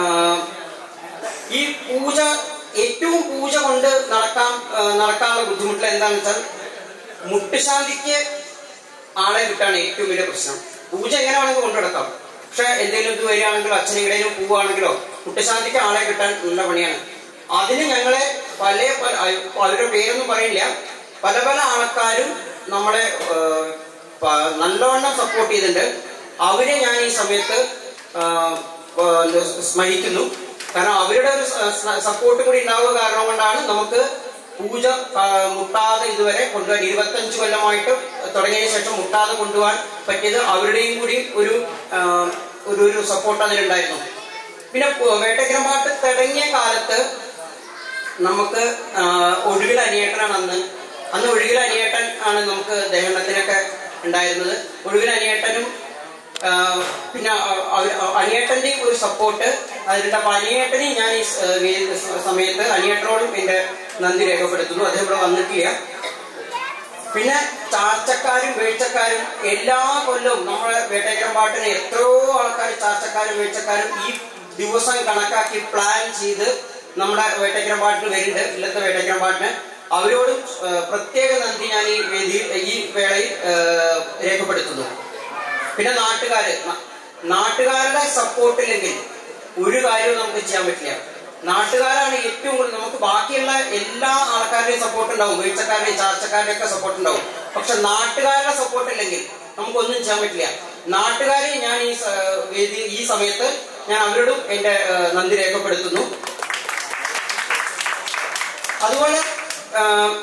[SPEAKER 21] ഈ പൂജ ഏറ്റവും പൂജ കൊണ്ട് നടക്കാൻ ആ, നടക്കാനുള്ള ബുദ്ധിമുട്ടിൽ എന്താണെന്ന് വെച്ചാൽ മുട്ടുശാന്തിക്ക് ആളെ കിട്ടാണ് ഏറ്റവും വലിയ പ്രശ്നം പൂജ എങ്ങനെ വേണമെങ്കിൽ കൊണ്ടു നടക്കാം പക്ഷെ എന്തെങ്കിലും ഇത് വരികയാണെങ്കിലോ അച്ഛനെവിടെയും പോവുകയാണെങ്കിലോ മുട്ടുശാന്തിക്ക് ആളെ കിട്ടാൻ നല്ല പണിയാണ് അതിന് ഞങ്ങളെ പല പല അവരുടെ പേരൊന്നും പറയില്ല പല പല ആൾക്കാരും നമ്മളെ ആ, പ- നല്ലവണ്ണം സപ്പോർട്ട് ചെയ്തിട്ടുണ്ട് അവരെ ഞാൻ ഈ സമയത്ത് ആ, ആ, സ്മരിക്കുന്നു കാരണം അവരുടെ ഒരു സപ്പോർട്ട് കൂടി ഉണ്ടാവുക കാരണം കൊണ്ടാണ് നമുക്ക് പൂജ ആ, മുട്ടാതെ ഇതുവരെ കൊണ്ടുപോകാൻ ഇരുപത്തഞ്ച് കൊല്ലമായിട്ട് തുടങ്ങിയതിനു ശേഷം മുട്ടാതെ കൊണ്ടുപോകാൻ പറ്റിയത് അവരുടെയും കൂടി ഒരു ആ, ഒരു ഒരു സപ്പോർട്ട് അതിലുണ്ടായിരുന്നു പിന്നെ പു- വേട്ടക്കരം പാട്ട് തുടങ്ങിയ കാലത്ത് നമുക്ക് ആ, ഒഴുകിൽ അനിയേട്ടനാണ് അന്ന് അന്ന് ഒഴുകിൽ അനിയേട്ടൻ ആണ് നമുക്ക് ദഹനത്തിനൊക്കെ ഉണ്ടായിരുന്നത് ഒഴുകിൽ അനിയേട്ടനും ആ, പിന്നെ അ- അവ- അനിയേട്ടന്റെ ഒരു സപ്പോർട്ട് അതിലുണ്ട് അപ്പൊ അനിയേട്ടനെയും ഞാൻ ഈ സ- വേ- സ- സമയത്ത് അനിയേട്ടനോടും എന്റെ നന്ദി രേഖപ്പെടുത്തുന്നു അദ്ദേഹം ഇവിടെ വന്നിട്ടില്ല പിന്നെ ചാർച്ചക്കാരും വീഴ്ചക്കാരും എല്ലാ കൊല്ലവും നമ്മളെ വേട്ടയ്ക്കരം പാട്ടിന് എത്രയോ ആൾക്കാർ ചാർച്ചക്കാരും വീഴ്ചക്കാരും ഈ ദിവസം കണക്കാക്കി പ്ലാൻ ചെയ്ത് നമ്മുടെ വേട്ടയ്ക്കരം പാട്ടിന് വരുന്നുണ്ട് ഇല്ലത്തെ വേട്ടയ്ക്കരം പാട്ടിന് അവരോടും ആ, പ്രത്യേക നന്ദി ഞാൻ ഈ വേദി ഈ വേളയിൽ ആ, രേഖപ്പെടുത്തുന്നു പിന്നെ നാട്ടുകാര് ന- നാട്ടുകാരുടെ സപ്പോർട്ട് ഇല്ലെങ്കിൽ ഒരു കാര്യവും നമുക്ക് ചെയ്യാൻ പറ്റില്ല നാട്ടുകാരാണ് ഏറ്റവും കൂടുതൽ നമുക്ക് ബാക്കിയുള്ള എല്ലാ ആൾക്കാരുടെയും സപ്പോർട്ട് ഉണ്ടാവും വീഴ്ചക്കാരുടെയും ചാർച്ചക്കാരുടെയും ഒക്കെ സപ്പോർട്ട് ഉണ്ടാവും പക്ഷെ നാട്ടുകാരുടെ സപ്പോർട്ട് ഇല്ലെങ്കിൽ നമുക്കൊന്നും ചെയ്യാൻ പറ്റില്ല നാട്ടുകാരെ ഞാൻ ഈ സ- വേദി ഈ സമയത്ത് ഞാൻ അവരോടും എന്റെ ആ, നന്ദി രേഖപ്പെടുത്തുന്നു അതുപോലെ ആ,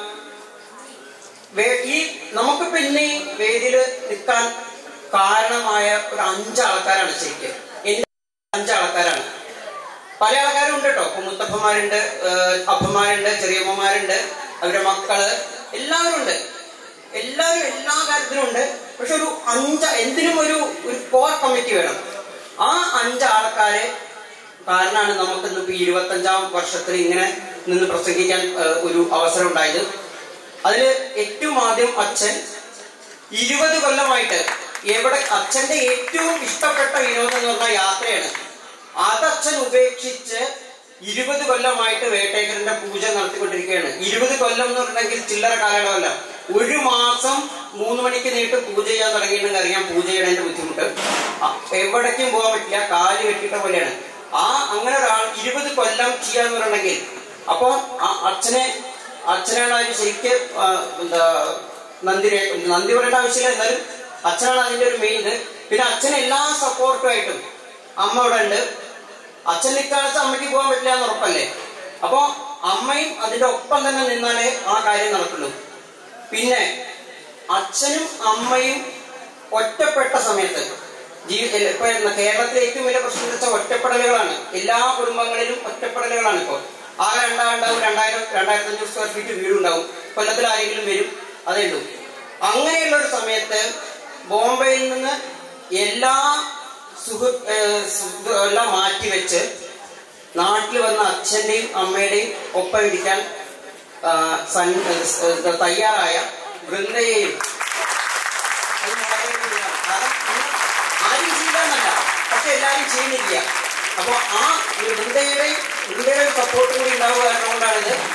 [SPEAKER 21] വേ- ഈ നമുക്കിപ്പോ ഇന്ന് ഈ വേദിയിൽ നിൽക്കാൻ കാരണമായ ഒരു അഞ്ച് ആൾക്കാരാണ് ശരിക്കും എന്റെ അഞ്ച് ആൾക്കാരാണ് പല ആൾക്കാരും ഉണ്ട് കേട്ടോ ഇപ്പൊ മുത്തപ്പന്മാരുണ്ട് ഏഹ് അപ്പന്മാരുണ്ട് ചെറിയമ്മമാരുണ്ട് അവരുടെ മക്കള് എല്ലാവരും ഉണ്ട് എല്ലാവരും എല്ലാ കാര്യത്തിലും ഉണ്ട് പക്ഷെ ഒരു അഞ്ച് എന്തിനും ഒരു ഒരു കോർ കമ്മിറ്റി വേണം ആ അഞ്ച് ആൾക്കാരെ കാരണമാണ് നമുക്ക് ഇന്നിപ്പോ ഈ ഇരുപത്തഞ്ചാം വർഷത്തിൽ ഇങ്ങനെ നിന്ന് പ്രസംഗിക്കാൻ ഏഹ്, ഒരു അവസരം ഉണ്ടായത് അതില് ഏറ്റവും ആദ്യം അച്ഛൻ ഇരുപത് കൊല്ലമായിട്ട് എവിടെ അച്ഛന്റെ ഏറ്റവും ഇഷ്ടപ്പെട്ട വിനോദം എന്ന് പറഞ്ഞാൽ യാത്രയാണ് അത് അച്ഛൻ ഉപേക്ഷിച്ച് ഇരുപത് കൊല്ലമായിട്ട് വേട്ടേക്കരന്റെ പൂജ നടത്തിക്കൊണ്ടിരിക്കുകയാണ് ഇരുപത് കൊല്ലം എന്ന് പറഞ്ഞെങ്കിൽ ചില്ലറ കാലയളവല്ല ഒരു മാസം മൂന്ന് മണിക്ക് നീട്ട് പൂജ ചെയ്യാൻ തുടങ്ങിയിട്ടുണ്ടെങ്കിൽ അറിയാം പൂജ ചെയ്യണതിന്റെ ബുദ്ധിമുട്ട് ആ, എവിടേക്കും പോകാൻ പറ്റില്ല കാല് വെട്ടിട്ട പോലെയാണ് ആ അങ്ങനെ ഒരാൾ ഇരുപത് കൊല്ലം ചെയ്യാന്ന് പറഞ്ഞെങ്കിൽ അപ്പൊ ആ അച്ഛനെ അച്ഛനാണ് അതിന് ശരിക്കും ആ, എന്താ നന്ദി രേ- നന്ദി പറയേണ്ട ആവശ്യമില്ല എന്നാലും അച്ഛനാണ് അതിന്റെ ഒരു മെയിൻ ഇത് പിന്നെ അച്ഛൻ എല്ലാ സപ്പോർട്ടുമായിട്ടും അമ്മ ഇവിടെ ഉണ്ട് അച്ഛൻ നിൽക്കാത്ത അമ്മയ്ക്ക് പോകാൻ പറ്റില്ല എന്ന് ഉറപ്പല്ലേ അപ്പൊ അമ്മയും അതിന്റെ ഒപ്പം തന്നെ നിന്നാലേ ആ കാര്യം നടക്കുള്ളൂ പിന്നെ അച്ഛനും അമ്മയും ഒറ്റപ്പെട്ട സമയത്ത് ജീവി ഇപ്പൊ കേരളത്തിലെ ഏറ്റവും വലിയ പ്രശ്നം എന്ന് വെച്ചാൽ ഒറ്റപ്പെടലുകളാണ് എല്ലാ കുടുംബങ്ങളിലും ഒറ്റപ്പെടലുകളാണ് ഇപ്പോൾ ആകെ രണ്ടാണ്ടാവും രണ്ടായിരം രണ്ടായിരത്തി അഞ്ഞൂറ് സ്ക്വയർ ഫീറ്റ് വീടുണ്ടാവും കൊല്ലത്തിൽ ആരെങ്കിലും വരും അതേ ഉള്ളൂ അങ്ങനെയുള്ള ഒരു സമയത്ത് ബോംബെയിൽ നിന്ന് എല്ലാ സുഹൃ ഏഹ് സുഹൃ- എല്ലാം മാറ്റിവെച്ച് നാട്ടിൽ വന്ന അച്ഛന്റെയും അമ്മയുടെയും ഒപ്പം ഇരിക്കാൻ ആ, സൻ- ഏഹ് തയ്യാറായ വൃന്ദയെയും അത് വളരെ വലുതാണ്. കാരണം ഇന്ന് ആരും ചെയ്യാന്നല്ല പക്ഷെ എല്ലാരും ചെയ്യുന്നില്ല അപ്പൊ ആ വൃന്ദയുടെ വൃന്ദയുടെ സപ്പോർട്ട് കൂടി ഉണ്ടാവുക കാരണം കൊണ്ടാണിത്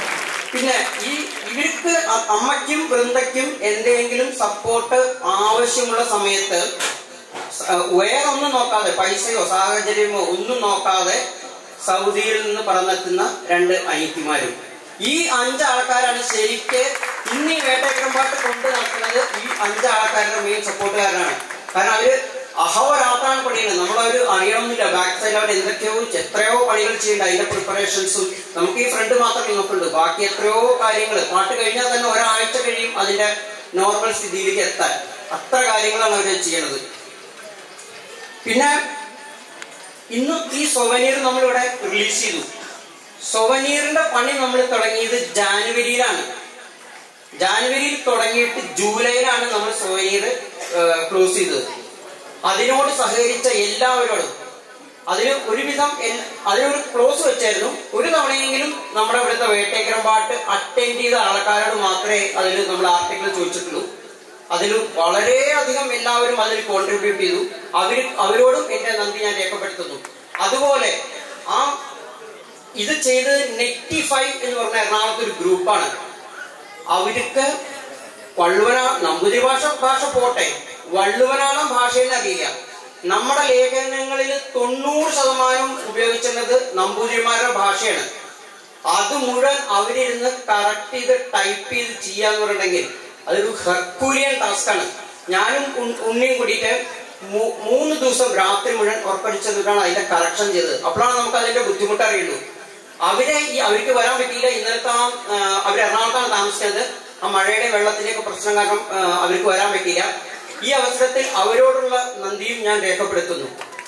[SPEAKER 21] പിന്നെ ഈ ഇവർക്ക് അ- അമ്മയ്ക്കും വൃന്ദയ്ക്കും എന്തെങ്കിലും സപ്പോർട്ട് ആവശ്യമുള്ള സമയത്ത് സ- വേറെ ഒന്നും നോക്കാതെ പൈസയോ സാഹചര്യമോ ഒന്നും നോക്കാതെ സൗദിയിൽ നിന്ന് പറന്നെത്തുന്ന രണ്ട് അനിയത്തിമാരും ഈ അഞ്ച് ആൾക്കാരാണ് ശരിക്ക് ഇന്ന് ഈ വേട്ടക്കിടമ്പാട്ട് കൊണ്ട് നടക്കുന്നത് ഈ അഞ്ച് ആൾക്കാരുടെ മെയിൻ സപ്പോർട്ടുകാരനാണ് കാരണം അവര് അഹോരാത്രാണ് പണിയുന്നത് നമ്മളവര് അറിയണമെന്നില്ല ബാക്ക് സൈഡിൽ അവർ എന്തൊക്കെയോ എത്രയോ പണികൾ ചെയ്യേണ്ട അതിന്റെ പ്രിപ്പറേഷൻസും നമുക്ക് ഈ ഫ്രണ്ട് മാത്രമേ നോക്കുള്ളൂ ബാക്കി എത്രയോ കാര്യങ്ങൾ പാട്ട് കഴിഞ്ഞാൽ തന്നെ ഒരാഴ്ച കഴിയും അതിന്റെ നോർമൽ സ്ഥിതിയിലേക്ക് എത്താൻ അത്ര കാര്യങ്ങളാണ് അവർ ചെയ്യണത് പിന്നെ ഇന്ന് ഈ സൊവനീർ നമ്മളിവിടെ റിലീസ് ചെയ്തു സൊവനീറിന്റെ പണി നമ്മൾ തുടങ്ങിയത് ജാനുവരിയിലാണ് ജാനുവരിയിൽ തുടങ്ങിയിട്ട് ജൂലൈയിലാണ് നമ്മൾ സൊവനീർ ക്ലോസ് ചെയ്തത് അതിനോട് സഹകരിച്ച എല്ലാവരോടും അതിന് ഒരുവിധം എൽ- അതിനൊരു ക്ലോസ് വെച്ചായിരുന്നു ഒരു തവണയെങ്കിലും നമ്മുടെ ഇവിടുത്തെ വേട്ടേക്കരം പാട്ട് അറ്റൻഡ് ചെയ്ത ആൾക്കാരോട് മാത്രമേ അതിൽ നമ്മൾ ആർട്ടിക്കിൾ ചോദിച്ചിട്ടുള്ളൂ അതിൽ വളരെയധികം എല്ലാവരും അതിൽ കോൺട്രിബ്യൂട്ട് ചെയ്തു അവർ അവരോടും എന്റെ നന്ദി ഞാൻ രേഖപ്പെടുത്തുന്നു അതുപോലെ ആ ഇത് ചെയ്തത് നെറ്റിഫൈ എന്ന് പറഞ്ഞ എറണാകുളത്ത് ഒരു ഗ്രൂപ്പാണ് അവർക്ക് വള്ളുവന നമ്പൂതിരി ഭാഷ ഭാഷ പോട്ടെ വള്ളുവനാളം ഭാഷയിൽ അറിയില്ല നമ്മുടെ ലേഖനങ്ങളിൽ തൊണ്ണൂറ് ശതമാനം ഉപയോഗിച്ചിരുന്നത് നമ്പൂതിരിമാരുടെ ഭാഷയാണ് അത് മുഴുവൻ അവരിരുന്ന് കറക്റ്റ് ചെയ്ത് ടൈപ്പ് ചെയ്ത് ചെയ്യാന്ന് പറഞ്ഞിട്ടുണ്ടെങ്കിൽ അതൊരു ഹെർക്കൂലിയൻ ടാസ്ക്കാണ് ഞാനും ഉൺ- ഉണ്ണിയും കൂടിയിട്ട് മൂ- മൂന്ന് ദിവസം രാത്രി മുഴുവൻ ഉറപ്പടിച്ചതിട്ടാണ് അതിന്റെ കറക്ഷൻ ചെയ്തത് അപ്പോഴാണ് നമുക്ക് അതിന്റെ ബുദ്ധിമുട്ട് അറിയുള്ളൂ അവരെ ഈ അവർക്ക് വരാൻ പറ്റിയില്ല ഇന്നലത്തെ ആ ആ, അവർ എറണാകുളത്താണ് താമസിക്കുന്നത് ആ മഴയുടെ വെള്ളത്തിന്റെ ഒക്കെ പ്രശ്നം കാരണം ആ, അവർക്ക് വരാൻ പറ്റിയില്ല ഈ അവസരത്തിൽ അവരോടുള്ള നന്ദിയും ഞാൻ രേഖപ്പെടുത്തുന്നു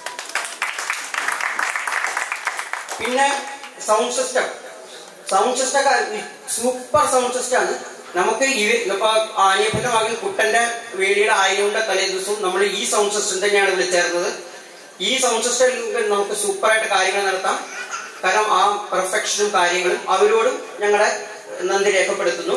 [SPEAKER 21] പിന്നെ sound system sound system super sound system ആണ് നമുക്ക് ഈ ഇപ്പൊ ആനിയപ്പന്റെ മകൻ കുട്ടന്റെ വേലിയുടെ ആയിരയുടെ തലേ ദിവസവും നമ്മൾ ഈ സൗണ്ട് സിസ്റ്റം തന്നെയാണ് വിളിച്ചേർന്നത് ഈ സൗണ്ട് സിസ്റ്റം നമുക്ക് സൂപ്പറായിട്ട് കാര്യങ്ങൾ നടത്താം കാരണം ആ പെർഫെക്ഷനും കാര്യങ്ങളും അവരോടും ഞങ്ങളുടെ നന്ദി രേഖപ്പെടുത്തുന്നു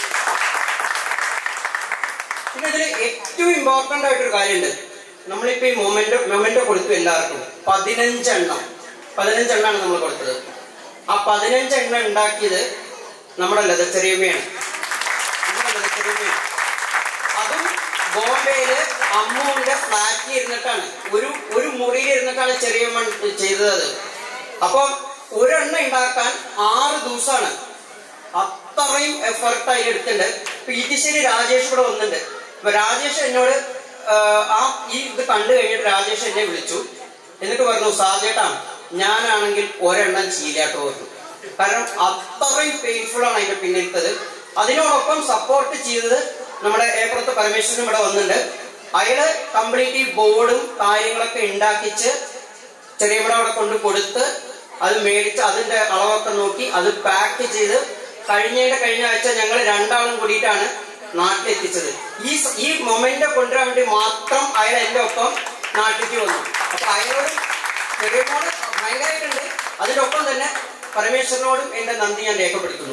[SPEAKER 21] പിന്നെ ഇതിൽ ഏറ്റവും ഇമ്പോർട്ടന്റ് ആയിട്ടൊരു കാര്യമുണ്ട് നമ്മളിപ്പോ ഈ മൊമെന്റ് മൊമെന്റോ കൊടുത്തു എല്ലാവർക്കും പതിനഞ്ചെണ്ണം പതിനഞ്ചെണ്ണാണ് നമ്മൾ കൊടുത്തത് ആ പതിനഞ്ചെണ്ണം ഉണ്ടാക്കിയത് നമ്മുടെ ലതച്ചെറിയമ്മയാണ് നമ്മുടെ ലതച്ചെറിയമ്മയാണ് അതും ബോംബെയില് അമ്മുവിന്റെ ഫ്ലാറ്റിൽ ഇരുന്നിട്ടാണ് ഒരു ഒരു മുറിയിൽ ഇരുന്നിട്ടാണ് ചെറിയമ്മ ചെയ്തത് അത് അപ്പൊ ഒരെണ്ണം ഉണ്ടാക്കാൻ ആറ് ദിവസമാണ് അത്രയും എഫർട്ട് അതിൽ എടുത്തിട്ടുണ്ട് ഇപ്പൊ ഈറ്റിശ്ശേരി രാജേഷ് ഇവിടെ വന്നിട്ടുണ്ട് അപ്പൊ രാജേഷ് എന്നോട് ആ, ആ ഈ ഇത് കണ്ടു കഴിഞ്ഞിട്ട് രാജേഷ് എന്നെ വിളിച്ചു എന്നിട്ട് പറഞ്ഞു സാജേട്ടാ ഞാനാണെങ്കിൽ ഒരെണ്ണം ചീലാട്ടോ പറഞ്ഞു കാരണം അത്രയും പെയിൻഫുൾ ആണ് അതിന്റെ പിന്നിലത്തത് അതിനോടൊപ്പം സപ്പോർട്ട് ചെയ്തത് നമ്മുടെ ഏപ്പുറത്ത് പരമേശ്വരൻ ഇവിടെ വന്നിട്ടുണ്ട് അയാള് കംപ്ലീറ്റ് ഈ ബോർഡും കാര്യങ്ങളൊക്കെ ഉണ്ടാക്കിച്ച് ചെറിയമ്മടെ അവിടെ കൊണ്ട് കൊടുത്ത് അത് മേടിച്ച് അതിന്റെ അളവൊക്കെ നോക്കി അത് പാക്ക് ചെയ്ത് കഴിഞ്ഞതിന്റെ കഴിഞ്ഞ ആഴ്ച ഞങ്ങൾ രണ്ടാളും കൂടിയിട്ടാണ് നാട്ടിലെത്തിച്ചത് ഈ സ- ഈ മൊമെന്റ് കൊണ്ടുവരാൻ വേണ്ടി മാത്രം അയാൾ എന്റെ ഒപ്പം നാട്ടിലേക്ക് വന്നു അപ്പൊ അയാളോട് ചെറിയമ്മോട് ഭയങ്കരമായിട്ടുണ്ട് അതിന്റെ ഒപ്പം തന്നെ പരമേശ്വരനോടും എന്റെ നന്ദി ഞാൻ രേഖപ്പെടുത്തുന്നു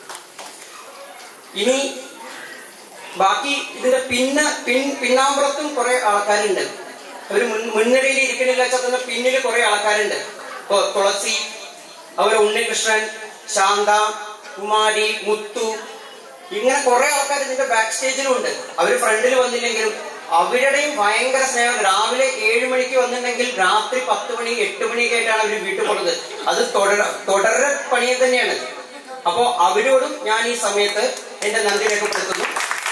[SPEAKER 21] ഇനി ബാക്കി ഇതിന്റെ പിന്ന പിൻ പിന്നാമ്പുറത്തും കുറെ ആൾക്കാരുണ്ട് ഒരു മുൻ മുൻനിരയിൽ ഇരിക്കണില്ല വെച്ചാൽ തന്നെ പിന്നിൽ കുറെ ആൾക്കാരുണ്ട് ഇപ്പൊ തുളസി അതുപോലെ ഉണ്ണികൃഷ്ണൻ ശാന്ത കുമാരി മുത്തു ഇങ്ങനെ കുറെ ആൾക്കാർ ഇതിന്റെ ബാക്ക് സ്റ്റേജിലും ഉണ്ട് അവര് ഫ്രണ്ടിൽ വന്നില്ലെങ്കിലും അവരുടെയും ഭയങ്കര സ്നേഹം രാവിലെ ഏഴ് മണിക്ക് വന്നിട്ടുണ്ടെങ്കിൽ രാത്രി പത്ത് മണി എട്ട് മണിയൊക്കെ ആയിട്ടാണ് അവർ വീട്ടിൽ പോണത് അത് തുടര തുടര പണിയെ തന്നെയാണ് അപ്പോ അവരോടും ഞാൻ ഈ സമയത്ത് എന്റെ നന്ദി രേഖപ്പെടുത്തുന്നു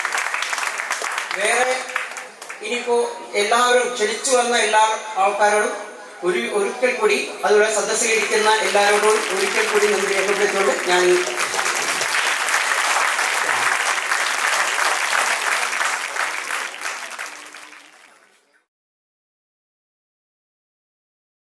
[SPEAKER 21] വേറെ ഇനിയിപ്പോ എല്ലാവരും ക്ഷണിച്ചു വന്ന എല്ലാ ആൾക്കാരോടും ഒരു ഒരിക്കൽ കൂടി അതുപോലെ സദസ്സിലിരിക്കുന്ന എല്ലാവരോടും ഒരിക്കൽ കൂടി നന്ദി രേഖപ്പെടുത്തിക്കൊണ്ട് ഞാൻ ഈ